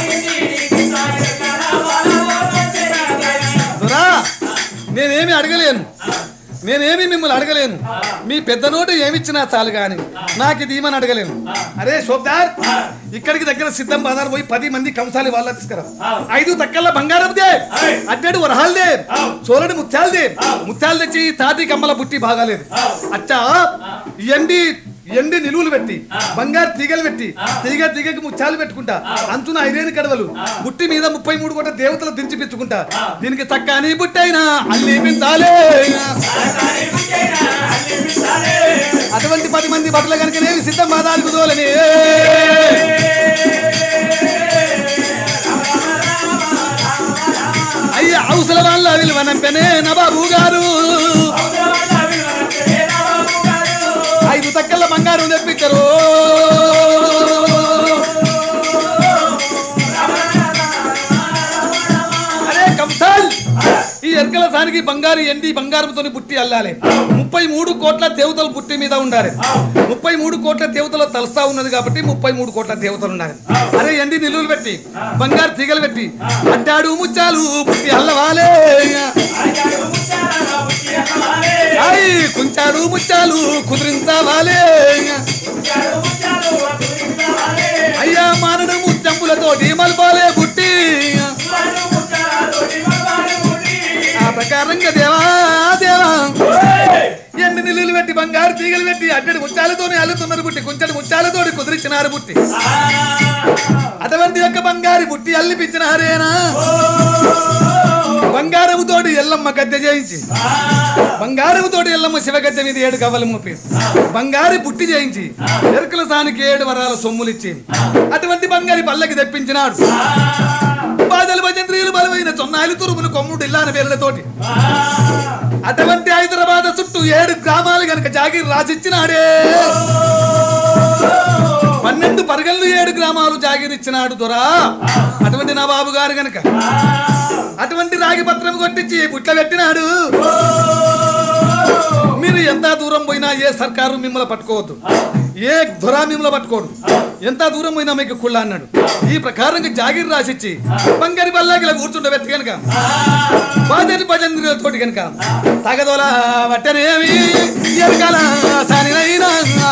దురా నేనేమి అడగలేను నేనేమి మిమ్మల్ని అడగలేను మీ పెద్ద నోటు ఏమిచ్చినా చాలు గాని నాకు ఇది ఇమని అడగలేను అరే శోభదార్ ఇక్కడికి దగ్గర సిద్ధం బజార్ పోయి పది మంది కంసాలి వాళ్ళ తీసుకురా ఐదు తక్కల బంగారం దే అడ్డేడు వరహాలదే చోరడు ముత్యాలదే ముత్యాలు తెచ్చి తాటి కమ్మల బుట్టి బాగాలేదు అచ్చా ఎండి ఎండి నిలువులు పెట్టి బంగారు తీగలు పెట్టి తీగ తీగకి ముత్యాలు పెట్టుకుంటా అంచున ఐదేని కడవలు బుట్టి మీద ముప్పై మూడు కోట్ల దేవతలు దించి పెట్టుకుంటా దీనికి చక్కని బుట్టైనా అల్లి మించాలే అటువంటి పది మంది బట్టలు కనుక నేను సిద్ధం బాధాలకు దోలని అయ్య అవసర వాళ్ళ విలువనంపెనే నబాబు గారు ఐదు తక్కల బంగారం తెప్పించరు అరే కంసాల్ ఈ ఎరకల సానికి బంగారు ఎండి బంగారంతో బుట్టి అల్లాలి ముప్పై మూడు కోట్ల దేవతలు బుట్టి మీద ఉండాలి ముప్పై మూడు కోట్ల దేవతలు తలస్తా ఉన్నది కాబట్టి ముప్పై మూడు కోట్ల దేవతలు ఉండాలి అరే ఎండి నిలువలు పెట్టి బంగారు తీగలు పెట్టి అడ్డాడు ముచ్చాలు బుట్టి అల్లవాలే అయ్ కుంచాడు ముచ్చాలు కుదిరించవాలే అయ్యా మానడు ముత్యంపులతోటి మల్పాలే బుట్టి ఆ ప్రకారంగా దేవా దేవా ఎండి నిల్లులు పెట్టి బంగారు తీగలు పెట్టి అడ్డడి ముత్యాలతోనే అల్లుతున్నారు బుట్టి కొంచెడు ముత్యాలతోటి కుదిరించినారు బుట్టి అటువంటి యొక్క బంగారు బుట్టి అల్లిపించినారేనా బంగారముతోటి ఎల్లమ్మ గద్దె చేయించి బంగారముతోటి ఎల్లమ్మ శివగద్దె మీద ఏడు కవ్వలు మోపి బంగారు బుట్టి చేయించి ఎరుకల సానికి ఏడు వరాల సొమ్ములిచ్చి అటువంటి బంగారి పల్లకి తెప్పించినాడు బాధలు భజంత్రీలు బలమైన చొన్నాయిలు తురుములు కొమ్ముడు ఇల్లాన వేలతోటి అటువంటి హైదరాబాద్ చుట్టూ ఏడు గ్రామాలు గనక జాగిరి రాసిచ్చినాడే పన్నెండు పరగళ్ళు ఏడు గ్రామాలు జాగిరిచ్చినాడు దొరా అటువంటి నా బాబు గారు గనక అటువంటి రాగి పత్రం కొట్టించి బుట్ల పెట్టినాడు మీరు ఎంత దూరం పోయినా ఏ సర్కారు మిమ్మల్ని పట్టుకోవద్దు ఏ దొర మిమ్మల్ని పట్టుకోడు ఎంత దూరం పోయినా మీకు కుళ్ళ అన్నాడు ఈ ప్రకారంగా జాగిరి రాసిచ్చి బంగారి బల్లాగిలా కూర్చుండబెట్టి కనుక బాజరి భజంద్రుల తోటి కనుక సాగదోల వట్టనేమి ఎరకాల సానినైనా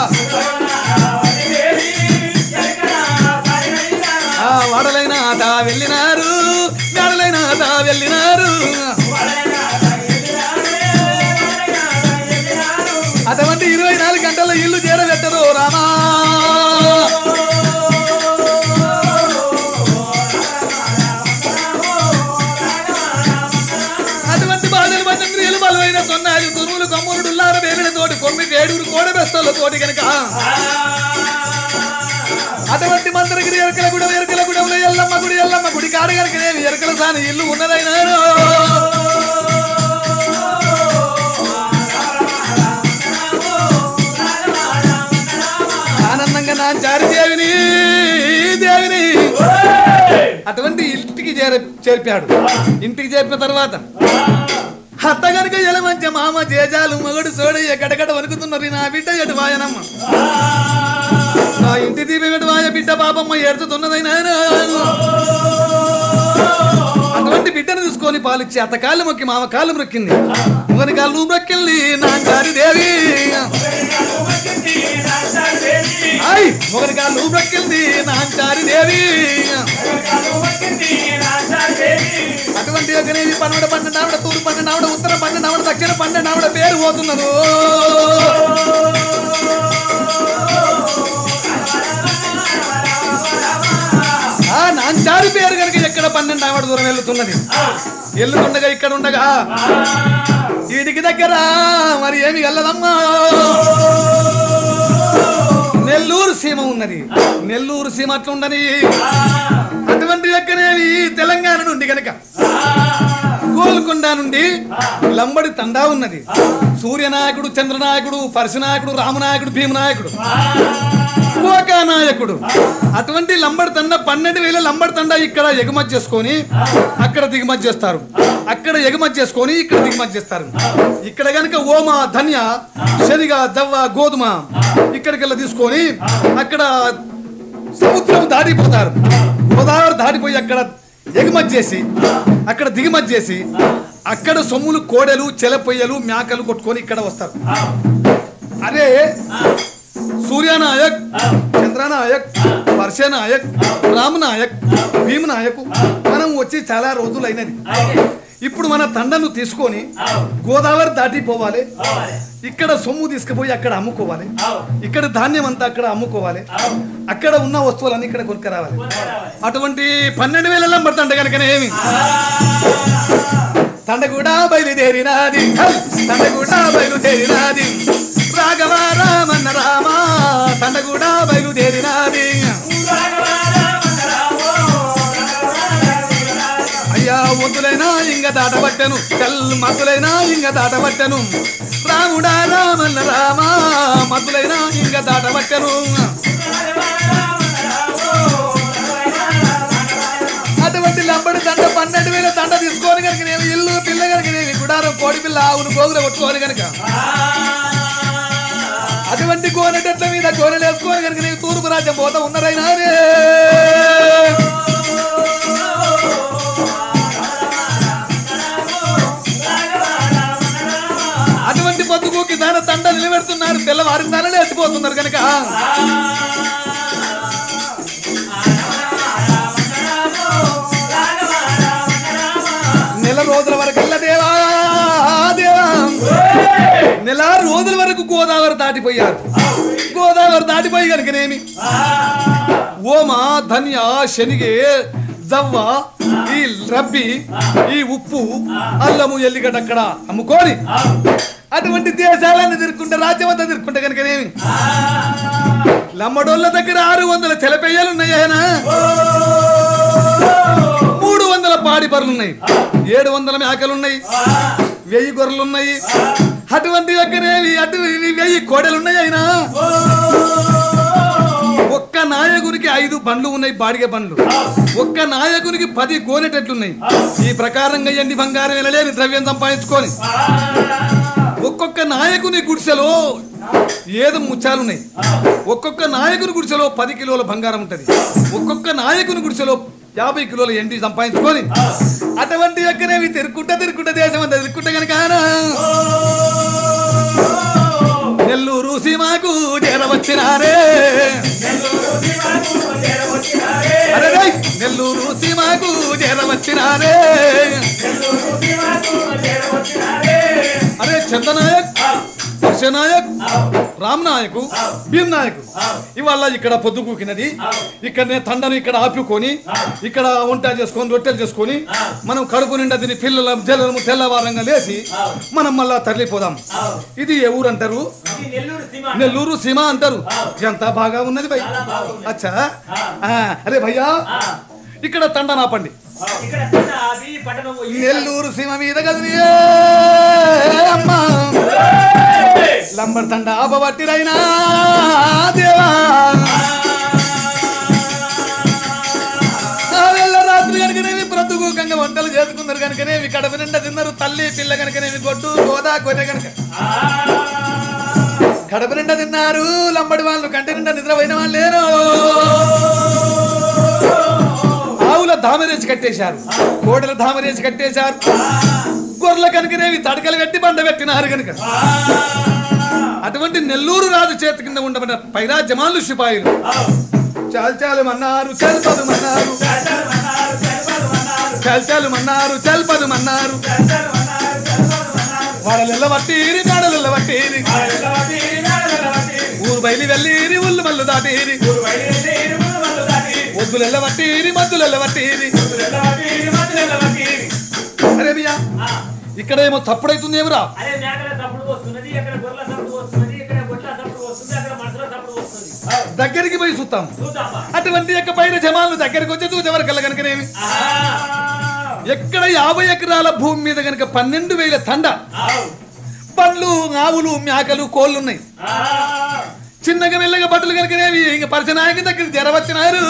ఆ వాడలైన తా వెళ్ళినారు మేడలైన తా వెళ్ళినారు అటువంటి ఇరవై నాలుగు గంటల్లో ఇల్లు చేరబెట్టరు రామా అటువంటి బాధలు భజంత్రియులు బలమైన సొన్నాలు తురుములు కమ్ములు డుల్లార వేలిన తోటి కొమ్మి ఏడుగురు కోడబెస్తలు కోటి కనుక అటువంటి మంత్రగిరి ఎరకల గుడి ఎరకల గుడంలో ఎల్లమ్మ గుడి ఎల్లమ్మ గుడి కాడు కనుక నేను ఎరకల సాని ఇల్లు ఉన్నదైనా ఆనందంగా నా చారి దేవిని దేవిని అటువంటి ఇంటికి చేర చేర్పాడు ఇంటికి చేర్పిన తర్వాత అత్త గనుక ఎలమంచ మామ జేజాలు మగడు సోడి ఎక్కడెక్కడ వణుకుతున్నారు నా బిడ్డ ఎటు వాయనమ్మ నా ఇంటి దీపం ఎటు వాయ బిడ్డ పాపమ్మ ఏడుతున్నదైనా అటువంటి బిడ్డను తీసుకొని పాలిచ్చి అత్త కాళ్ళు మొక్కి మామ కాళ్ళు మొక్కింది ఒకరి కాళ్ళు మొక్కింది నా చారి దేవి ఐ ఒకరి కాళ్ళు మొక్కింది నా చారి దేవి అటువంటి ఒకనేవి పన్నెండు పన్నెండు ఆవిడ తూరు పన్నెండు ఆవిడ ఉత్తర పన్నెండు ఆవిడ దక్షిణ పన్నెండు ఆవిడ పేరు పోతున్నారు ఆ నాంచారి పేరు కనుక ఎక్కడ పన్నెండు ఆవిడ దూరం వెళ్తున్నది ఎల్లుతుండగా ఇక్కడ ఉండగా వీడికి దగ్గర మరి ఏమి వెళ్ళదమ్మా నెల్లూరు సీమ ఉన్నది నెల్లూరు సీమ అట్లుండని అటువంటి ఎక్కనేవి తెలంగాణ నుండి గనక గోల్కొండ నుండి లంబడి తండా ఉన్నది సూర్యనాయకుడు చంద్రనాయకుడు పరశునాయకుడు రామనాయకుడు భీమనాయకుడు కోకా నాయకుడు అటువంటి లంబడి తండ పన్నెండు వేల లంబడి తండ ఇక్కడ ఎగుమతి చేసుకొని అక్కడ దిగుమతి చేస్తారు అక్కడ ఎగుమతి చేసుకొని ఇక్కడ దిగుమతి చేస్తారు ఇక్కడ గనుక ఓమ ధన్య శనిగ జవ్వ గోధుమ ఇక్కడికెళ్ళ తీసుకొని అక్కడ సముద్రం దాటిపోతారు గోదావరి దాటిపోయి అక్కడ ఎగుమతి చేసి అక్కడ దిగుమతి చేసి అక్కడ సొమ్ములు కోడెలు చెలపొయ్యలు మేకలు కొట్టుకొని ఇక్కడ వస్తారు అరే సూర్యనాయక్ చంద్రనాయక్ పర్షనాయక్ రామనాయక్ భీమనాయక్ మనం వచ్చి చాలా రోజులైనది ఇప్పుడు మన తండను తీసుకొని గోదావరి దాటిపోవాలి ఇక్కడ సొమ్ము తీసుకుపోయి అక్కడ అమ్ముకోవాలి ఇక్కడ ధాన్యం అంతా అక్కడ అమ్ముకోవాలి అక్కడ ఉన్న వస్తువులన్నీ ఇక్కడ కొనుక్కరావాలి అటువంటి పన్నెండు వేల లంబడుతుంట కనుకనే ఏమి తండ కూడా బయలుదేరినాది హల్! తండ కూడా బయలుదేరినాది రాఘవ రామన్న రామ తండ కూడా బయలుదేరినాది అయ్యా ఒద్దులైనా ఇంగ దాటబట్టను చల్ మద్దులైనా ఇంగ దాటబట్టను రాముడా రామన్న రామ మద్దులైనా ఇంగ దాటబట్టను అటువంటి లంబడి దండ పన్నెండు వేల దండ తీసుకొని కనుక నేను ఇల్లు పిల్ల కనుక నేను గుడారం కోడి పిల్ల ఆవును గోగులు కొట్టుకోని కనుక అటువంటి కోనటట్ల మీద కోనలు వేసుకొని కనుక నేను తూర్పు రాజ్యం పోతా ఉన్నారైనా అటువంటి పొద్దుకోకి దాన తండ నిలబెడుతున్నారు తెల్లవారి దాన లేచిపోతున్నారు కనుక నెల రోజుల వరకల్లా దేవా దేవా నెల రోజుల వరకు గోదావరి దాటిపోయారు గోదావరి దాటిపోయి కనుకనేమి ఓమ ధన్య శనిగే జవ్వ ఈ రబ్బి ఈ ఉప్పు అల్లము ఎల్లిగడ్డ అక్కడ అమ్ముకొని అటువంటి దేశాలన్నీ తిరుక్కుంటే రాజ్యం అంతా తిరుక్కుంటే కనుకనేమి లమ్మడోళ్ళ దగ్గర ఆరు వందల తెలపెయ్యలు ఉన్నాయన మూడు వందల పాడి బర్రెలు ఉన్నాయి ఏడు వందల మేకలు ఉన్నాయి వెయ్యి గొర్రెలు ఉన్నాయి అటువంటి దగ్గరేవి అటు ఇవి వెయ్యి కోడలు ఉన్నాయి అయినా ఒక్క నాయకునికి ఐదు బండ్లు ఉన్నాయి బాడిగ బండ్లు ఒక్క నాయకునికి పది గోనెటట్లున్నాయి ఈ ప్రకారంగా ఎన్ని బంగారం వెళ్ళలేని ద్రవ్యం సంపాదించుకొని ఒక్కొక్క నాయకుని గుడిసెలో ఏదో ముత్యాలున్నాయి ఒక్కొక్క నాయకుని గుడిసెలో పది కిలోల బంగారం ఉంటది ఒక్కొక్క నాయకుని గుడిసెలో యాభై కిలోల ఎండి సంపాదించుకొని అటువంటి ఎక్కనేవి తిరుక్కుంటా తిరుక్కుంటా దేశం అంతా తిరుక్కుంటా కనుక నెల్లూరు సీమాకు చేరవచ్చినారే అరే రేయ్! నెల్లూరు సీమాకు చేరవచ్చినారే అరే చందనాయక్ హర్షనాయక్ రామ్ నాయకు భీమ్ నాయకు ఇవాళ ఇక్కడ పొద్దుకూకినది ఇక్కడనే తండను ఇక్కడ ఆపుకొని ఇక్కడ వంట చేసుకొని రొట్టెలు చేసుకొని మనం కడుపు నిండా దీని పిల్లల జల్లము తెల్లవారంగా లేచి మనం మళ్ళా తరలిపోదాం ఇది ఏ ఊరు అంటారు ఇది నెల్లూరు సీమ నెల్లూరు సీమ అంటారు ఎంత బాగా ఉన్నది భయ్ అచ్చా ఆ, అరే భయ్యా ఇక్కడ తండ నాపండి ఇక్కడ చిన్న అది పట్టణం పోయి నెల్లూరు సీమ మీద కదిరి అమ్మా లంబర్ తండ ఆపబట్టిరైనా దేవా ఆ వేళ రాత్రి కనుకనేవి బ్రతుకుకంగా వంటలు చేసుకున్నారు కనుకనేవి కడప నిండా తిన్నారు తల్లి పిల్ల కనుకనేవి గొడ్డు గోదా కొర్రె కనుక కడప నిండా తిన్నారు లంబడి వాళ్ళు కంటి నిండా నిద్రపోయిన వాళ్ళు లేరు ఆవుల ధామరేసి కట్టేశారు కోడల ధామరేసి కట్టేశారు గొర్రెల కనుకనేవి తడకలు కట్టి బండ పెట్టినారు కనుక అటువంటి నెల్లూరు రాజు చేతి కింద ఉండబడిన పైరా జమాలు సిపాయిలు చాలు చాలు మన్నారు చల్పదు మన్నారు చాలు చాలు మన్నారు చల్పదు మన్నారు వాళ్ళెల్ల వట్టీరి మేడలెల్ల వట్టీరి ఊరు బయలు వెళ్ళిరి ఉల్లు మల్లు దాటీరి వద్దులెల్ల వట్టీరి మద్దులెల్ల వట్టీరి అరే బియ్యా ఇక్కడ ఏమో తప్పుడైతుంది ఏమిరా అదే మేకల తప్పుడు వస్తున్నది ఇక్కడ గొర్రెల తప్పుడు వస్తున్నది ఇక్కడ గొడ్ల తప్పుడు వస్తుంది అక్కడ మనుషుల తప్పుడు వస్తుంది దగ్గరికి పోయి చూస్తాం చూద్దామా అటువంటి యొక్క పైన జమాలు దగ్గరికి వచ్చి చూసేవారు కల్లా కనుకనేమి ఎక్కడ యాభై ఎకరాల భూమి మీద కనుక పన్నెండు వేల తండ పండ్లు ఆవులు మేకలు కోళ్ళు ఉన్నాయి చిన్నగా మెల్లగా బట్టలు కనుకనేవి ఇంక పరిచనాయక దగ్గర జర వచ్చినారు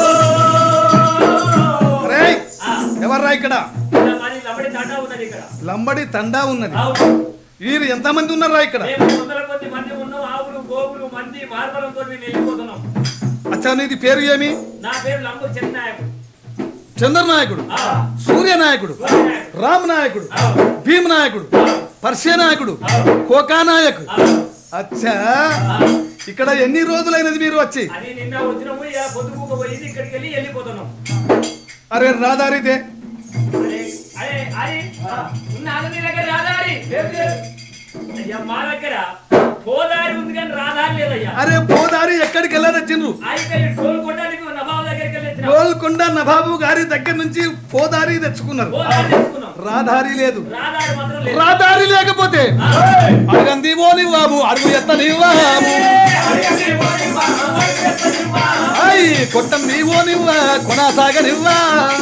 రేయ్, ఎవర్రా ఇక్కడ మరి లబడి తండా ఉన్నది ఇక్కడ లంబడి తండా ఉన్నది ఆవు. వీరు ఎంతమంది ఉన్నారా ఇక్కడ మేము వందల కొద్ది మంది ఉన్నాం ఆవులు గోవులు మంది మార్బలంతో మేము వెళ్ళిపోతున్నాం అచ్చా నీది పేరు ఏమి నా పేరు లంబు చెన్నాయకుడు చంద్రనాయకుడు సూర్య నాయకుడు రామ్ నాయకుడు భీమ్ నాయకుడు పర్షియ నాయకుడు కోకా నాయకు అచ్చా ఇక్కడ ఎన్ని రోజులైనది మీరు వచ్చి అది నిన్న వచ్చినాము ఇలా పొద్దుకూక పోయింది ఇక్కడికి వెళ్ళి వెళ్ళిపోతున్నాం అరే రాదారితే అరే అరే అరే ఉన్న ఆగది దగ్గర రాదారి అయ్యా మా దగ్గర పోదారి ఉంది కానీ రాదారి లేదయ్యా అరే పోదారి ఎక్కడికి వెళ్ళదచ్చిండ్రు అయితే టోల్ కొట్టడానికి నవాబు దగ్గరికి వెళ్ళి వచ్చినాం. గోల్కొండ నవాబు గారి దగ్గర నుంచి పోదారి తెచ్చుకున్నారు పోదారి తెచ్చుకున్నాం రాధారి లేదు రాదారి మాత్రం లేదు రాదారి లేకపోతే అడగంది ఓని బాబు అడుగు ఎత్తని బాబు అయ్ కొట్టంది ఓనివ్వా కొనసాగనివ్వా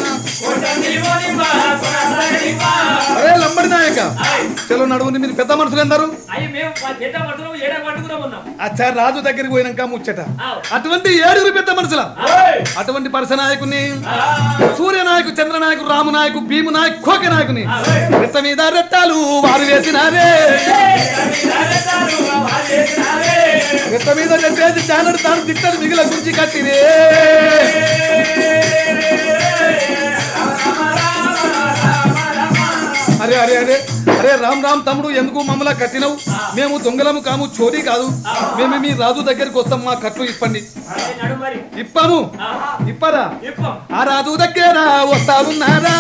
అరే లంబడి నాయక చలో నడువుని మీరు పెద్ద మనుషులు ఎందరు అయ్యి మేము పెద్ద మనుషులు ఏడ పట్టుకున్నాం ఉన్నాం అచ్చా రాజు దగ్గరికి పోయినాక ముచ్చట ఆవ్. అటువంటి ఏడుగురు పెద్ద మనుషుల అటువంటి పరస నాయకుని సూర్య నాయకు చంద్ర నాయకు రాము నాయకు భీము నాయకు కోక నాయకుని రెత్త మీద రెట్టాలు వారు వేసినారే రెత్త మీద రెట్టేసి చానడు తాను తిట్టలు మిగిల గురించి కట్టిరే అరే అరే అరే అరే రామ్ రామ్ తమ్ముడు ఎందుకు మమ్మల్ని కట్టినవు మేము దొంగలము కాము చోరీ కాదు మేము మీ రాజు దగ్గరికి వస్తాం మా కట్లు ఇప్పండి అదే నడు మరి ఇప్పాము ఇప్పరా ఇప్పం ఆ రాజు దగ్గర వస్తారున్నారా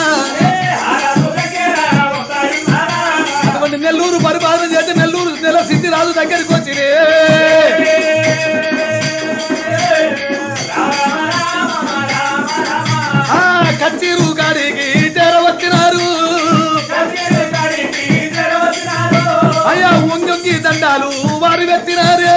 అటువంటి నెల్లూరు పరిపాలన చేసి నెల్లూరు నెల సిద్ధి రాజు దగ్గరికి వచ్చిరే ఆ కచ్చిరు గాడికి చేరవచ్చినారు అయ్యా ఒంగొంగి దండాలు వారు వెత్తినారే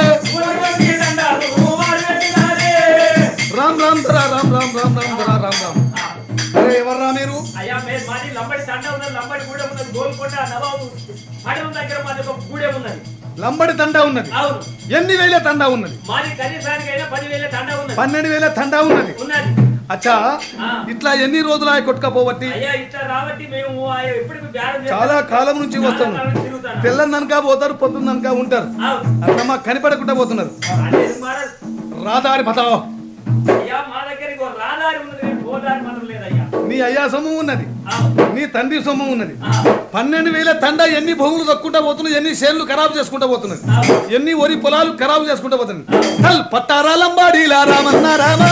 రామ్ రామ్ ధర రామ్ రామ్ రామ్ రామ్ ధర రామ్ రామ్ అరే ఎవర్రా మీరు అయ్యా మేము మాది లంబడి తండ ఉన్నది లంబడి గూడెం ఉన్నది గోల్కొండ నవాబు పడవ దగ్గర మాది ఒక గూడెం ఉన్నది లంబడి తండా ఉన్నది అవును ఎన్ని వేల తండా ఉన్నది మాది కనీసానికి అయినా పదివేల తండ ఉన్నది పన్నెండు వేల తండా ఉన్నది ఉన్నది అచ్చా ఆ. ఇట్లా ఎన్ని రోజులు ఆయన కొట్టుకపోబట్టి అయ్యా ఇట్లా రాబట్టి మేము ఎప్పటికి బేరం చేస్తాం. చాలా కాలం నుంచి వస్తాము చాలా కాలం తిరుగుతాను. తెల్లన్ననక పోతారు పొద్దున్ననక ఉంటారు అవును అట్లా మాకు కనిపడకుండా పోతున్నారు అంటే ఇది మహారాజ్, రాదారి పతావు అయ్యా మా దగ్గరికి ఒక రాదారి ఉన్నది కానీ గోదారి మాత్రం లేదయ్యా నీ అయ్యా సొమ్ము ఉన్నది అవును. నీ తండ్రి సొమ్ము ఉన్నది ఆ. పన్నెండు వేల తండా ఎన్ని భూములు దక్కుంటా పోతున్నాయి ఎన్ని చేన్లు ఖరాబు చేసుకుంటా పోతున్నది ఎన్ని వరి పొలాలు ఖరాబు చేసుకుంటా పోతున్నది చల్ పట్టారా లంబాడీలా రామన్నా రామా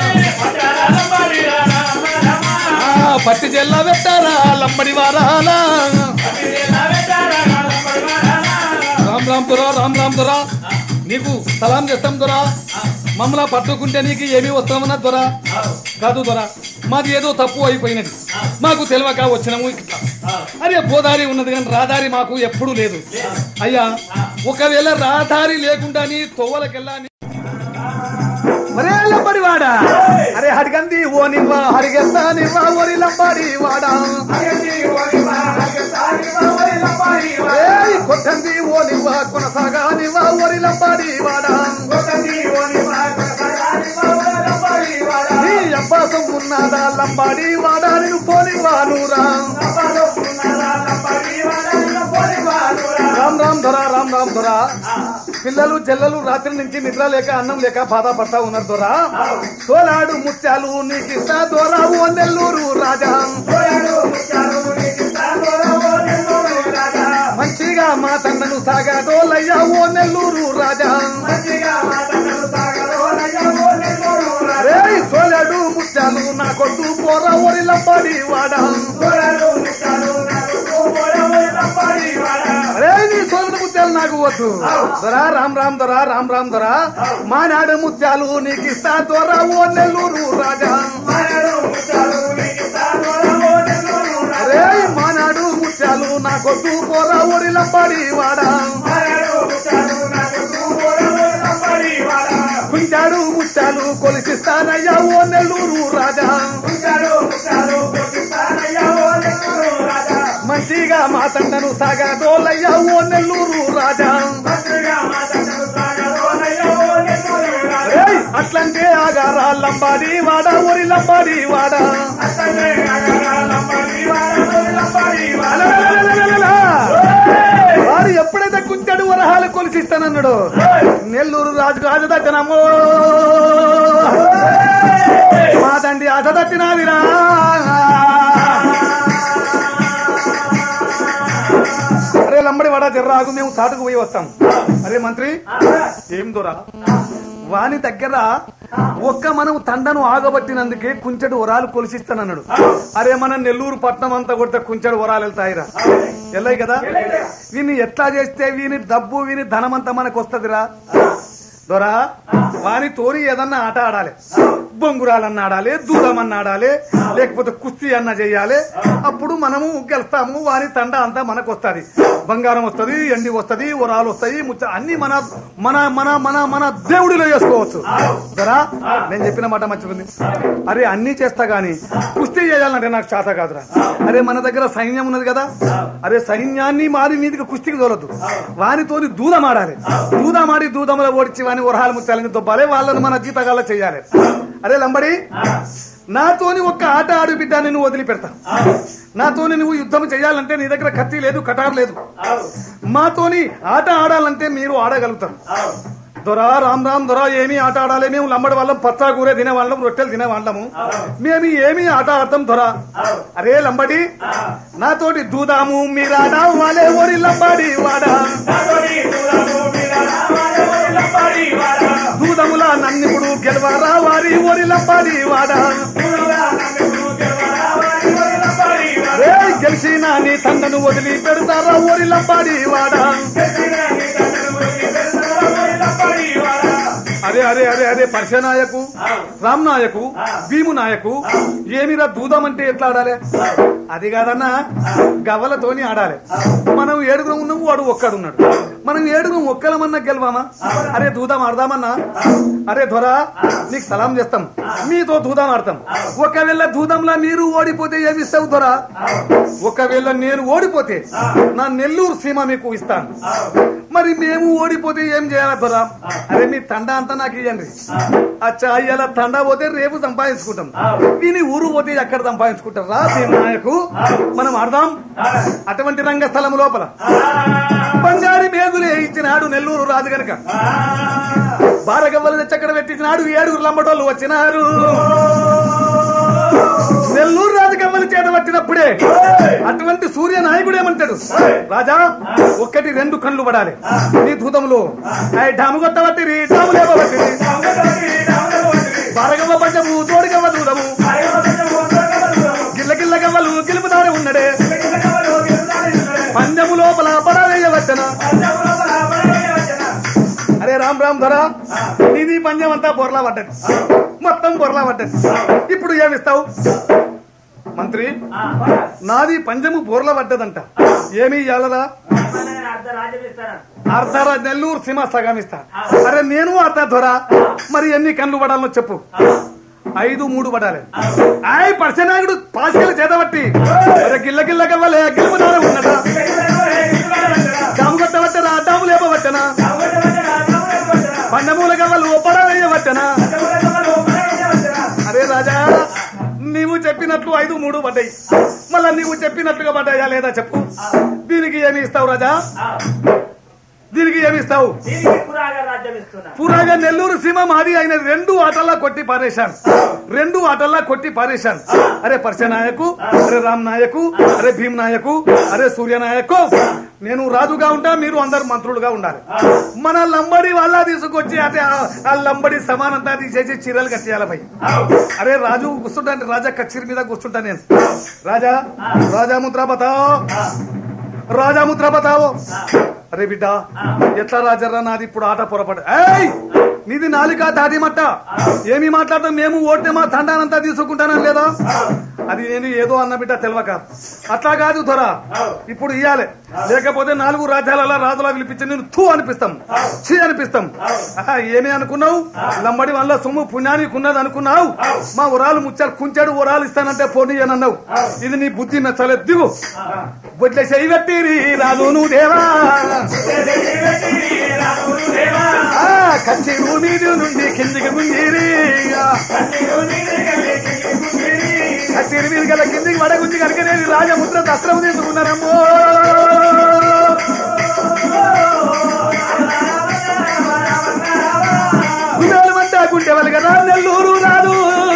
ఆ, పట్టి జల్లా పెట్టారా లంబడి వారాలా రామ్ రామ్ తురా రామ్ రామ్ తురా నీకు సలాం చేస్తాం దొరా మమ్మల్ని పట్టుకుంటే నీకు ఏమి వస్తామన్నా దొరా కాదు దొరా మాది ఏదో తప్పు అయిపోయినది మాకు తెలియక వచ్చినాము ఇట్లా అరే గోదారి ఉన్నది కానీ రాదారి మాకు ఎప్పుడూ లేదు అయ్యా ఒకవేళ రాదారి లేకుండా నీ తోవలకెళ్ళా నీ- మరే లంబడివాడా అరే హరిగంది ఓ నివ్వా హరిగెత్తా నివ్వా ఒరి లంబాడి వాడా ఏయ్ కొట్టంది ఓ నివ్వా కొనసాగా నివ్వా ఒరి లంబాడి వాడా నీ అబ్బాసం ఉన్నదా లంబాడి వాడా నేను పోనివానురా రామ్ రామ్ ధరా రామ్ రామ్ ధరా పిల్లలు చెల్లెలు రాత్రి నుంచి నిద్ర లేక అన్నం లేక బాధపడతా ఉన్నారు దొరా సోలాడు ముత్యాలు నీకు ఇస్తా దొరా ఓ నెల్లూరు రాజా మంచిగా మా తండ్రను సాగా దోలయ్యా ఓ నెల్లూరు రాజా రేయ్ సోలాడు ముత్యాలు నా కొట్టు పోరా ఒరిల పడి వాడా అరే నీ సోదర ముత్యాలు నాకు వద్దు దొరా రామ్ రామ్ దొరా రామ్ రామ్ దొరా మానాడు ముత్యాలు నీకు ఇస్తా దొరా ఓ నెల్లూరు రాజా అరే మానాడు ముత్యాలు నా కొట్టు పోరా ఒరిల పడి వాడా కుంచాడు ముత్యాలు కొలిసిస్తానయ్యా ఓ నెల్లూరు రాజా మంచిగా మా తండను సాగా దోలయ్యా ఓ నెల్లూరు రాజా ఏయ్, అట్లంటే ఆగారా లంబాడి వాడ ఒరి లంబాడి వాడ అలలలలలలలా. వాడు ఎప్పుడైతే కుంచాడు వరహాలు కొలిసిస్తానన్నాడు నెల్లూరు రాజు రాజు దక్కనమ్మో మా తండ్రి అట దట్టినాదిరా అరే లంబడి వాడా జర్రాగు మేము చాటుకు పోయి వస్తాం అరే మంత్రి ఏం దొరా వాని దగ్గర ఒక్క మనం తండను ఆగబట్టినందుకే కుంచెడు వరాలు కొలిసిస్తానన్నాడు అరే మన నెల్లూరు పట్నం అంతా కొడితే కుంచెడు వరాలు వెళ్తాయిరా వెళ్ళాయి కదా వీని ఎట్లా చేస్తే వీని డబ్బు వీని ధనం అంతా మనకు వస్తదిరా దొరా వాని తోని ఏదన్నా ఆట ఆడాలి బొంగురాలన్న ఆడాలి దూరమన్న ఆడాలి లేకపోతే కుస్తీ అన్న చెయ్యాలి అప్పుడు మనము గెలుస్తాము వాని తండ అంతా మనకు వస్తది బంగారం వస్తది ఎండి వస్తది వరాలు వస్తాయి ముచ్చ అన్ని మన మన మన మన మన దేవుడిలో చేసుకోవచ్చు దొరా నేను చెప్పిన మాట మంచిగుంది అరే అన్ని చేస్తా గాని కుస్తీ చేయాలంటే నాకు చేత కాదురా అరే మన దగ్గర సైన్యం ఉన్నది కదా అరే సైన్యాన్ని మారి మీదికి కుస్తీకి తోలద్దు వానితోని దూదం ఆడాలి దూదమాడి దూదముల ఓడిచి వాని వరహాలు ముత్యాలని దొబ్బాలి వాళ్ళని మన జీతగాళ్ళ చెయ్యాలి అరే లంబడి నాతోని ఒక్క ఆట ఆడు బిడ్డ నేను వదిలిపెడతా నాతోని నువ్వు యుద్ధం చేయాలంటే నీ దగ్గర కత్తి లేదు కటారు లేదు మాతోని ఆట ఆడాలంటే మీరు ఆడగలుగుతారు దొరా రామ్ రామ్ దొరా ఏమి ఆట ఆడాలి మేము లంబడి వాళ్ళం పచ్చా కూరే తినే వాళ్ళం రొట్టెలు తినే వాళ్ళము మేము ఏమి ఆట ఆడతాం దొరా అరే లంబడి నాతోటి దూదాము మీరాడ వాలే ఓరి లంబడి వాడా దూదముల నన్నిప్పుడు గెలవరా వారి ఓరి లంబడి వాడా రే గెలిచిన నీ తండను వదిలి పెడతారా ఓరి లంబాడి వాడా అరే అరే అరే అరే పరిచయనాయకు రామ్ నాయకు భీము నాయకు ఏమిరా దూదామంటే ఎట్లా ఆడాలి అది కాదన్నా గవ్వలతోని ఆడాలి మనం ఏడుగురం ఉన్నాం వాడు ఒక్కడున్నాడు మనం ఏడుగురం ఒక్కలమన్నా గెలవామా అరే దూదాం ఆడదామన్నా అరే ధొరా నీకు సలాం చేస్తాం మీతో దూదాం ఆడతాం ఒకవేళ దూదంలా మీరు ఓడిపోతే ఏమి ఇస్తావు దొరా ఒకవేళ నేను ఓడిపోతే నా నెల్లూరు సీమ మీకు ఇస్తాను మరి మేము ఓడిపోతే ఏం చేయాలి దొరా అరే మీ తండ అంతా నాకు ఇవ్వండి అచ్చా ఇలా తండా పోతే రేపు సంపాదించుకుంటాం దీని ఊరు పోతే ఎక్కడ సంపాదించుకుంటాం రా నాయకు మనం ఆడదాం అటువంటి రంగస్థలం లోపల బంగారి మేదులే ఇచ్చినాడు నెల్లూరు రాజు గనక బారగవ్వలు తెచ్చక్కడ పెట్టించినాడు ఏడుగురు లంబటోళ్ళు వచ్చినారు నెల్లూరు రాజు గవ్వలు చేత వచ్చినప్పుడే అటువంటి సూర్య నాయకుడు ఏమంటాడు రాజా ఒక్కటి రెండు కళ్ళు పడాలి నీ దూతములు డాము కొట్టబట్టిరి డాము లేపబట్టిరి బారగవ్వ పంచము తోడుగవ్వ దూదము గిల్ల గిల్ల గవ్వలు గిలుపుదారి ఉన్నడే పందెము లోపల పడవేయవచ్చన అరే రామ్ రామ్ రామ్ ధర నీది పంజం అంతా బొర్లా పడ్డది మొత్తం బొర్లా పడ్డది ఇప్పుడు ఏమిస్తావు మంత్రి నాది పంజము బోర్ల పడ్డదంట ఏమి ఇయ్యాలరా అర్ధ రాజ్యం ఇస్తాను అర్ధర నెల్లూరు సీమ సగం ఇస్తా అరే నేను అర్ధ ధర మరి ఎన్ని కళ్ళు పడాలో చెప్పు ఐదు మూడు పడాలి ఆయ్ పర్సనాయుడు పాసికలు చేతబట్టి అరే గిల్ల గిల్ల గవ్వలే గిలుపుదార ఉన్నదా డాము కొట్టబట్టనా డాము లేపబట్టనా పండమూల గవ్వలు ఒప్పడ వేయబట్టనా అరే రాజా నీవు చెప్పినట్లు ఐదు మూడు పడ్డాయి మళ్ళా నీవు చెప్పినట్లుగా పడ్డాయా లేదా చెప్పు దీనికి ఏమి ఇస్తావు రాజా దీనికి ఏమి ఇస్తావు దీనికి పురాగా రాజ్యం ఇస్తున్నా పురాగా నెల్లూరు సీమ మాది అయిన రెండు ఆటల్లా కొట్టి పారేశాను రెండు ఆటల్లా కొట్టి పారేశాను అరే పర్ష నాయకు అరే రామ్ నాయకు అరే భీమ్ నాయకు అరే సూర్య నాయకు నేను రాజుగా ఉంటా మీరు అందరు మంత్రులుగా ఉండాలి మన లంబడి వాళ్ళ తీసుకొచ్చి అదే ఆ- ఆ లంబడి సమానంతా తీసేసి చీరలు కట్టేయాలి భయ్ అరే రాజు కూర్చుంటా రాజా కచ్చిరి మీద కూర్చుంటా నేను రాజా రాజా ముద్ర బతావో రాజా ముద్ర బతావో అరే బిడ్డ ఎట్లా రాజర్రా నాది ఇప్పుడు ఆట పొరపడు ఏయ్ నీది నాలుక దాటి మట్ట ఏమి మాట్లాడతాం మేము ఓటే మా తండానంతా తీసుకుంటానని లేదా అది నేను ఏదో అన్న బిడ్డ తెలవక అట్లా కాదు త్వర ఇప్పుడు ఇయ్యాలి లేకపోతే నాలుగు రాజ్యాల రాజులా పిలిపించి నేను తూ అనిపిస్తాం చీ అనిపిస్తాం ఆహా, ఏమి అనుకున్నావు లంబడి వల్ల సొమ్ము పుణ్యానికి ఉన్నది అనుకున్నావు మా ఉరాలు ముచ్చారు కుంచాడు ఉరాలు ఇస్తానంటే పోనీ అని అన్నావు ఇది నీ బుద్ధి మెచ్చలేదు దిగు బొట్ల చేయి పెట్టిరి రాజు నువ్వు దేవా ఆ, కచ్చి మీది నుండి కిందికి ముంగిరి కచ్చేరి మీద గల కిందికి వడగుంచి కనుక నేను రాజముద్ర దస్త్రము తీసుకున్నానమ్మో గుండెలు మంట గుండె వాళ్ళు కదా నెల్లూరు రాదు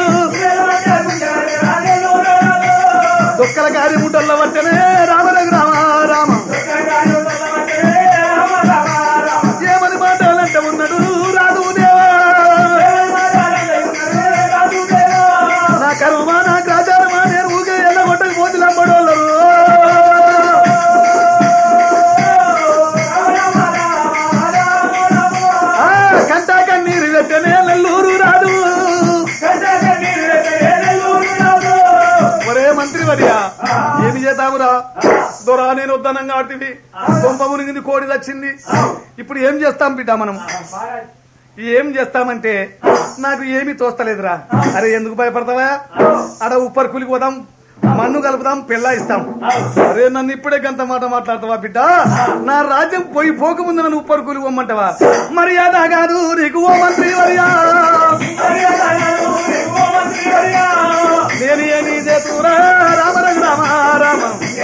దుక్కల గారి ముట్టల్లో పట్టనే రామరఘు రామ రామ ఏమని మాటాలంటే ఉన్నాడు రాదు దేవా నా కర్మ నా గ్రాచారమా నేను ఊగే ఎల్ల కొట్టకు పోతి లంబడోళ్ళు కంటా కన్నీరు వెంటనే నెల్లూరు రాదు ఒరే మంత్రి వర్యా ఏమి చేద్దామురా దొరా నేను వద్దనంగా ఆటివి కొంప మునిగింది కోడి వచ్చింది ఇప్పుడు ఏం చేస్తాం బిడ్డ మనం ఏం చేస్తామంటే నాకు ఏమీ తోస్తలేదురా అరే ఎందుకు భయపడతావా అడ ఉప్పర్ కూలికి పోదాం మన్ను కలుపుదాం పిల్ల ఇస్తాం అరే నన్ను ఇప్పుడే గంత మాట మాట్లాడతావా బిడ్డ నా రాజ్యం పోయి పోకముందు నన్ను ఉప్పర్ కూలి పోమ్మంటావా మర్యాద కాదు నీకు ఓ మంత్రి వర్యా నేను ఏమి చేతురా రామ రఘు రామ రామ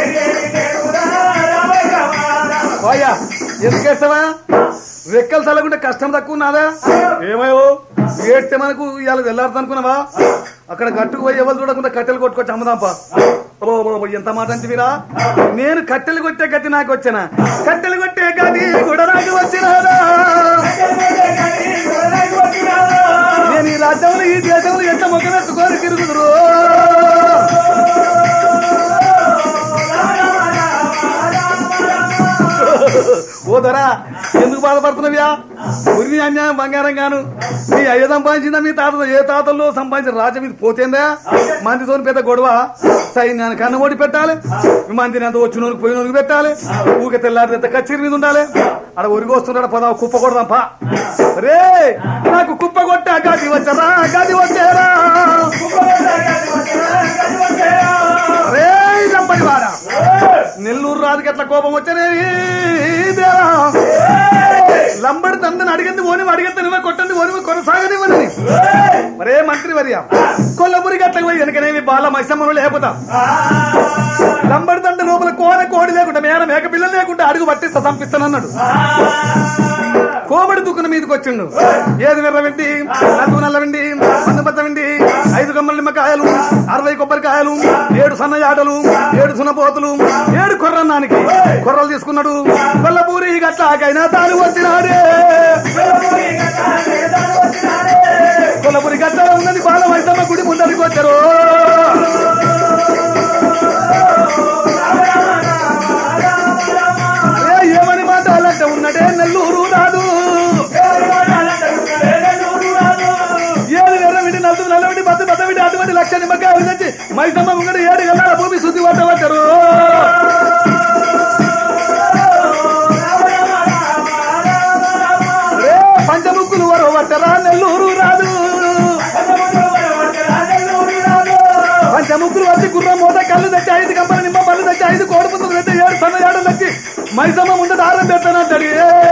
పోయా ఎందుకేస్తావా రెక్కలు చల్లకుంటే కష్టం తక్కువ నాదా ఏమయ్యో ఏడ్తే మనకు ఇవాళ వెళ్ళారు అనుకున్నావా అక్కడ గట్టుకు పోయి ఎవరు చూడకుండా కట్టెలు కొట్టుకొచ్చి అమ్మదాంపా ఓ ఓ, ఓ, ఎంత మాట అంటివిరా నేను కట్టెలు కొట్టే గతి నాకు వచ్చానా కట్టెలు కొట్టే గతి కూడా నాకు వచ్చినారా నేను ఈ రాజ్యంలో ఈ దేశంలో ఎంత మొగ్గనెత్తుకొని తిరుగుతురు ఓ దొరా ఎందుకు బాధపడుతున్నావ్యా ఉరిని అన్యాయం బంగారం గాను మీ అయ్య సంపాదించిందా మీ తాత ఏ తాతల్లో సంపాదించిన రాజ్యం ఇది పోతేందా మందితో పెద్ద గొడవ సైన్యాన్ని కన్న ఓడి పెట్టాలి మందిని అంత వచ్చిన పోయిన పెట్టాలి ఊకే తెల్లారి పెద్ద కచ్చిరి మీద ఉండాలి అక్కడ ఒరిగి వస్తున్నాడు పదావు కుప్ప కొడదాం పా రే నాకు కుప్ప కొట్ట గది వచ్చరా గది వచ్చారా రే లంబడి వారా నెల్లూరు రాజుకి ఎట్లా కోపం వచ్చనేది దేవా లంబడి తందని అడిగింది ఓని అడిగితే నువ్వే కొట్టండి ఓని కొనసాగనివ్వని మరే మంత్రి వర్య కొల్లపురి గట్లకు పోయి వెనకనేవి బాల మైసమ్మను లేపుతా లంబడి తండ్రి లోపల కోన కోడి లేకుండా మేన మేక పిల్లలు లేకుండా అడుగు పట్టిస్తా సంపిస్తానన్నాడు కోమడి దుక్కున మీదకి వచ్చిండు ఏది వెర్రవిండి నలుగు నల్లవిండి పన్నబద్దవిండి ఐదు కమ్మల నిమ్మకాయలు అరవై కొబ్బరికాయలు ఏడు సన్న యాటలు ఏడు సున్నపోతులు ఏడు కొర్రన్నానికి కొర్రలు తీసుకున్నాడు కొల్లపూరి గట్లాకైనా తాను వచ్చినాడే కొల్లపూరి గట్ల ఉన్నది బాల వైసమ్మ గుడి ముందరికి వచ్చారు ఏ, ఏమని మాట్లాడాలంటే ఉన్నదే నెల్లూరు రాదు మైసమ్మ ముంగడు ఏడు గంటల భూమి శుద్ధి పట్టవచ్చరు రే పంచముక్కులు వరవట్టరా నెల్లూరు రాదు పంచముక్కులు వచ్చి గుర్రం మోత కళ్ళు తెచ్చి ఐదు కంపల నిమ్మ పళ్ళు తెచ్చి ఐదు కోడి పుందులు తెచ్చి ఏడు సన్న ఏడు తెచ్చి మైసమ్మ ముందు దారం పెడతానంటాడు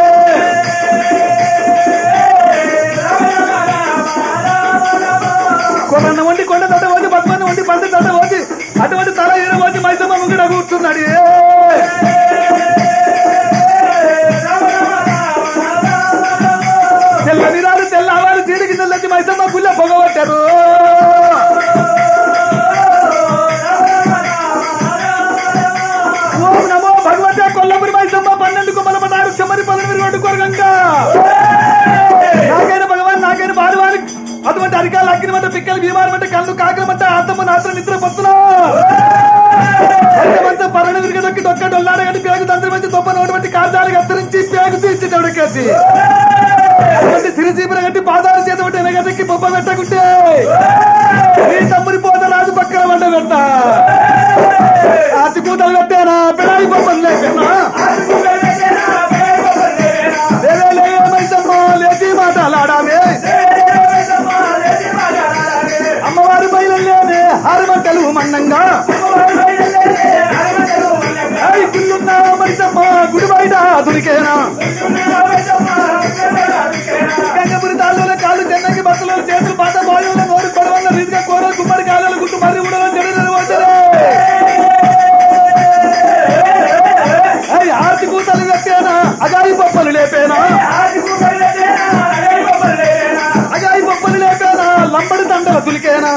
కొన్న వండి కొండ తట వచ్చి పద్మని వండి పంట తట వచ్చి అటువంటి తల ఈర వచ్చి మైసమ్మ ముంగడ కూర్చున్నాడు తెల్ల విరాలు తెల్ల ఆవాలు చీడి గిన్నెలు వచ్చి మైసమ్మ గుళ్ళ పొగబట్టారు ఓం నమో భగవతే కొల్లపురి మైసమ్మ పన్నెండు కుమ్మల పదారు చెమ్మరి పదవి రెండు కొరగంగా నాకైన భగవాన్ నాకైన బాధవారి అటువంటి అరికాలు అగ్ని మంట పిక్కలు బీమారు మంట కళ్ళు కాకల మంట ఆత్మ నాత్ర నిద్ర పొత్తున్నా మంత పరణ విరిగి దొక్కి దొక్క డొల్లాడ గట్టి పేగు తంత్రి మంచి తొప్ప నోటి బట్టి కాజాలు కత్తిరించి పేగు తీర్చి కేసి అటువంటి సిరిసీపుర గట్టి పాదాలు చేత బట్టి ఎనగదక్కి బొబ్బ పెట్టకుంటే నీ తమ్ముని పోత రాజు పక్కన వంట పెట్ట ఆచి కూతలు పెట్టానా పెడాయి బొమ్మలు లేకనా లేవే లేవే మైసమ్మ లేచి మాటలాడామే అమ్మవారి బయలులేనే హారమంటలు మన్నంగా ఐ గుళ్ళున్నా మైసమ్మ గుడి బయట దురికేనా గంగపురి తాళ్ళలో కాళ్ళు చెన్నకి బట్టలు చేతులు పాత బాయుల నోరు పడవల్ల రీతిగా కూర గుమ్మడి కాళ్ళు గుట్టు మర్రి ఉడవ చెడు వచ్చరే ఆర్తి కూతలు కట్టేనా అగాయి పప్పలు లేపేనా అగాయి పప్పలు లేపేనా లంబడి దండల తులికేనా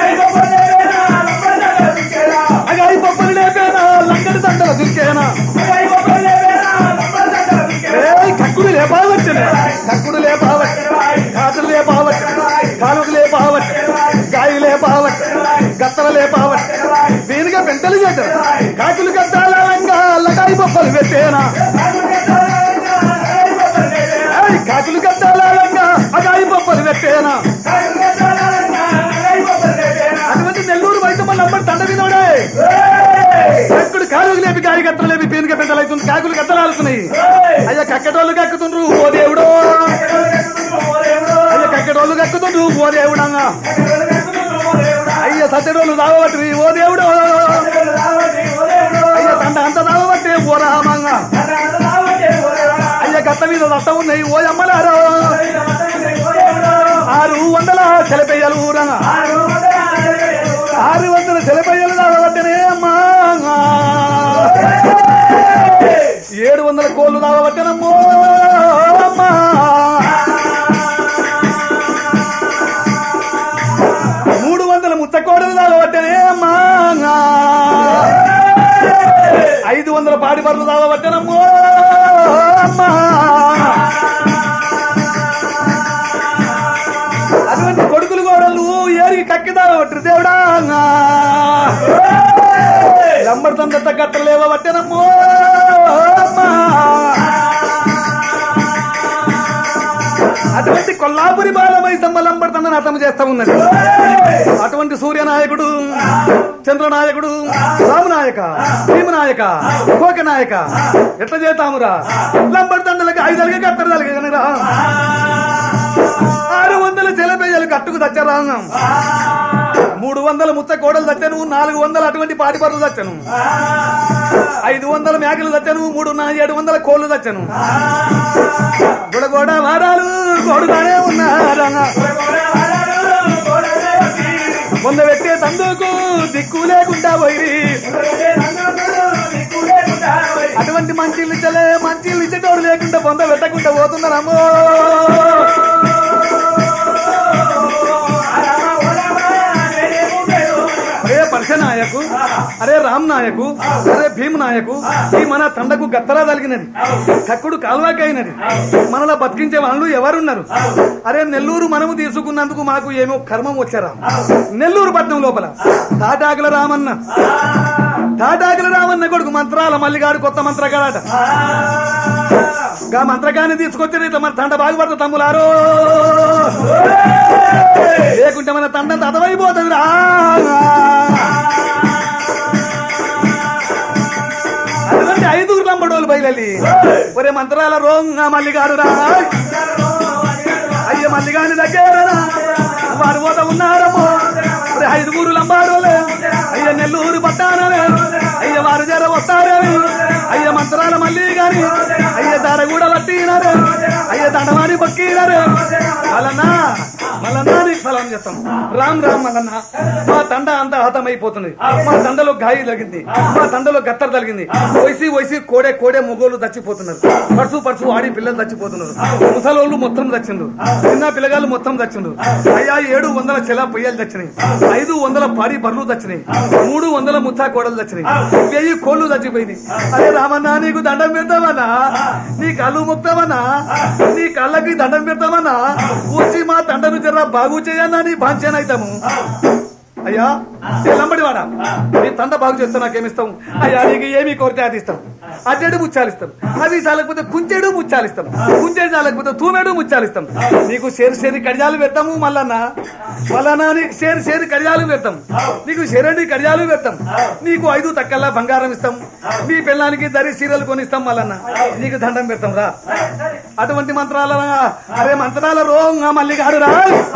అగాయి పప్పలు లేపేనా లంగడి దండల తులికేనా ఏయ్, కక్కుడు లేపావచ్చనే కక్కుడు లేపావచ్చ కాసులు లేపావచ్చ కాలువలు లేపావచ్చ గాయి లేపావచ్చ గత్తల లేపావచ్చ దీనిగా పెంటలు చేశారు కాకులు గద్దాలంగా అల్లకాయి బొప్పలు పెట్టేనా ఏయ్, కాకులు గద్దాలంగా అగాయి బొప్పలు పెట్టేనా అటువంటి నెల్లూరు వైద్యమ్మ నంబర్ దండ వినోడే కక్కుడు కాలువలు లేపి గాయి గత్తలు లేపి పీనుక పెంటలు అవుతుంది కాకులు గద్దలు ఆడుతున్నాయి అయ్యా కక్కటోళ్ళు కక్కుతుండ్రు ఓ దేవుడు అయ్యా కక్కటోళ్ళు కక్కుతుండ్రు ఓ దేవుడంగా అయ్యా సత్యడోళ్ళు దావబట్టి ఓ దేవుడు అయ్యా తండ అంత దావబట్టి ఓ రామంగా అయ్యా గత్త మీద దత్త ఉన్నాయి ఓ అమ్మలారు ఆరు వందల సెలపెయ్యలు ఊరంగా ఆరు వందల సెలపెయ్యలు దావబట్టనే అమ్మా ఏడు వందల కోళ్ళు దావబట్టనమ్మో అమ్మా మూడు వందల ముచ్చకోడలు దాగబట్టనే అమ్మా ఐదు వందల పాడి బర్రెలు దాగబట్టనమ్మో అమ్మా అటువంటి కొడుకులు గోడలు ఏరికి కక్కి దాగబట్టరు దేవుడా లంబడుతంత కట్టలేవ పట్టనమ్మో అమ్మా అటువంటి కొల్లాపురి బాలమై సంబలంబడుతుందని అర్థం చేస్తా ఉన్నది అటువంటి సూర్యనాయకుడు చంద్రనాయకుడు రామనాయక భీమనాయక కోకనాయక ఎట్లా చేస్తామురా లంబడుతండలకి ఐదలుగా కత్తరదలుగా కనురా ఆరు వందల చెలపేయలు కట్టుకు దచ్చరా మూడు వందల ముచ్చ కోడలు దచ్చను నాలుగు వందల అటువంటి పాటి పరులు దచ్చను ఐదు వందల మేకలు దచ్చను మూడు నా ఏడు వందల కోళ్లు దచ్చను గుడగోడ వారాలు కొడుతానే ఉన్నారా వంద పెట్టే తందుకు దిక్కు లేకుండా పోయి అటువంటి మంచిలు ఇచ్చలే మంచిలు ఇచ్చేటోడు లేకుండా బొంద పెట్టకుండా పోతున్నారమ్మో అరే పర్ష నాయకు అరే రామ్ నాయకు అరే భీమ్ నాయకు ఈ మన తండకు గత్తరా తలిగినది కక్కుడు కాల్వాకైనది మనలా బతికించే వాళ్ళు ఎవరున్నారు అరే నెల్లూరు మనము తీసుకున్నందుకు మాకు ఏమో కర్మం వచ్చారా నెల్లూరు పట్నం లోపల తాటాకుల రామన్న తాటాకుల రామన్న కొడుకు మంత్రాల మల్లిగాడు కొత్త మంత్రగాడట గా మంత్రగాన్ని తీసుకొచ్చి ఇట్లా మన తండ బాగుపడతా తమ్ములారో లేకుంటే మన తండ తదవైపోతుంది రా మల్లికెళ్ళి ఒరే మంత్రాల రోంగ మల్లిగాడు రా అయ్య మల్లిగాని దగ్గర వారు పోత ఉన్నారమ్మో ఒరే ఐదుగురు లంబాడోలే అయ్య నెల్లూరు పట్టానలే అయ్య వారు జర వస్తారని అయ్య మంత్రాల మల్లి గాని అయ్య దార కూడా పట్టినారు అయ్య దండవాణి పక్కినారు మల్లన్నా మల్లన్నా నీకు సలాం చేస్తాం రామ్ రామ్ మల్లన్న మా తండ అంతా హతమైపోతుంది మా తండలో గాయి తగిలింది మా తండలో గత్తర తగిలింది వయసి వయసి కోడే కోడే మొగోళ్ళు చచ్చిపోతున్నారు పర్సు పర్సు ఆడి పిల్లలు చచ్చిపోతున్నారు ముసలోళ్ళు మొత్తం చచ్చిండ్రు చిన్న పిల్లగాళ్ళు మొత్తం చచ్చిండ్రు అయ్యా ఏడు వందల చెల పొయ్యలు చచ్చినాయి ఐదు వందల పాడి బర్రెలు చచ్చినాయి మూడు వందల ముచ్చా కోడలు చచ్చినాయి వెయ్యి కోళ్ళు చచ్చిపోయింది అరే రామన్నా నీకు దండం పెడతామన్నా నీ కళ్ళు ముక్తామన్నా నీ కళ్ళకి దండం పెడతామన్నా వచ్చి మా తండను జర బాగు చేయన్నా నీ బాంచేనైతాము అయ్యా లంబడి వాడా నీ తండ బాగు చేస్తా నాకేమిస్తాం అయ్యా నీకు ఏమి కోరితే అది ఇస్తాం అడ్డేడు ముచ్చాలిస్తాం అది చాలకపోతే కుంచెడు ముచ్చాలిస్తాం కుంచెడు చాలకపోతే తూమెడు ముచ్చాలిస్తాం నీకు షేరు షేరి కడియాలు పెడతాము మల్లన్న మల్లన్న నీకు షేరు షేరి కడియాలు పెడతాం నీకు షేరండి కడియాలు పెడతాం నీకు ఐదు తక్కల్లా బంగారం ఇస్తాం నీ పిల్లానికి దరి సీరలు కొనిస్తాం మల్లన్న నీకు దండం పెడతాం రా అటువంటి మంత్రాల అరే మంత్రాల రోంగ మల్లిగాడు రా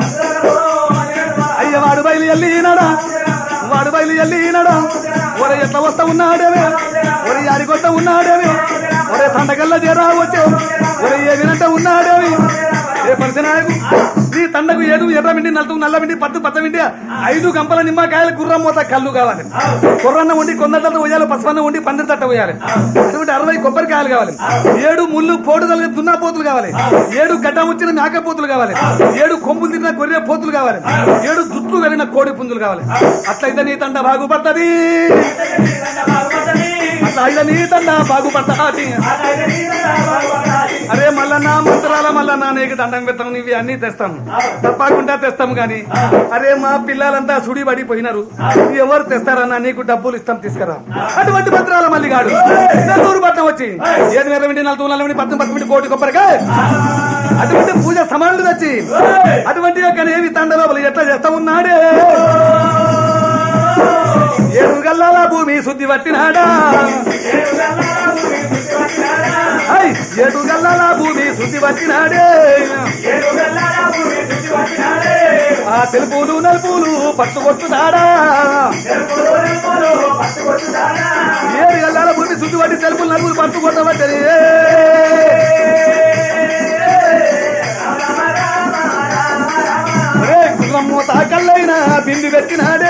అయ్య వాడు బయలు ఎల్లినాడా వాడు బయలు ఎల్లినాడా ఒరే ఎట్లా వస్తా ఉన్నాడేవే ఒరే యారికొస్తా ఉన్నాడేవి ఒరే తండగల్ల చేరా వచ్చే ఒరే ఏ వినంట ఉన్నాడేవి ఏ పరిచనాయకు నీ తండకు ఏడు ఎర్రమిండి నలుతు నల్లమిండి పట్టు పచ్చమిండి ఐదు గంపల నిమ్మకాయలు గుర్రం మూత కళ్ళు కావాలి కుర్రన్న ఉండి కొందట పోయాలి పసుపన్న ఉండి పందిరి తట్ట పోయాలి అటువంటి అరవై కొబ్బరికాయలు కావాలి ఏడు ముళ్ళు పోటు కలిగిన దున్నా పోతులు కావాలి ఏడు గడ్డ వచ్చిన మేక పోతులు కావాలి ఏడు కొమ్ములు తిరిగిన గొర్రె పోతులు కావాలి ఏడు జుట్లు కలిగిన కోడి పుంజులు కావాలి అట్లయితే నీ తండ బాగుపడుతుంది అట్లా అయితే నీ తండ బాగుపడతాది అరే మల్లన్న మంత్రాల మల్లన్న నీకు దండం పెడతాం నీవి అన్ని తెస్తాం తప్పకుండా తెస్తాం గాని అరే మా పిల్లలంతా సుడి పడిపోయినారు ఎవరు తెస్తారన్నా నీకు డబ్బులు ఇస్తాం తీసుకురా అటువంటి మంత్రాల మల్లిగాడు నెల్లూరు పట్నం వచ్చి ఏది నెరవిండి నలుగు నలవిండి పద్దెనిమిది పద్దెనిమిది కోటి కొబ్బరికాయ అటువంటి పూజ సమానులు తెచ్చి అటువంటి యొక్క ఏవి తండలోపల ఎట్లా చేస్తా ఉన్నాడే ఏడు గల్లాల భూమి శుద్ధి పట్టినాడా ఐ, ఏడు గల్లాల భూమి శుద్ధి పట్టినాడే ఆ తెలుపులు నలుపులు పట్టు కొట్టుదాడా ఏడు గల్లాల భూమి శుద్ధి పట్టి తెలుపులు నలుపులు పట్టు కొట్టబట్టని గుర్రమ్మ తాకల్లైనా బింది పెట్టినాడే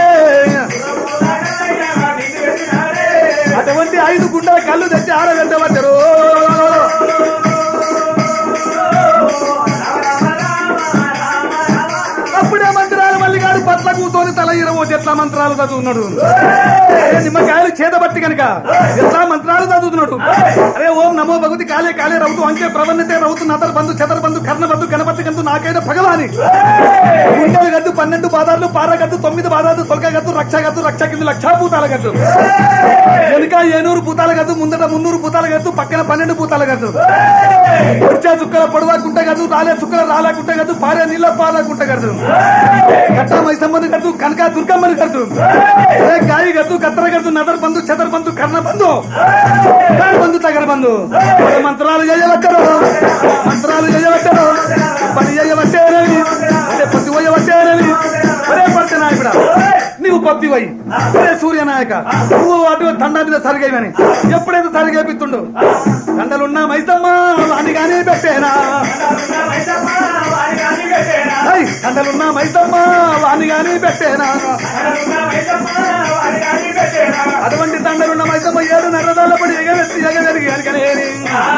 అటువంటి ఐదు గుండెల కళ్ళు తెచ్చి ఆరబెట్టబడ్డరు అప్పుడే మంత్రాలు మల్లిగాడు పట్ల కూతోని తల ఇరవో ఎట్లా మంత్రాలు చదువుతున్నాడు అరే నిమ్మకాయలు చేతబట్టి కనుక ఎట్లా మంత్రాలు చదువుతున్నాడు అరే ఓం నమో భగవతి కాలే కాలే రవుతు అంకే ప్రవన్నతే రవుతు నతర బంధు చతర బంధు కర్ణ బంధు గణపతి గంతు నాకైన భగవాని గుండెలు గద్దు పన్నెండు పాదాలు పార గద్దు తొమ్మిది పాదాలు తొలక గద్దు రక్ష గద్దు రక్ష కింద లక్షా భూతాల గద్దు వెనుక ఏనూరు పూతాల గద్దు ముందట మున్నూరు పూతాల గద్దు పక్కన పన్నెండు పూతాల గద్దు పొడిచా చుక్కల పొడవ గుంట గద్దు రాలే చుక్కల రాలా గుంట గద్దు పారే నీళ్ళ పాల గుంట గద్దు కట్ట మైసమ్మని గద్దు కనక దుర్గమ్మని గద్దు ఏ గాయి గద్దు కత్తర గద్దు నదర్ బంధు చదర్ బంధు కర్ణ బంధు కర్ణ బంధు తగర బంధు ఏ మంత్రాలు చేయవచ్చరు మంత్రాలు చేయవచ్చరు పని చేయవచ్చేనవి అంటే పత్తి పోయవచ్చేనవి ఒరే పడితే నాయకుడా నీవు పత్తి పోయి ఒరే సూర్యనాయక నువ్వు అటు దండ మీద సరిగేవని ఎప్పుడైతే సరిగేపిస్తుండు దండలున్నా మైసమ్మ అని కానీ పెట్టేనా ఐ, దండలున్నా మైసమ్మ వాణి గాని పెట్టేనా అటువంటి దండలున్న మైసమ్మ ఏడు నర్రదాల పడి ఎగవెత్తి ఎగవెరిగి అనికనేని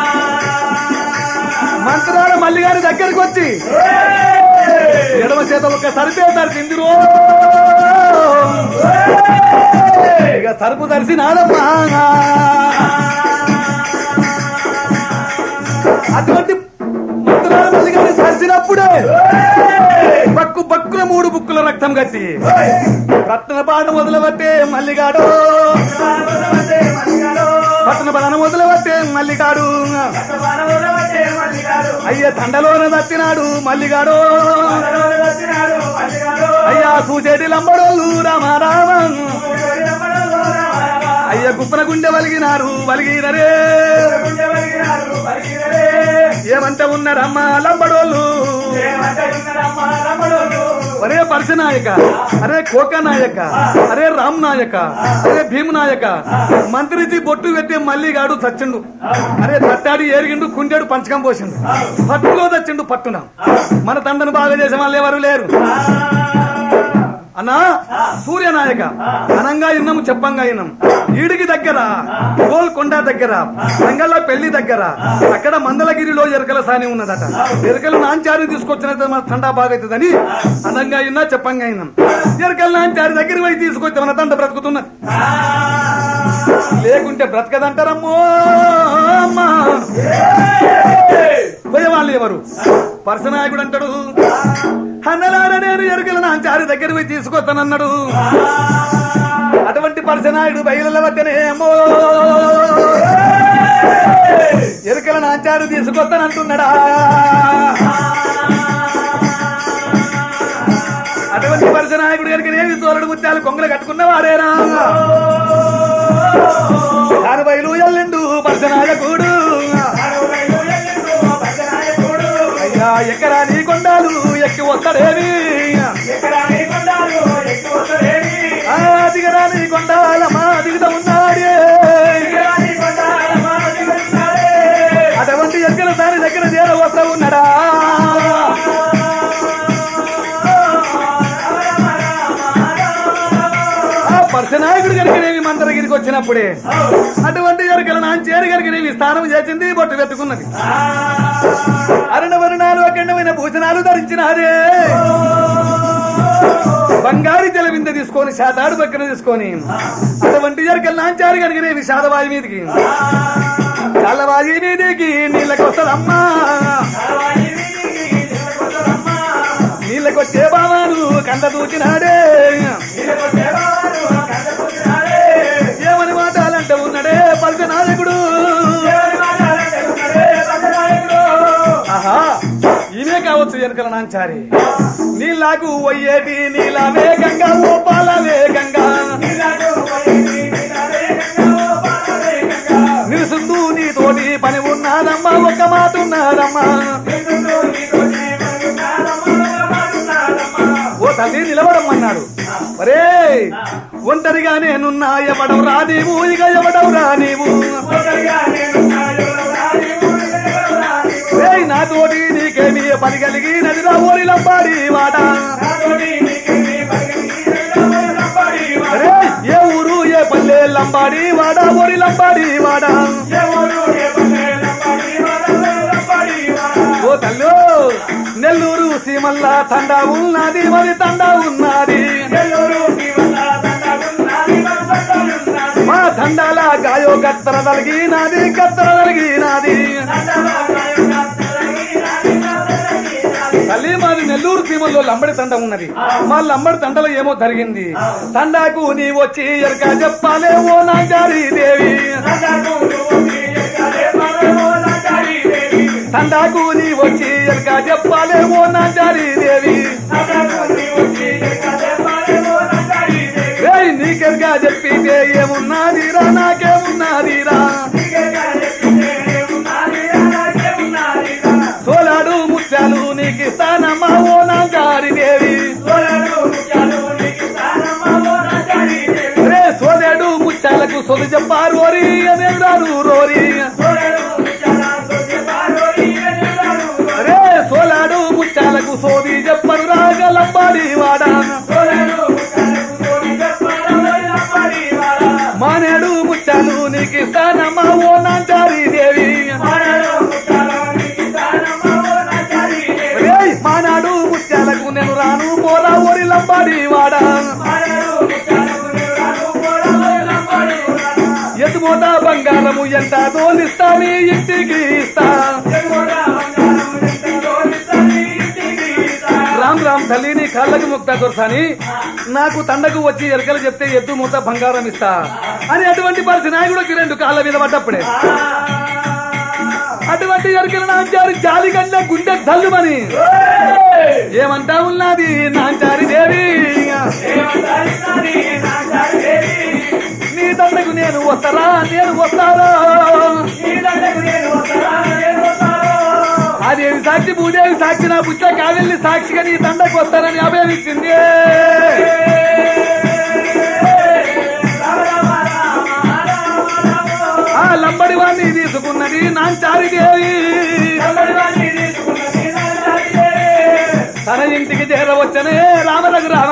మంత్రాల మల్లి గారి దగ్గరికి వచ్చి ఎడమ చేత ఒక్క సరిపేతారు తిందిరో ఇక సరుపు తరిసి నాదమ్మా అటువంటి మంత్రాల మల్లి గారిని సరిసినప్పుడే బక్కు బక్కున మూడు బుక్కుల రక్తం కట్టి రత్న పాట మొదలుపట్టే మల్లిగాడు రత్న పాట మొదలుపట్టే మల్లిగాడు అయ్య తండలోన దచ్చినాడు మల్లిగాడు అయ్యా సూచేటి లంబడోళ్ళు రామ రామ అయ్య గుప్పన గుండె వలిగినారు వలిగినరే ఏమంటే ఉన్నారమ్మా లంబడోళ్ళు అరే పరశనాయక అరే కోక నాయక అరే రామ్ నాయక అరే భీమ్ నాయక మంత్రిజీ బొట్టు పెట్టి మళ్ళీ గాడు చచ్చిండు అరే తట్టాడి ఏరిగిండు కుండేడు పంచకం పోసిండు పట్టులో చచ్చిండు పట్టున మన తండ్రిని బాగా చేసే వాళ్ళు ఎవరు లేరు అన్నా సూర్యనాయక అనంగా ఇన్నాము చెప్పంగా ఇన్నాం ఈడికి దగ్గర గోల్కొండ దగ్గర సంగళ్ళ పెళ్లి దగ్గర అక్కడ మందలగిరిలో ఎరకల సాని ఉన్నదట ఎరకల నాంచారి తీసుకొచ్చినట్టు మన తండా బాగైతుందని అనంగా ఇన్నా చెప్పంగా ఇన్నాం ఎరకల నాంచారి దగ్గర పోయి తీసుకొచ్చి మన తండ బ్రతుకుతున్నది లేకుంటే బ్రతకదంటారమ్మో అమ్మా పోయేవాళ్ళు ఎవరు పరసనాయకుడు అంటాడు అన్నలాడ నేను ఎరుకల నాంచారి దగ్గర పోయి తీసుకొస్తానన్నాడు అటువంటి పరసనాయుడు బయలుల వద్దనే అమ్మో ఎరుకల నాంచారు తీసుకొస్తానంటున్నాడా అటువంటి పరసనాయకుడు కనుక ఏమి తోలడు ముత్యాలు కొంగలు కట్టుకున్న వాడేనా దాని బయలు ఎల్లిండు పరసనాయకుడు అయ్యా ఎక్కరా నీ కొండాలు ఎక్కి వస్తాడేవి ఆ, దిగరా నీ కొండాలమ్మా దిగుతా ఉన్నాడే అటువంటి ఎక్కల దాని దగ్గర చేర వస్తా ఉన్నాడా ఆ పరసనాయకుడు కనుకనేవి మంత్రగిరికి వచ్చినప్పుడే అటువంటి ఎరుకల నా చేరు కనుకనేవి స్నానం చేసింది బొట్టు వెతుకున్నది అరుణ వర్ణాలు అఖండమైన భూషణాలు ధరించినారే బంగారు జలవింద తీసుకొని శాతాడు పక్కన తీసుకొని అటువంటి జరకలు నాంచారు కనుకనేవి శాతవాయి మీదికి చల్లవాయి మీదికి నీళ్ళకి వస్తుందమ్మా నీళ్ళకొచ్చే బావాను కండ దూచినాడే ఏమని మాటాలంటే ఉన్నడే పల్క నాయకుడు ఆహా ఈమె కావచ్చు ఎనకల నాంచారి నీలాగు వయ్యేటి నీలావే గంగా ఓ పాలవే గంగా నిలుసుందు నీతోటి పని ఉన్నాదమ్మా ఒక్క మాట ఉన్నాదమ్మా ఓ తల్లి నిలబడమన్నాడు ఒరే ఒంటరిగా నేనున్నా ఎవడవు రా నీవు ఇక ఎవడవు రా నీవు ఏయ్ నాతోటి నీకేమి పని కలిగి నదిరా ఓరి లంబాడి వాడ అరే ఏ ఊరు ఏ పల్లె లంబాడి వాడ ఓరి లంబాడి వాడ ఓ తల్లు నెల్లూరు సీమల్ల తండా ఉన్నది మరి తండా ఉన్నది మా తండాల గాయో కత్తర తలిగినది కత్తర తలిగినది తల్లి మాది నెల్లూరు సీమల్లో లంబడి తండ ఉన్నది మా లంబడి తండలో ఏమో జరిగింది తండాకు నీ వచ్చి ఎరక చెప్పాలే ఓ నాంచారి దేవి తండాకు నీ వచ్చి ఎరక చెప్పాలే ఓ నాంచారి దేవి ఏయ్ నీకెరగా చెప్పితే ఏమున్నదిరా నాకేమున్నదిరా సోలాడు ముత్యాలు నీకు ఇస్తానమ్మా ఓ నాంచారి దేవి రే సోదేడు ముత్యాలకు సొలు చెప్పారు రోరి అనేదారు రోరి రే సోలాడు ముత్యాలకు సోది చెప్పరు రాగలంబాడి వాడా మానేడు ముత్యాలు నీకు ఇస్తానమ్మా ఓ నాంచారి దేవి రేయ్ మానాడు ముత్యాలకు నేను రాను పోరా ఓరి లంబాడి వాడా ఎదుమోట బంగారము ఎంత తోలిస్తా నీ ఇంటికి ఇస్తా రామ్ రామ్ తల్లి నీ కాళ్ళకు ముక్త దొరసాని నాకు తండకు వచ్చి ఎరకలు చెప్తే ఎద్దు మూత బంగారం ఇస్తా అని అటువంటి పరిస్థితి నాయకుడికి రెండు కాళ్ళ మీద పడ్డప్పుడే అటువంటి ఎరకల నాంచారి జాలి కంటే గుండె జల్లుమని ఏమంటా ఉన్నది నాంచారి దేవి నీ తండ్రికి నేను వస్తారా నేను వస్తారా సాక్షి భూదేవి సాక్షి నా బుచ్చ కావెల్లి సాక్షిగా నీ తండకు వస్తానని అభయమిచ్చింది ఆ లంబడి వాణ్ణి తీసుకున్నది నాంచారి దేవి తన ఇంటికి చేరవచ్చనే రామరఘు రామ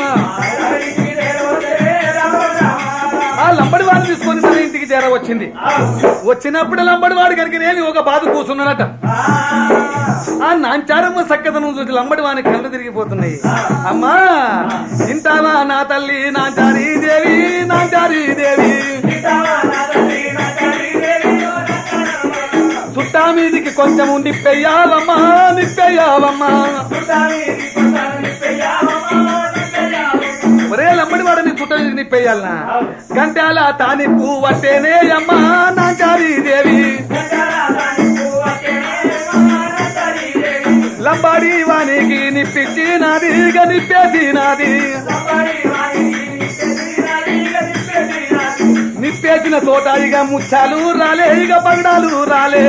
ఆ లంబడి వాడిని తీసుకొని తన ఇంటికి చేరవచ్చింది వచ్చినప్పుడు లంబడి వాడు కనుక నేను ఒక బాధ కూర్చున్నాడట ఆ నాంచారమ్మ సక్కదనం చూసి లంబడి వాని కళ్ళు తిరిగిపోతున్నాయి అమ్మా ఇంటావా నా తల్లి నాంచారి దేవి నాంచారి దేవి చుట్టా మీదికి కొంచెం నిప్పెయ్యావమ్మా నిప్పెయ్యావమ్మా ఒరే లంబడి వాడని చుట్ట మీదకి నిప్పెయ్యాలనా గంటాల తాని పువ్వట్టేనే అమ్మా నాంచారి దేవి లంబాడి వానికి నిప్పించి నాది ఇక నిప్పేసి నాది నిప్పేసిన చోట ఇక ముచ్చాలు రాలే ఇక పగడాలు రాలే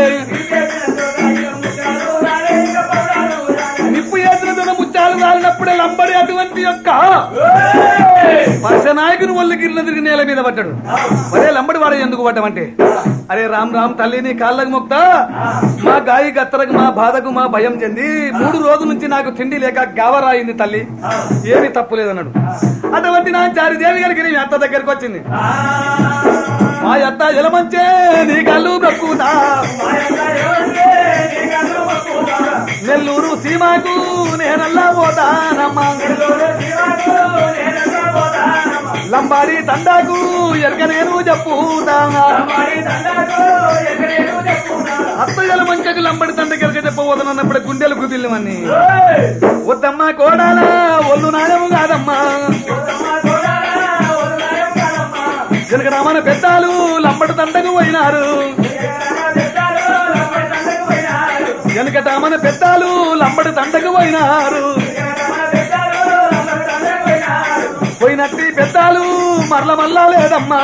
నిప్పు వేసిన చోట ముచ్చాలు రాలినప్పుడే లంబడి అటువంటి యొక్క పరశనాయకుని ఒళ్ళు గిరిన తిరిగి నేల మీద పడ్డాడు అరే లంబడి వాడ ఎందుకు పడ్డమంటే అరే రామ్ రామ్ తల్లిని కాళ్ళకు మొక్త మా గాయి గత్తరకు మా బాధకు మా భయం చెంది మూడు రోజుల నుంచి నాకు తిండి లేక గావరాయింది తల్లి ఏమీ తప్పు లేదన్నాడు అటువంటి నా చారి దేవి గారికి నీ అత్త దగ్గరికి వచ్చింది మా అత్త ఎలమంచే నీ కళ్ళు దక్కుతా నెల్లూరు సీమాకు నేనల్లా పోతానమ్మా లంబాడి తండాకు ఎరక నేను చెప్పుతానా అత్తగల మంచకు లంబడి తండకి ఎరక చెప్పబోతున్నప్పుడు గుండెలు కుదిల్లమని వద్దమ్మా కోడాలా ఒళ్ళు నాయము కాదమ్మా వెనక రామన పెద్దాలు లంబడి తండకు పోయినారు వెనక రామన పెద్దాలు లంబడి తండకు పోయినారు పోయినట్టి పెద్దాలు మరల మల్లా లేదమ్మా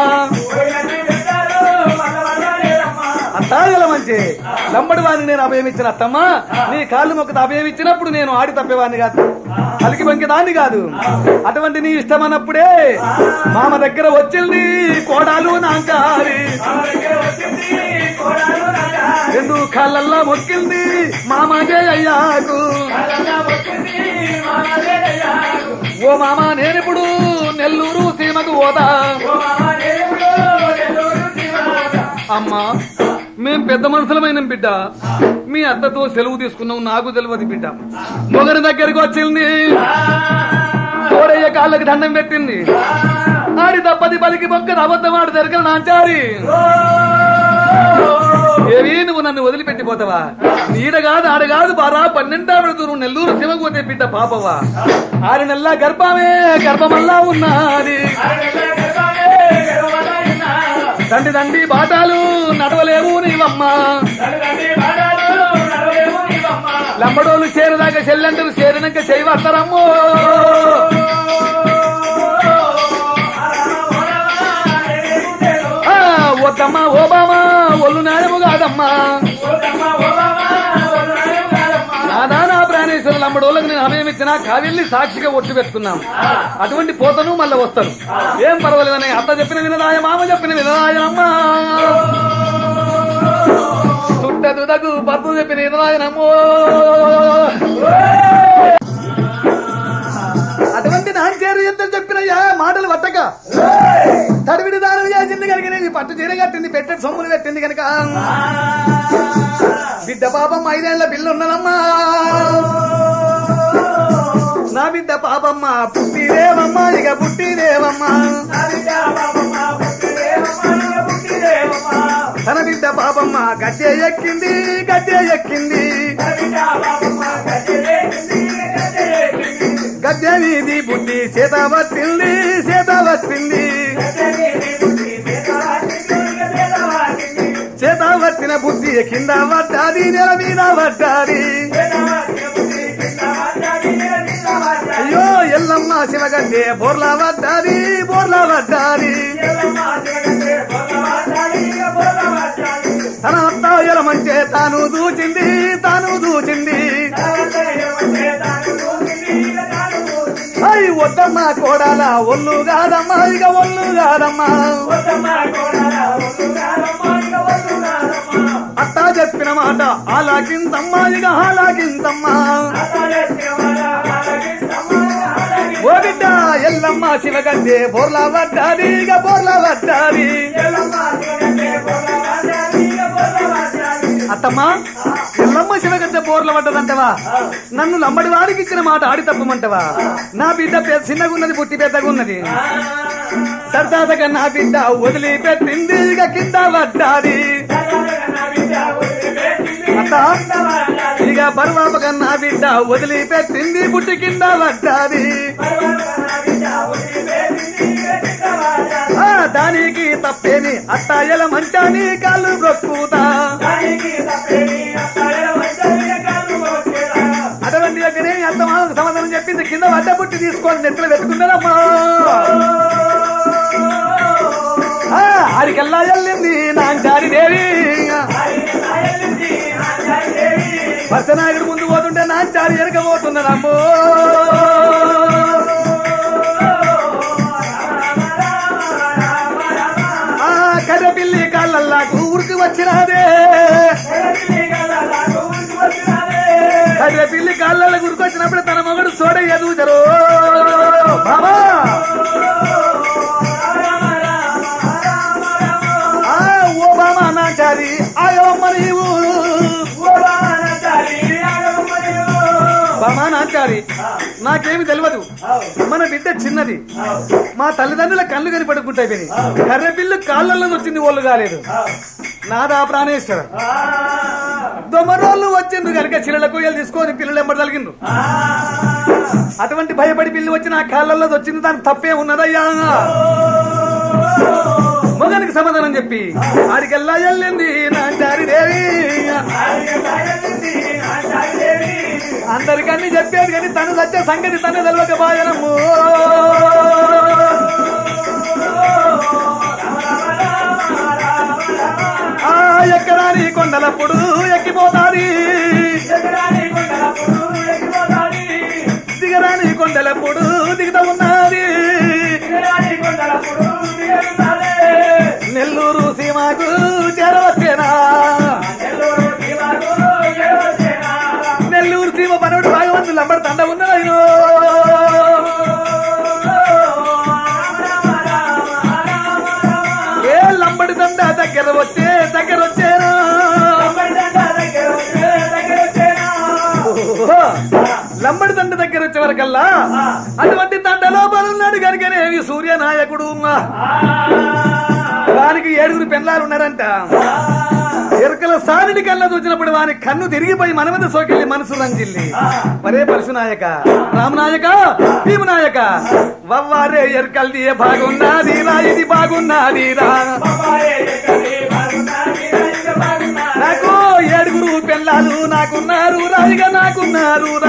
అత్తాగల మంచి లంబడి వాడిని నేను అభయమిచ్చిన అత్తమ్మా నీ కాళ్ళు మొక్కత అభయమిచ్చినప్పుడు నేను ఆడి తప్పేవాడిని కాదు అలికి దాన్ని కాదు అటువంటి నీ ఇష్టం అన్నప్పుడే మామ దగ్గర వచ్చింది కోడాలు నాంకారి రెండు కాళ్ళల్లా మొక్కింది మామగే అయ్యాకు ఓ మామ నేనిప్పుడు నెల్లూరు సీమకు పోతా అమ్మా మేం పెద్ద మనుషులమైన బిడ్డ మీ అత్తతో సెలవు తీసుకున్నాం నాకు తెలియదు బిడ్డ మొగరి దగ్గరికి వచ్చింది తోడయ్య కాళ్ళకి దండం పెట్టింది ఆడి తప్పది పలికి మొక్క అబద్ధం ఆడు దగ్గర నాంచారి ఏవి నువ్వు నన్ను వదిలిపెట్టిపోతావా నీడ కాదు ఆడ కాదు బారా పన్నెండా పెడుతూ నువ్వు నెల్లూరు శివకు పోతే బిడ్డ పాపవా ఆరు నెలల గర్భమే గర్భమల్లా ఉన్నది తండ్రి తండ్రి బాటాలు నడవలేవు నీవమ్మా లంబడోలు చేరదాకా చెల్లంటారు చేరినాక చేయవస్తారమ్మో ఆ, వద్దమ్మా ఓబామా ఒళ్ళు నాడము కాదమ్మా నాదా నా ప్రాణేశ్వరులు లంబడోళ్ళకి నేను అభయం ఇచ్చిన కావిల్ని సాక్షిగా ఒట్టు పెట్టుకున్నాం అటువంటి పోతను మళ్ళీ వస్తాను ఏం పర్వాలేదని అత్త చెప్పిన వినదాయ మామ చెప్పిన వినదాయ అమ్మా చుట్టదు తగు భర్త చెప్పిన వినదాయనమ్మో అటువంటి నాంచేరు ఎంత చెప్పినయ్యా మాటలు పట్టక తడివిడి దానం చేసింది కనుక నేను పట్టు చీర కట్టింది పెట్టే సొమ్ములు పెట్టింది కనుక బిడ్డ పాపం ఐదేళ్ల పిల్ల ఉన్నదమ్మా నా బిడ్డ పాపమ్మ పుట్టిదేవమ్మా ఇక పుట్టిదేవమ్మా తన బిడ్డ పాపమ్మ గద్దె ఎక్కింది గద్దె ఎక్కింది గద్దె వీధి బుద్ధి సీత పట్టింది సీత పట్టింది చేత పట్టిన బుద్ధి కింద పడ్డాది నెల మీద పడ్డాది అయ్యో ఎల్లమ్మ శివగడ్డే బోర్లా పడ్డాది బోర్లా పడ్డాది తన అత్త ఎల మంచే తాను దూచింది తాను దూచింది అయి వద్దమ్మా కోడాల ఒళ్ళు కాదమ్మా ఇక ఒళ్ళు కాదమ్మా అట్టా చెప్పిన మాట ఆలాకింతమ్మా ఇక ఆలాకింతమ్మా ఓ బిడ్డ ఎల్లమ్మ శివగండే బోర్లా పడ్డాది ఇక బోర్లా పడ్డాది అత్తమ్మా ఎల్లమ్మ శివగంటే బోర్ల పడ్డదంటవా నన్ను లంబడి వాడికి ఇచ్చిన మాట ఆడి తప్పమంటవా నా బిడ్డ పె- చిన్నగున్నది పుట్టి పెద్దగున్నది సరదాగా నా బిడ్డ వదిలిపెట్టింది ఇక కింద పడ్డాది అత్త ఇక బరువాపగా నా బిడ్డ వదిలిపెట్టింది పుట్టి కింద పడ్డాది ఆ, దానికి తప్పేమి అట్టాయల మంచాని కాళ్ళు బ్రొక్కుతా అటువంటి దగ్గరే అంత మాకు సమాధానం చెప్పింది కింద వడ్డ పుట్టి తీసుకొని నెట్లు వెతుకున్నారమ్మా ఆ, ఆడికెల్లా వెళ్ళింది నాంచారి దేవి పచ్చనాయుడు ముందు పోతుంటే నాంచారి ఎరక పోతున్నారమ్మో ఆ కర్ర పిల్లి కాళ్ళల్లాకు ఉరికి వచ్చినదే కర్ర పిల్లి కాళ్ళల్లో గురికొచ్చినప్పుడు తన మగడు సోడ ఎదుగుతారు బాబా ఆ ఓ బామా నాచారి ఆయమ్మ నీవు బామా నాచారి నాకేమి తెలియదు మన బిడ్డ చిన్నది మా తల్లిదండ్రుల కళ్ళు కనిపడుకుంటాయి విని కర్ర పిల్లు కాళ్ళల్లో వచ్చింది ఒళ్ళు కాలేదు నాదా ప్రాణేశ్వర దొమరోళ్ళు వచ్చిండ్రు కనుక చిల్లల కొయ్యలు తీసుకొని పిల్లలు ఎంబడి తలిగిండ్రు అటువంటి భయపడి పిల్లి వచ్చి నా కాళ్ళల్లో వచ్చింది దానికి తప్పే ఉన్నదయ్యా మగనికి సమాధానం చెప్పి ఆడికెల్లా వెళ్ళింది నా చారి దేవి అందరికన్నీ చెప్పేది కానీ తను వచ్చే సంగతి తను తెలియక బాయనము ఆ ఎక్కరాని కొండలప్పుడు ఎక్కిపోతాది దిగరాని కొండలప్పుడు దిగుతా ఉన్నది నెల్లూరు సీమాకు చేరవచ్చేనా నెల్లూరు సీమ పనుడు భాగవంతులు లంబడి తండ ఉన్నదైనో ఏ లంబడి తండ దగ్గర వచ్చే దగ్గర వచ్చేనా ఓహో, లంబడి తండ దగ్గర వచ్చే వరకల్లా అటువంటి తండ లోపల ఉన్నాడు కనుకనేవి సూర్యనాయకుడు వానికి ఏడుగురు పెళ్ళాలు ఉన్నారంట ఎరుకల సారిడి కళ్ళ చూసినప్పుడు వాని కన్ను తిరిగిపోయి మన మీద సోకెళ్ళి మనసు రంజిల్లి మరే పరశునాయక రామనాయక భీమనాయక వవ్వారే ఎరుకల్ది ఏ బాగున్నది రా ఇది బాగున్నది రా నాకు ఏడుగురు పెళ్ళాలు నాకున్నారు రాయిగా నాకున్నారు రా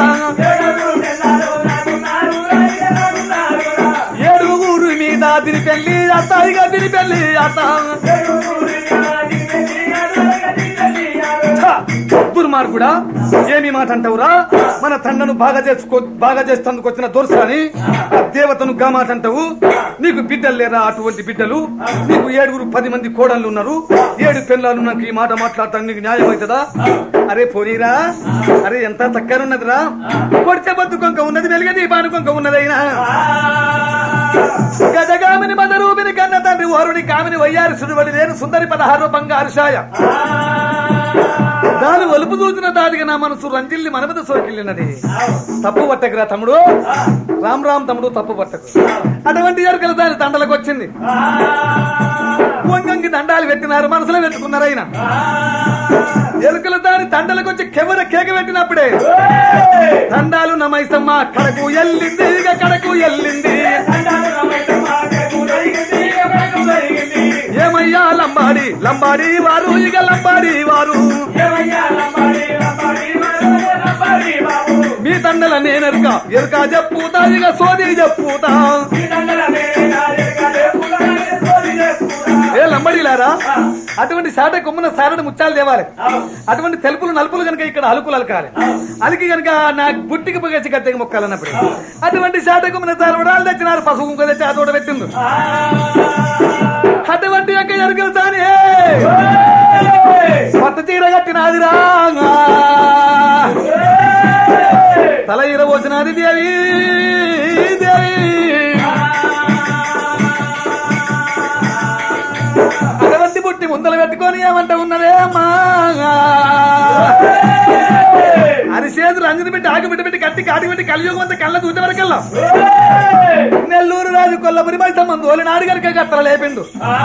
ఏడుగురు మీద తిరి పెళ్లి అత్తాయిగా తిరి పెళ్లి అత్త దుర్మార్గుడా ఏమి మాట అంటావురా మన తండను బాగా చేసుకో బాగా చేస్తందుకు వచ్చిన దొరసాని ఆ దేవతను గా మాట అంటావు నీకు బిడ్డలు లేరా అటువంటి బిడ్డలు నీకు ఏడుగురు పది మంది కోడళ్ళు ఉన్నారు ఏడు పిల్లలు నాకు ఈ మాట మాట్లాడతాను నీకు న్యాయం అవుతుందా అరే పోనీరా అరే ఎంత చక్కనున్నదిరా కొడితే బద్దు కొంక ఉన్నది వెలిగది బాను కొంక ఉన్నదైనా గజగామిని మదరూపిని కన్న తండ్రి ఓరుని కామిని వయ్యారి సుడివడి లేని సుందరి పదహారు బంగారు షాయ దాని ఒలుపు దూచిన దాదిగా నా మనసు రంజిల్లి మన మీద సోకిల్లినది తప్పు పట్టకురా తమ్ముడు రామ్ రామ్ తమ్ముడు తప్పు పట్టకు అటువంటి ఎరుకల దాని దండలకు వచ్చింది వంగంగి దండాలు పెట్టినారు మనసులో పెట్టుకున్నారు ఆయన ఎరుకల దాని దండలకు వచ్చి కెవర కేక పెట్టినప్పుడే దండాలు నమైసమ్మ కడకు ఎల్లింది ఇక కడకు ఎల్లింది ఏమయ్యా లంబాడి లంబాడి వారు ఇక లంబాడి వారు మీ తండల నేనెరుక ఎరుక చెప్పుతా ఇక సోది చెప్పుతా ఏ లంబడిలారా అటువంటి సాట కొమ్మున సారడు ముత్యాలు తేవాలి అటువంటి తెలుపులు నలుపులు కనుక ఇక్కడ అలుకులు అలకాలి అలికి కనుక నా బుట్టికి పొగచ్చి కత్తెకి మొక్కాలన్నప్పుడు అటువంటి సాట కొమ్మున సారవడాలు తెచ్చినారు పసుపు కుంకుమ తెచ్చి ఆ తోట పెట్టిండు అటువంటి యొక్క ఎరుకలు తానే కొత్త చీర కట్టినాదిరా తల ఇరవచ్చినది దేవి దేవి అటువంటి బుట్టి ముందలు పెట్టుకొని ఏమంట ఉన్నదే అమ్మా అరిసేతులు అంజని పెట్టి ఆకు పెట్టి పెట్టి కట్టి కాటి పెట్టి కలియుగం అంతా కళ్ళ దూత వరకెళ్ళాం నెల్లూరు రాజు కొల్లపురి మైసమ్మ దోలి నాడు గనక కత్తల లేపిండు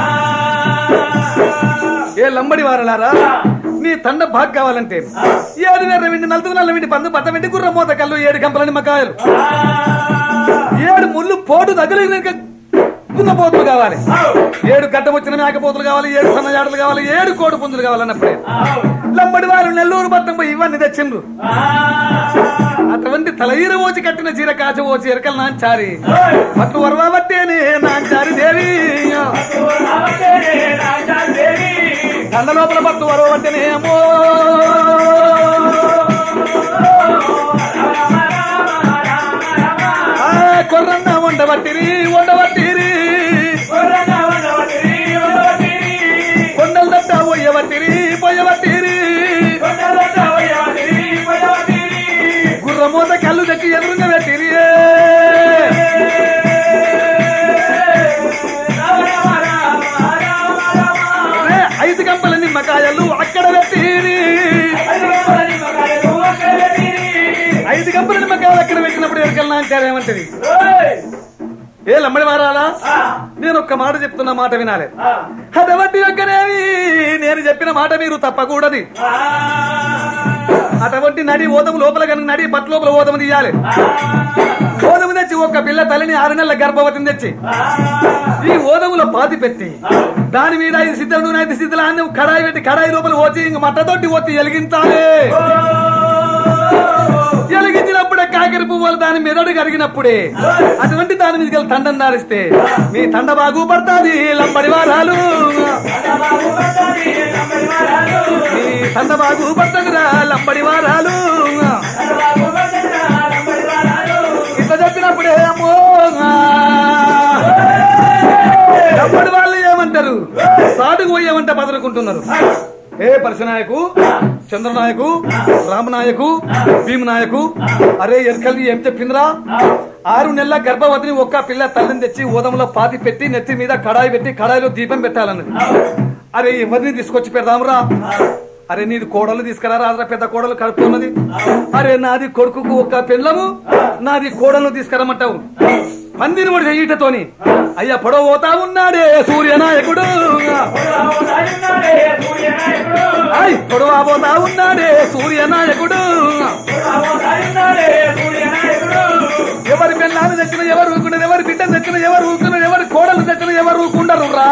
ఏ లంబడి వారలారా నీ తండ బాగా కావాలంటే ఏడు వేర వెండి నలుగు నల్ల వెండి పందు బత్త వెండి గుర్ర మూత కళ్ళు ఏడు కంపల నిమ్మకాయలు ఏడు ముళ్ళు పోటు తగిలిన పోతులు కావాలి ఏడు గడ్డ వచ్చిన మేకపోతులు కావాలి ఏడు సన్నజాడలు కావాలి ఏడు కోడి పుంజులు కావాలన్నప్పుడే లంబడి వారు నెల్లూరు బద్దం పోయి ఇవన్నీ తెచ్చిండ్రు అటువంటి తలఈర ఓచి కట్టిన చీర కాచ ఓచి ఎరకలు నాంచారి పట్టు వరవా బట్టేనే నాంచారి దేవి దండ లోపల పట్టు వరవ బట్టేనే అమ్మో ఆ, కొర్రన్న వండబట్టిరి వండబట్టిరి కొండలు దట్ట పోయబట్టిరి పోయబట్టిరి గుర్రమూత కళ్ళు తెచ్చి ఎదురుగా పెట్టిరి అరే, ఐదు గంపల నిమ్మకాయలు అక్కడ పెట్టిరి ఐదు గంపల నిమ్మకాయలు అక్కడ పెట్టినప్పుడు ఎరకల్ నాంచారు ఏమంటది ఏ లమ్మడి మారాలా నేను ఒక్క మాట చెప్తున్న మాట వినాలి అటువంటి యొక్కనేవి నేను చెప్పిన మాట మీరు తప్పకూడదు అటువంటి నడి ఓదము లోపల కనుక నడి పట్టు లోపల ఓదము తీయాలి ఓదము తెచ్చి ఒక పిల్ల తల్లిని ఆరు నెలల గర్భవతిని తెచ్చి ఈ ఓదములో పాతి పెట్టి దాని మీద ఐదు సిద్ధం నూనె ఐదు సిద్ధులు అన్ని కడాయి పెట్టి కడాయి లోపల వచ్చి ఇంక మట్టతోటి ఒత్తి వెలిగించాలి వెలిగించినప్పుడే కాకరి పువ్వులు దాని మెదడు కరిగినప్పుడే అటువంటి దాని మీద గల తండం నారిస్తే మీ తండ బాగుపడుతుంది లంబడి వారాలు మీ తండ బాగుపడుతుందిరా లంబడి వారాలు ఇట్లా చెప్పినప్పుడే అమ్మో లంబడి వాళ్ళు ఏమంటారు సాటుకు పోయేమంటే బదులుకుంటున్నారు ఏ పరశునాయకు చంద్రనాయకు రామనాయకు భీమనాయకు అరే ఎరకల్ని ఏం చెప్పిందిరా ఆరు నెలల గర్భవతిని ఒక్క పిల్ల తల్లిని తెచ్చి ఊదంలో పాతి పెట్టి నెత్తి మీద కడాయి పెట్టి కడాయిలో దీపం పెట్టాలన్నది అరే ఎవరిని తీసుకొచ్చి పెడదాంరా అరే నీది కోడలు తీసుకురా రాదురా పెద్ద కోడలు కడుపుతున్నది అరే నాది కొడుకుకు ఒక పిల్లము నాది కోడలు తీసుకురమ్మంటావు పందిని కూడా చెయ్యటతోని అయ్యా పొడవ పోతా ఉన్నాడే సూర్యనాయకుడు అయ్ పొడవ పోతా ఉన్నాడే సూర్యనాయకుడు ఎవరి పిల్లలు తెచ్చిన ఎవరు ఊకున్నారు ఎవరి బిడ్డ తెచ్చిన ఎవరు ఊకున్నారు ఎవరి కోడలు తెచ్చిన ఎవరు ఊకుండరు రా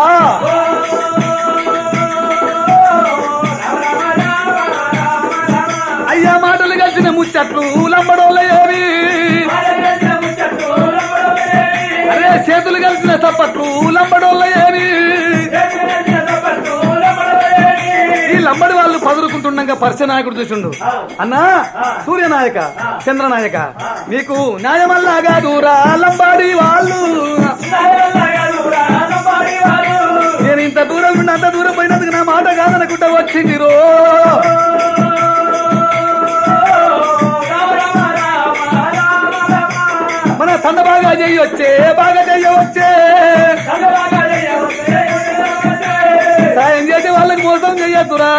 అయ్యా మాటలు కలిసిన ముచ్చట్లు లంబడోళ్ళ ఏవి అరే చేతులు కలిసిన తప్పట్లు లంబడోళ్ళ ఏవి ఈ లంబడి వాళ్ళు పదురుకుంటుండగా పరిచయనాయకుడు చూసిండు అన్నా సూర్యనాయక చంద్రనాయక నీకు న్యాయమల్లా కాదురా లంబాడి వాళ్ళు నేను ఇంత దూరం నుండి అంత దూరం పోయినందుకు నా మాట కాదనుకుంటా వచ్చింది రో మన తండ బాగా చెయ్యొచ్చే బాగా చెయ్యవచ్చే సాయం చేసే వాళ్ళకి మోసం చెయ్యొద్దురా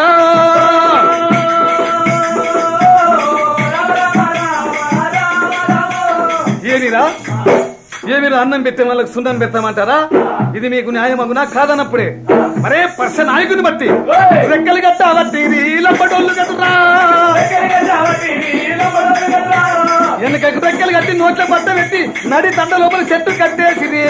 ఏమిరా ఏమిరా అన్నం పెట్టే వాళ్ళకి సున్నం పెట్టమంటారా ఇది మీకు న్యాయమగునా కాదన్నప్పుడే మరే పర్స నాయకుని బట్టి రెక్కలు కట్టాలట్టి లంబటోళ్ళు కట్టురా వెనక రెక్కలు కట్టి నోట్ల పట్ట పెట్టి నడి తండ లోపల చెట్టు కట్టేసిరి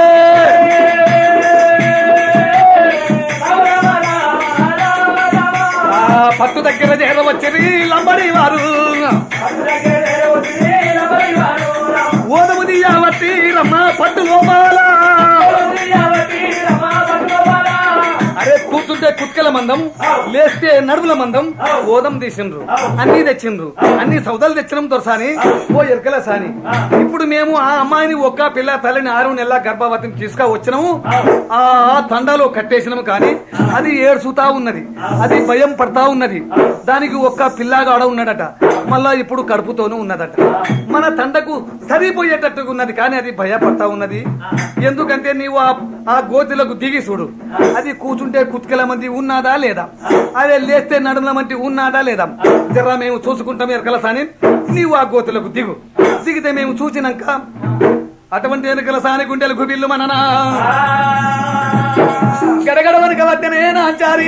ఆ పట్టు దగ్గర చేర వచ్చి లంబడి వారు ఓదము దియావట్టి రమ్మ పట్టు లోపాల అరే కూర్చుంటే కుత్కల మందం లేస్తే నడుముల మందం ఓదం తీసిండ్రు అన్ని తెచ్చిండ్రు అన్ని సౌదాలు తెచ్చినాం దొరసాని ఓ ఎరకల సాని ఇప్పుడు మేము ఆ అమ్మాయిని ఒక్క పిల్ల తల్లిని ఆరు నెలల గర్భవతిని తీసుకా వచ్చినాము ఆ తండాలో కట్టేసినాము కానీ అది ఏడ్చుతా ఉన్నది అది భయం పడతా ఉన్నది దానికి ఒక్క పిల్లగాడ ఉన్నాడట మళ్ళా ఇప్పుడు కడుపుతోనూ ఉన్నదట మన తండకు సరిపోయేటట్టుగా ఉన్నది కానీ అది భయపడతా ఉన్నది ఎందుకంటే నీవు ఆ ఆ గోతిలకు దిగి చూడు అది కూర్చుంటే కుత్కెల మంది ఉన్నదా లేదా అదే లేస్తే నడుముల మంది ఉన్నదా లేదా జర మేము చూసుకుంటాం ఎరకల సాని నీవు ఆ గోతులకు దిగు దిగితే మేము చూసినాక అటువంటి ఎనుకల సాని గుండెలు గుబిల్లు మననా గడగడ వనక వద్దనే నాచారి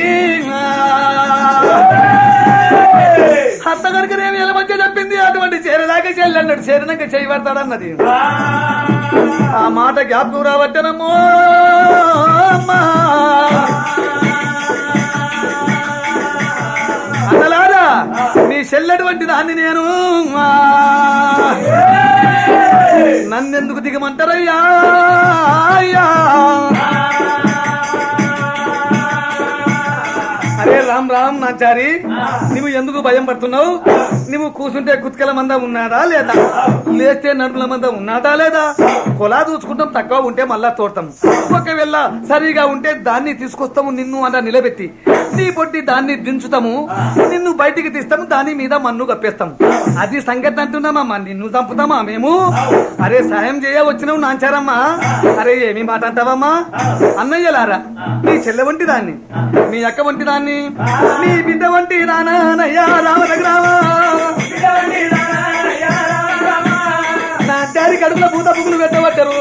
అత్త కనుకనేమి ఎలా మంచిగా చెప్పింది అటువంటి చేరదాకా చెల్లి అన్నాడు చేరినాక చేయి పడతాడన్నది ఆ మాట జ్ఞాపకం రావట్టనమ్మో అమ్మా అన్నలారా నీ చెల్లెటువంటి దాన్ని నేను ఆ, నన్నెందుకు దిగమంటారయ్యా అయ్యా అరే రామ్ రామ్ నాచారి నువ్వు ఎందుకు భయం పడుతున్నావు నువ్వు కూర్చుంటే కుత్కల మంద ఉన్నాడా లేదా లేస్తే నడుముల మంద ఉన్నాడా లేదా కొలా చూసుకుంటాం తక్కువ ఉంటే మళ్ళా తోడతాం ఒకవేళ సరిగా ఉంటే దాన్ని తీసుకొస్తాము నిన్ను అలా నిలబెట్టి నీ పొట్టి దాన్ని దించుతాము నిన్ను బయటికి తీస్తాము దాని మీద మన్ను కప్పేస్తాం అది సంగతి అంటున్నామమ్మా నిన్ను చంపుతామా మేము అరే సాయం చేయ వచ్చినావు నాంచారమ్మా అరే ఏమి మాట అంటావమ్మా అన్నయ్యలారా నీ చెల్లె వంటి దాన్ని మీ అక్క వంటి దాన్ని మీ బిడ్డ వంటి నానయ్యా రామనగరామా నా డాడీ కడుపులో పూత పువ్వులు పెట్టబట్టారు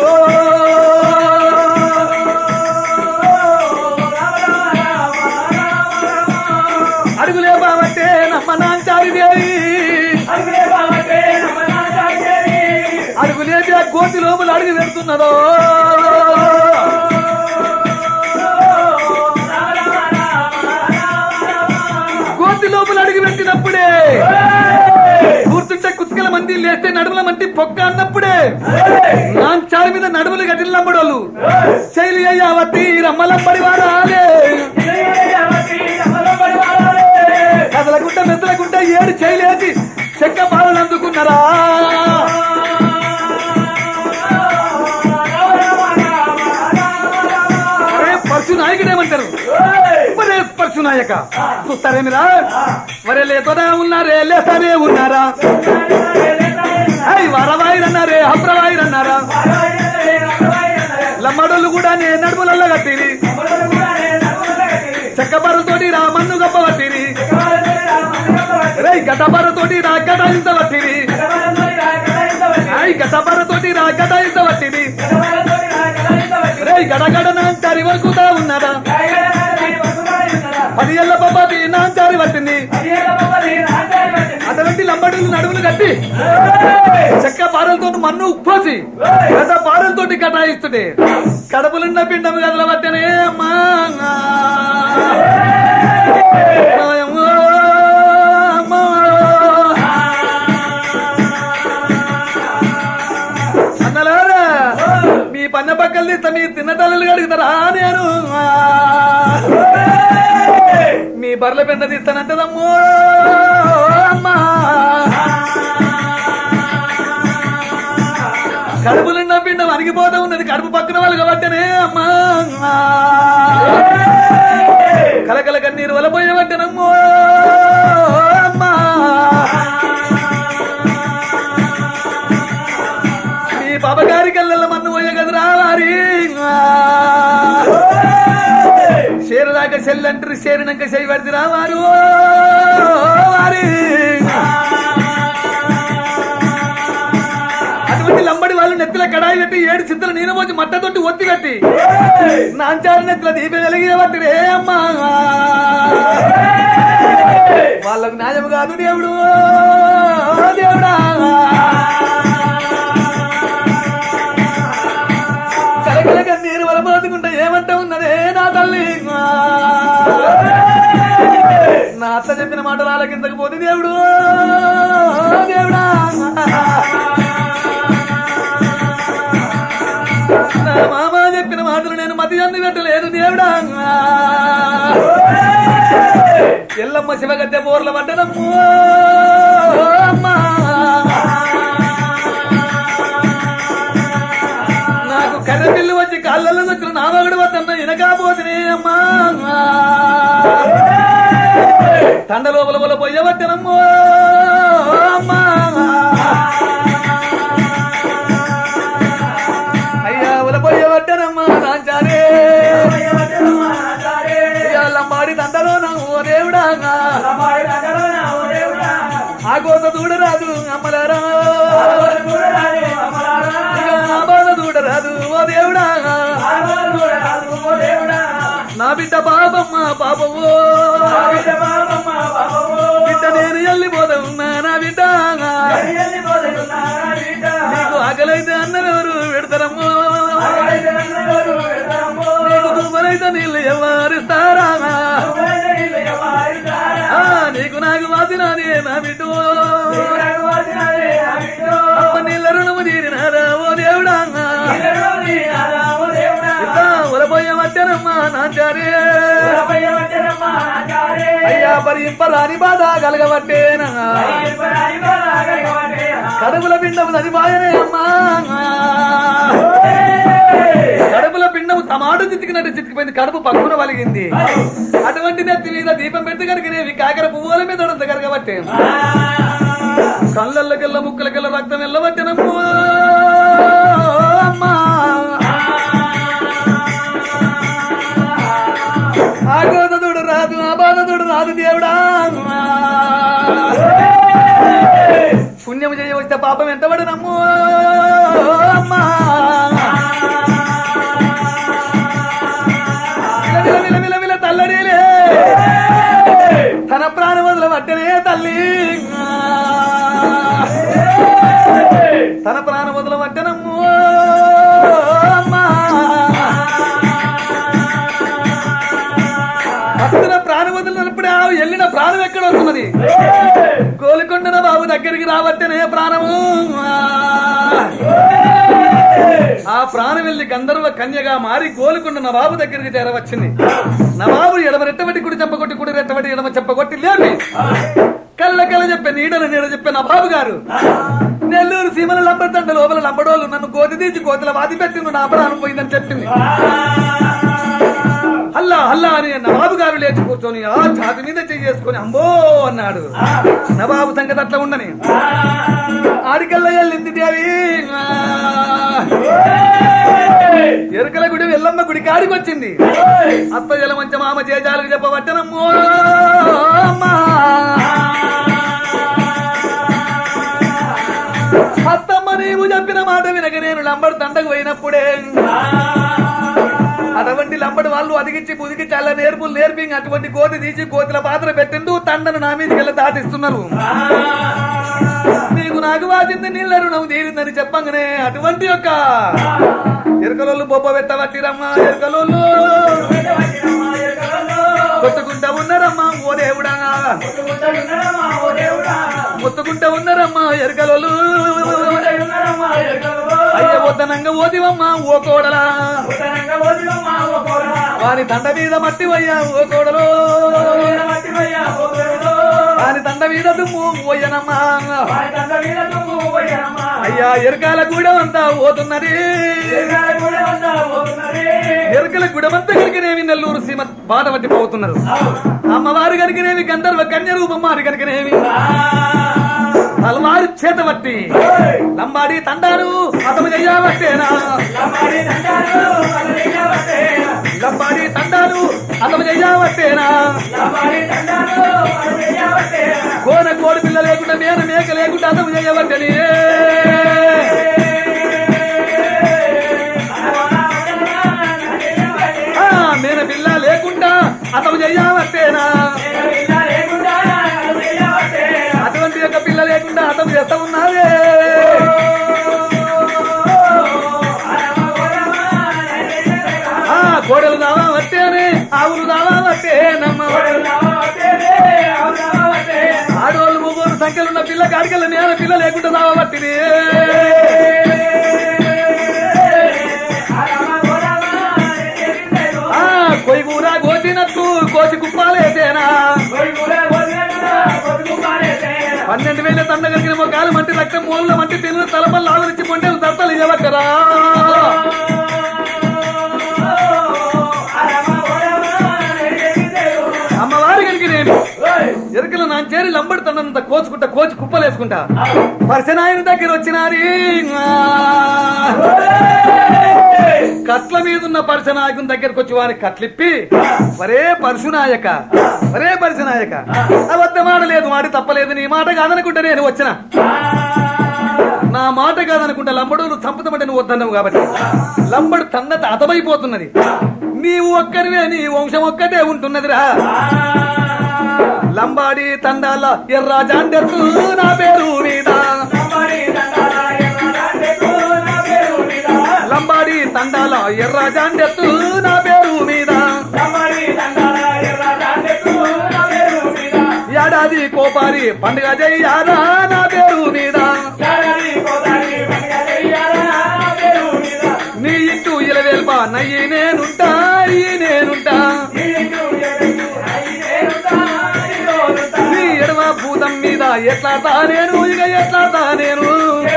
అడుగులే బాబట్టే నమ్మ నాంచారి దేవి అడుగులేపి ఆ కోతి లోపల అడుగు పెడుతున్నదో కోతి లోపల అడుగు పెట్టినప్పుడే కూర్చుంటే కుత్కల మంది లేస్తే నడుముల మంది పొక్క అన్నప్పుడే నాంచారి మీద నడుములు గదిలినప్పుడు వాళ్ళు శైలి అయ్యావతి రమ్మలంబడి వాడాలే కదలకుంట మెదలకుంట ఏడు చేయలేసి చెక్క పాలన అందుకున్నారా అరే పరశు నాయకుడు ఏమంటారు మరే పరశు నాయక చూస్తారేమిరా మరే లేతోనే ఉన్నారే లేతానే ఉన్నారా ఐ వరవాయిరన్నారే అప్రవాయిరన్నారా లమ్మడోళ్ళు కూడా నే నడుములలో కట్టిరి చెక్కబరుతోటి రా మన్ను గప్పవట్టిరి రే గటబరతోటి రా గటాయించవట్టిరి ఐ గటబరతోటి రా గటాయించవట్టిరి రే గడగడ నాంచారి వరకుతా ఉన్నదా పది ఏళ్ళ బాబాది నాంచారి పట్టింది అటువంటి లంబడులు నడుములు కట్టి చెక్క పారలతో మన్ను ఉప్పోసి గత పారలతోటి కటాయిస్తుంటే కడపలున్న పిండం గదల పట్టనే అమ్మా అమ్మా, అమ్మా. అన్నలారా మీ పన్న పక్కలు తీస్తా మీ తిన్న తల్లులు కడుగుతారా నేను మీ బర్ల పెద్ద తీస్తానంటదమ్మో అమ్మా కడుపు నిండా పిండం అరిగిపోతూ ఉన్నది కడుపు పక్కన వాళ్ళు కాబట్టనే అమ్మా కలకల కన్నీరు వలపోయేవట్టనమ్మో అమ్మా మీ బాబగారి కళ్ళల్లో మన్ను పోయే కదరా వారి చేరదాకా చెల్లంటారు చేరినాక చేయి పడితే వారు వారి అటువంటి లంబడి వాళ్ళు నెత్తిల కడాయి పెట్టి ఏడు చింతలు నేను పోసి మట్టతోటి ఒత్తి పెట్టి నాంచారు నెత్తిల దీపం వెలిగే బట్టి రే అమ్మా వాళ్ళకు న్యాయం కాదు దేవుడు దేవుడా కలకలక నీరు వలపోతుకుంటే ఏమంటా ఉన్నదే నా తల్లి నా అత్త చెప్పిన మాటలు ఆలకించక పోతే దేవుడు దేవుడా నా మామ చెప్పిన మాటలు నేను మతి అంది పెట్టలేదు దేవుడా ఎల్లమ్మ శివగద్దె బోర్ల పడ్డనమ్మో అమ్మా నాకు కర్ర పిల్లు వచ్చి కాళ్ళల్లో వచ్చిన నా మగడు వద్దన్న వెనకాపోతునే అమ్మా తండ లోపల పొల పొయ్యవద్దనమ్మో అమ్మా అయ్యా ఉల పొయ్యవద్దనమ్మా నాంచారే లంబాడి తండలో నా ఓ దేవుడా ఆ కోత చూడరాదు అమ్మలారా ఆ బాధ చూడరాదు ఓ దేవుడా నా బిడ్డ పాపమ్మ పాపమో బిడ్డ నేను వెళ్ళిపోతున్నా నా బిడ్డ నీకు ఆకలైతే అన్నవెవరు పెడతారమ్మో నీకు దుమ్మలైతే నీళ్ళు ఎవరిస్తారా ఆ, నీకు నాకు వాసినానే నా బిడ్డు అమ్మ నీళ్ళ రుణము తీరినారా ఓ దేవుడా ఉలపోయ మధ్యనమ్మా నాచారే అయ్యా పరింపరాని బాధ కలగబట్టేనా కడుపుల పిండము నదిపాయనే అమ్మా కడుపుల పిండము టమాటో చితికినట్టు చితికిపోయింది కడుపు పక్కున వలిగింది అటువంటి నెత్తి మీద దీపం పెట్టి కరిగినేవి కాకర పువ్వుల మీద ఉడంత కరగబట్టే కళ్ళకెళ్ళ ముక్కలకెళ్ళ రక్తం వెళ్ళబట్టినమ్మో అమ్మా ఆ గోదదుడు రాదు ఆ బాధదుడు రాదు దేవుడా పుణ్యం చేయవస్తే పాపం ఎంతబడి నమ్ము అమ్మా విల విల విల విల తల్లడిలే తన ప్రాణ వదల పట్టనే తల్లి తన ప్రాణ వదల పట్టనమ్ము అమ్మా భక్తుల ప్రాణ వదిలినప్పుడు ఆ వెళ్ళిన ప్రాణం ఎక్కడ వస్తున్నది గోలుకొండన బాబు దగ్గరికి రావట్టనే ప్రాణము ఆ ప్రాణం వెళ్ళి గంధర్వ కన్యగా మారి గోలుకొండ నవాబు దగ్గరికి చేరవచ్చింది నవాబు ఎడమ రెట్టబట్టి కుడి చెప్పగొట్టి కుడి రెట్టబట్టి ఎడమ చెప్పగొట్టి లేపి కళ్ళ కళ్ళ చెప్పే నీడల నీడ చెప్పే నవాబు గారు నెల్లూరు సీమల లంబడంట లోపల లంబడోళ్ళు నన్ను కోతి తీసి కోతిల వాది పెట్టి నా ప్రాణం పోయిందని చెప్పింది హల్లా హల్లా అని నవాబు గారు లేచి కూర్చొని ఆ ఛాతి మీద చేసుకొని అంబో అన్నాడు నవాబు సంగతి అట్లా ఉండని ఆడికల్లా వెళ్ళింది దేవి ఎరుకల గుడి వెళ్ళమ్మ గుడి కాడికి వచ్చింది అత్త జలమంచ మామ చేజాలకు చెప్పబట్టనమ్మో అమ్మా అత్తమ్మ నీవు చెప్పిన మాట వినక నేను లంబడి తండకు పోయినప్పుడే అటువంటి లంబడి వాళ్ళు అదిగించి పుదికి చాలా నేర్పులు నేర్పి అటువంటి కోతి తీసి కోతిల పాత్ర పెట్టిండు తండను నా మీదకి వెళ్ళి దాటిస్తున్నారు నీకు నాకు వాసింది నీళ్ళ రుణం తీరిందని చెప్పంగానే అటువంటి యొక్క ఎరుకలోళ్ళు బొబ్బ పెట్టబట్టిరమ్మా ఎరుకలోళ్ళు కొట్టుకుంటా ఉన్నారమ్మా ఓ దేవుడా ముత్తుకుంటా ఉన్నారమ్మా ఎరుకలోళ్ళు అయ్య వద్దనంగా ఓదివమ్మా ఓ కోడలా వాని దండ మీద మట్టి వయ్యా ఓ కోడలు వాని దండ మీద దుమ్ము పోయనమ్మా అయ్యా ఎరకాల గూడెం అంతా పోతున్నది ఎరకల గుడమంతా కనుకనేవి నెల్లూరు సీమ బాధ పట్టి పోతున్నారు అమ్మవారు కనుకనేవి గంధర్వ కన్య రూపమ్మారు కనుకనేవి తలవారు చేత పట్టి లంబాడి తండారు అతము చెయ్యబట్టేనా లంబాడి తండారు అతము చెయ్యబట్టేనా కోన కోడి పిల్ల లేకుండా మేన మేక లేకుండా అతము చేయబట్టని ఆ, మేన పిల్ల లేకుండా అతము చెయ్యబట్టేనా అటువంటి యొక్క పిల్ల లేకుండా అతము చేస్తా ఉన్నావే ఆ కోడలు దావా వట్టేనే ఆవులు దావా వట్టేనమ్మ ఆడవాళ్ళు మూగోరు సంఖ్యలున్న పిల్ల కాడికెళ్ళ నేను పిల్ల లేకుండా దావా పట్టిది ఆ కొయ్యి కూర కోసినట్టు కోసి కుప్పాలేసేనా పన్నెండు వేల తండ కలిగిన మొగాలు మంటి రక్తం మూల మంటి తిన్న తలపల్లి ఆవరించి పొంటే దత్తలు ఇవ్వకరా అమ్మవారి కలిగి నేను ఎరుకలు నా చేరి లంబడుతున్నంత కోచుకుంటా కోచి కుప్పలేసుకుంటా పరిసనాయన దగ్గర వచ్చినారి కట్ల మీద ఉన్న పరిసనాయకుని దగ్గరకు వచ్చి వారి కట్లిప్పి వరే పరశునాయక వరే పరశునాయక అబద్ధమాడలేదు మాట తప్పలేదు నీ మాట కాదనుకుంటే నేను వచ్చిన నా మాట కాదనుకుంటా లంబడు చంపుతామంటే నువ్వు వద్దన్నావు కాబట్టి లంబడు తన్నత అతమైపోతున్నది నీవు ఒక్కరివే నీ వంశం ఒక్కటే ఉంటున్నదిరా లంబాడి తండాల ఎర్రా జాండెత్తు నా పేరు మీద లంబాడి తండాల ఎర్రా జాండెత్తు నా పేరు మీద ఏడాది కోపారి పండుగ చెయ్యారా నా పేరు మీద నీ ఇంటూ ఇలవేల్ప నయ్యి నేనుంటా ఈ నేనుంటా నీ ఎడమ భూతం మీద ఎట్లా తా నేను ఇక ఎట్లా తా నేను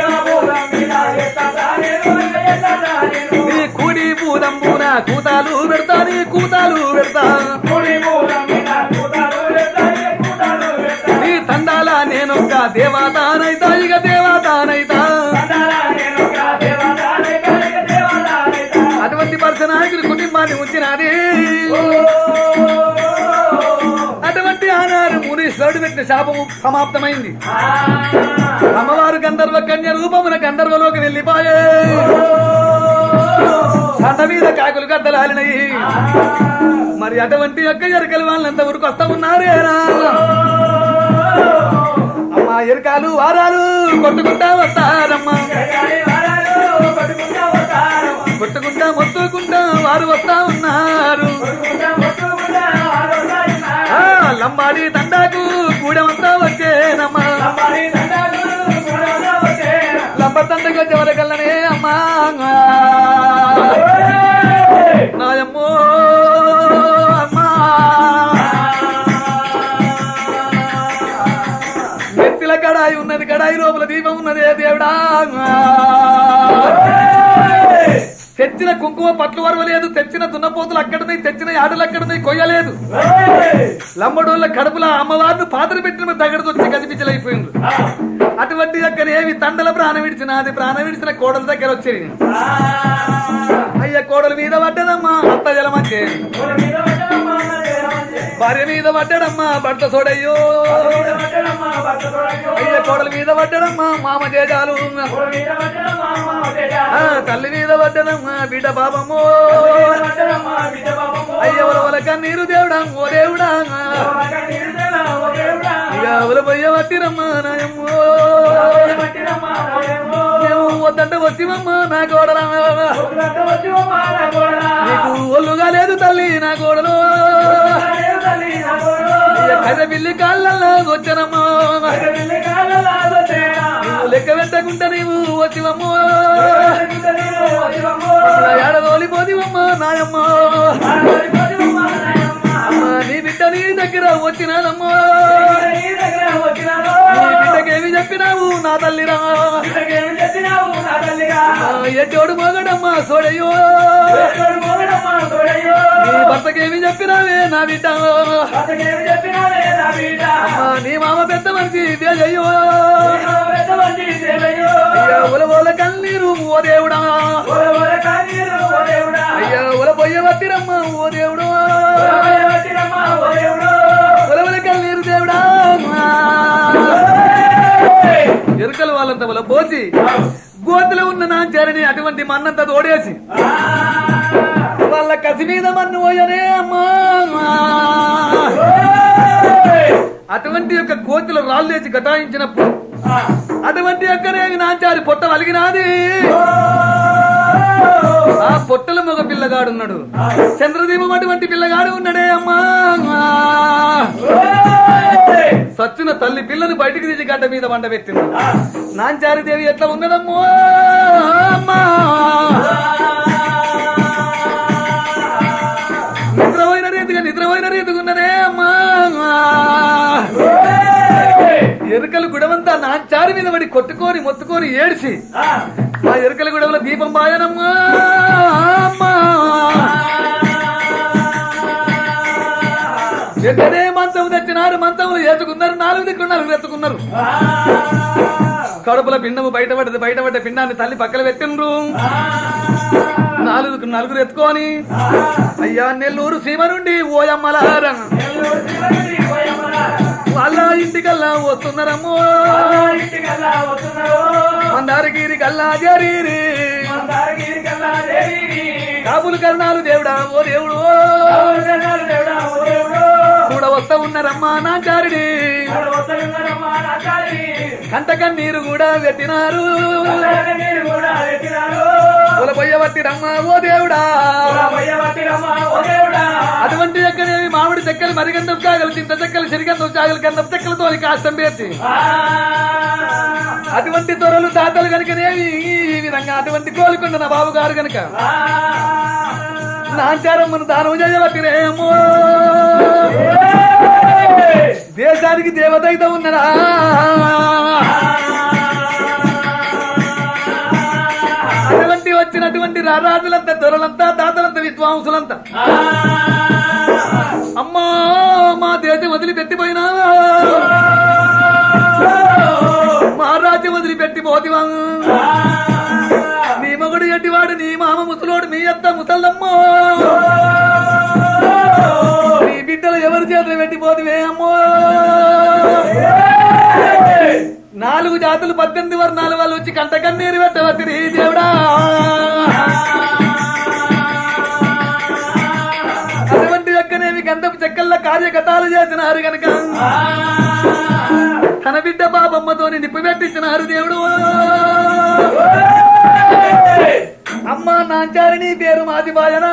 నీ కుడి భూతం పూన కూతాలు పెడతా నీ కూతాలు పెడతా నీ తండాల నేనొక్క దేవతానైతా ఇక దేవతానైతా అటువంటి పరసనాయకుడి కుటుంబాన్ని ఉంచినది అటువంటి ఆనాడు మునీశ్వరుడు పెట్టిన శాపము సమాప్తమైంది అమ్మవారు గంధర్వ కన్య రూపమున గంధర్వలోకి వెళ్ళిపోయే కండ మీద కాకులు గద్దలాలినయి మరి అటువంటి యొక్క ఎరకలు వాళ్ళంత ఊరికి వస్తా ఉన్నారేనా అమ్మా ఎరకాలు వారాలు కొట్టుకుంటా వస్తారమ్మా కొట్టుకుంటా మొత్తుకుంటా వారు వస్తా ఉన్నారు ఆ, లంబాడి దండాకు కూడమంతా వచ్చేనమ్మా లంబ దండకు వచ్చే వరకల్లనే అమ్మా నాయమ్మో అమ్మా నెత్తిల కడాయి ఉన్నది కడాయి లోపల దీపం ఉన్నది ఏ దేవుడా తెచ్చిన కుంకుమ పట్లు వరవలేదు తెచ్చిన దున్నపోతులు అక్కడనే తెచ్చిన ఆటలు అక్కడనే కొయ్యలేదు లంబడోళ్ళ కడుపుల అమ్మవారిని పాత్ర పెట్టిన దగ్గరకు వచ్చి గజిబిజలైపోయింది అటువంటి దగ్గర ఏమి తండల ప్రాణం విడిచిన అది ప్రాణం విడిచిన కోడల దగ్గర వచ్చేది అయ్య కోడల మీద పడ్డదమ్మా అత్త జలమంటే భార్య మీద పడ్డాడమ్మా భర్త సోడయ్యో అయ్య కోడల మీద పడ్డాడమ్మా మామ జేజాలు ఆ, తల్లి మీద పడ్డదమ్మా బిడ్డ పాపమ్మో అయ్య వల కన్నీరు దేవుడా ఓ దేవుడా ఇక అవల పొయ్య పట్టిరమ్మా నాయమ్మో మేము వద్దంటే వచ్చివమ్మా నా కోడలా నీకు ఒళ్ళుగా లేదు తల్లి నా కోడలు కథ బిల్లి కాళ్ళల్లో వచ్చనమ్మా నువ్వు లెక్క పెట్టకుండా నీవు వచ్చివమ్మో ఏడదోలిపోదివమ్మా నాయమ్మా అమ్మా నీ బిడ్డ నీ దగ్గర వచ్చినాదమ్మా నీ బిడ్డకేమి చెప్పినావు నా తల్లిరా ఎట్టోడు మగడమ్మా సోడయ్యో నీ భర్తకేమి చెప్పినావే నా బిడ్డ అమ్మా నీ మామ పెద్ద మనిషి అయ్యో అయ్యా ఉల ఉల కన్నీరు ఓ దేవుడా అయ్యా ఉల పొయ్య వట్టిరమ్మా ఓ దేవుడు ఉల ఉల కన్నీరు దేవుడా ఎరుకలు వాళ్ళంతా ఉల పోసి గోతులో ఉన్న నా చరణి అటువంటి మన్నంతా తోడేసి వాళ్ళ కసి మీద మన్ను పోయనే అమ్మా అటువంటి యొక్క కోతులు రాళ్ళు లేచి గటాయించినప్పుడు అటువంటి యొక్కనేమి నాంచారి పొట్ట వలిగినాది ఆ పొట్టల మగ పిల్లగాడున్నాడు చంద్రదీపం అటువంటి పిల్లగాడు ఉన్నాడే అమ్మా సచ్చిన తల్లి పిల్లని బయటికి తీసి గడ్డ మీద వండ పెట్టింది నాంచారి దేవి ఎట్లా ఉన్నదమ్మో అమ్మా నిద్రపోయిన రీతిగా నిద్రపోయిన రీతిగా ఉన్నదే అమ్మా ఎరుకలు గుడమ కొట్టుకొని మొత్తుకొని ఏడిచి మా ఎరుకల గొడవల దీపం బాయనమ్మా అమ్మా వెంటనే మంచం తెచ్చినారు మంచములు ఏచుకున్నారు నాలుగు దిక్కులు నలుగురు ఎత్తుకున్నారు కడుపుల పిండము బయటపడ్డది బయటపడ్డ పిండాన్ని తల్లి పక్కన పెట్టిండ్రు నాలుగు నలుగురు ఎత్తుకొని అయ్యా నెల్లూరు సీమ నుండి ఓయమ్మలారం వాళ్ళ ఇంటికల్లా వస్తున్నారమ్మో మందారగిరి కల్లా జరీరి కాపులు కర్ణాలు దేవుడా ఓ దేవుడు కూడా వస్తా ఉన్నారమ్మా నాచారుడి కంట కన్నీరు కూడా పెట్టినారు పొయ్యబట్టిరమ్మా ఓ దేవుడా అటువంటి ఎక్కడేమి మామిడి చెక్కలు మరిగంధం చాగలు చింత చెక్కలు సిరిగంధం చాగలు గంధం చెక్కలతో కాష్టం పేర్చి అటువంటి త్వరలు తాతలు కనుకనేవి ఈ విధంగా అటువంటి కోలుకున్న నా బాబు గారు కనుక నాచారమ్మను దానం చేయబట్టిరేమో దేశానికి దేవత అయితే ఉన్నదా అటువంటి వచ్చినటువంటి రారాజులంతా దొరలంతా దాతలంతా విద్వాంసులంతా అమ్మా మా దేశం వదిలిపెట్టిపోయినా మా రాజ్యం వదిలిపెట్టి పోతివా నీ మగుడు ఎట్టివాడు నీ మామ ముసలోడు మీ అత్త ముసలమ్మో నీ బిడ్డలు ఎవరి చేతులు పెట్టిపోతివే అమ్మో నాలుగు జాతులు పద్దెనిమిది వర్ణాల వాళ్ళు వచ్చి కంట కన్నీరు పెట్టవద్దు దేవుడా అటువంటి యొక్కనేవి గంధపు చెక్కల్లో కార్యకథాలు చేసినారు గనక తన బిడ్డ బాబమ్మతోని నిప్పు పెట్టించినారు దేవుడు అమ్మ నాంచారిని పేరు మాది బాయనా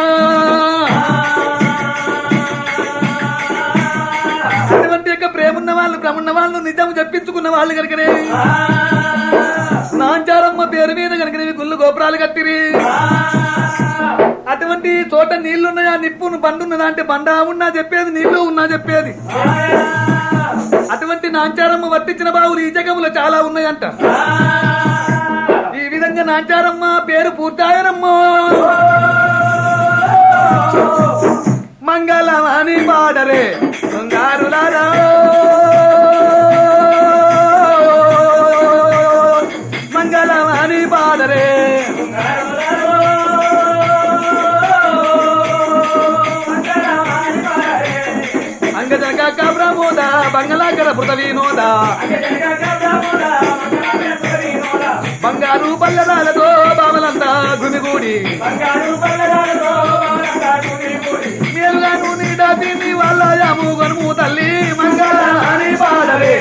అటువంటి యొక్క ప్రేమున్న వాళ్ళు ప్రమున్న వాళ్ళు నిజం చెప్పించుకున్న వాళ్ళు కనుకనే నాంచారమ్మ పేరు మీద కనుకనేవి గుళ్ళు గోపురాలు కట్టిరి అటువంటి చోట నీళ్లున్నాయా నిప్పును బండున్నదా అంటే బండ ఉన్నా చెప్పేది నీళ్లు ఉన్నా చెప్పేది అటువంటి నాంచారమ్మ వర్తించిన బావులు ఈ జగములో చాలా ఉన్నాయంట ఈ విధంగా నాంచారమ్మ పేరు పూర్తాయనమ్మో మంగళమని పాడరే బంగారులారా మంగళమని పాడరే అంగజనక ప్రమోద బంగళాకర భృత వినోద బంగారు పల్లెరాలతో బామలంతా గుమిగూడి మేలుగాను నీడా తిని వాళ్ళ యాము గనుము తల్లి మంగళాని పాడరే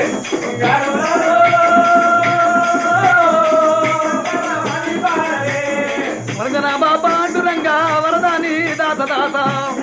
వరదన బాబా అంటురంగా వరదాని దాస దాస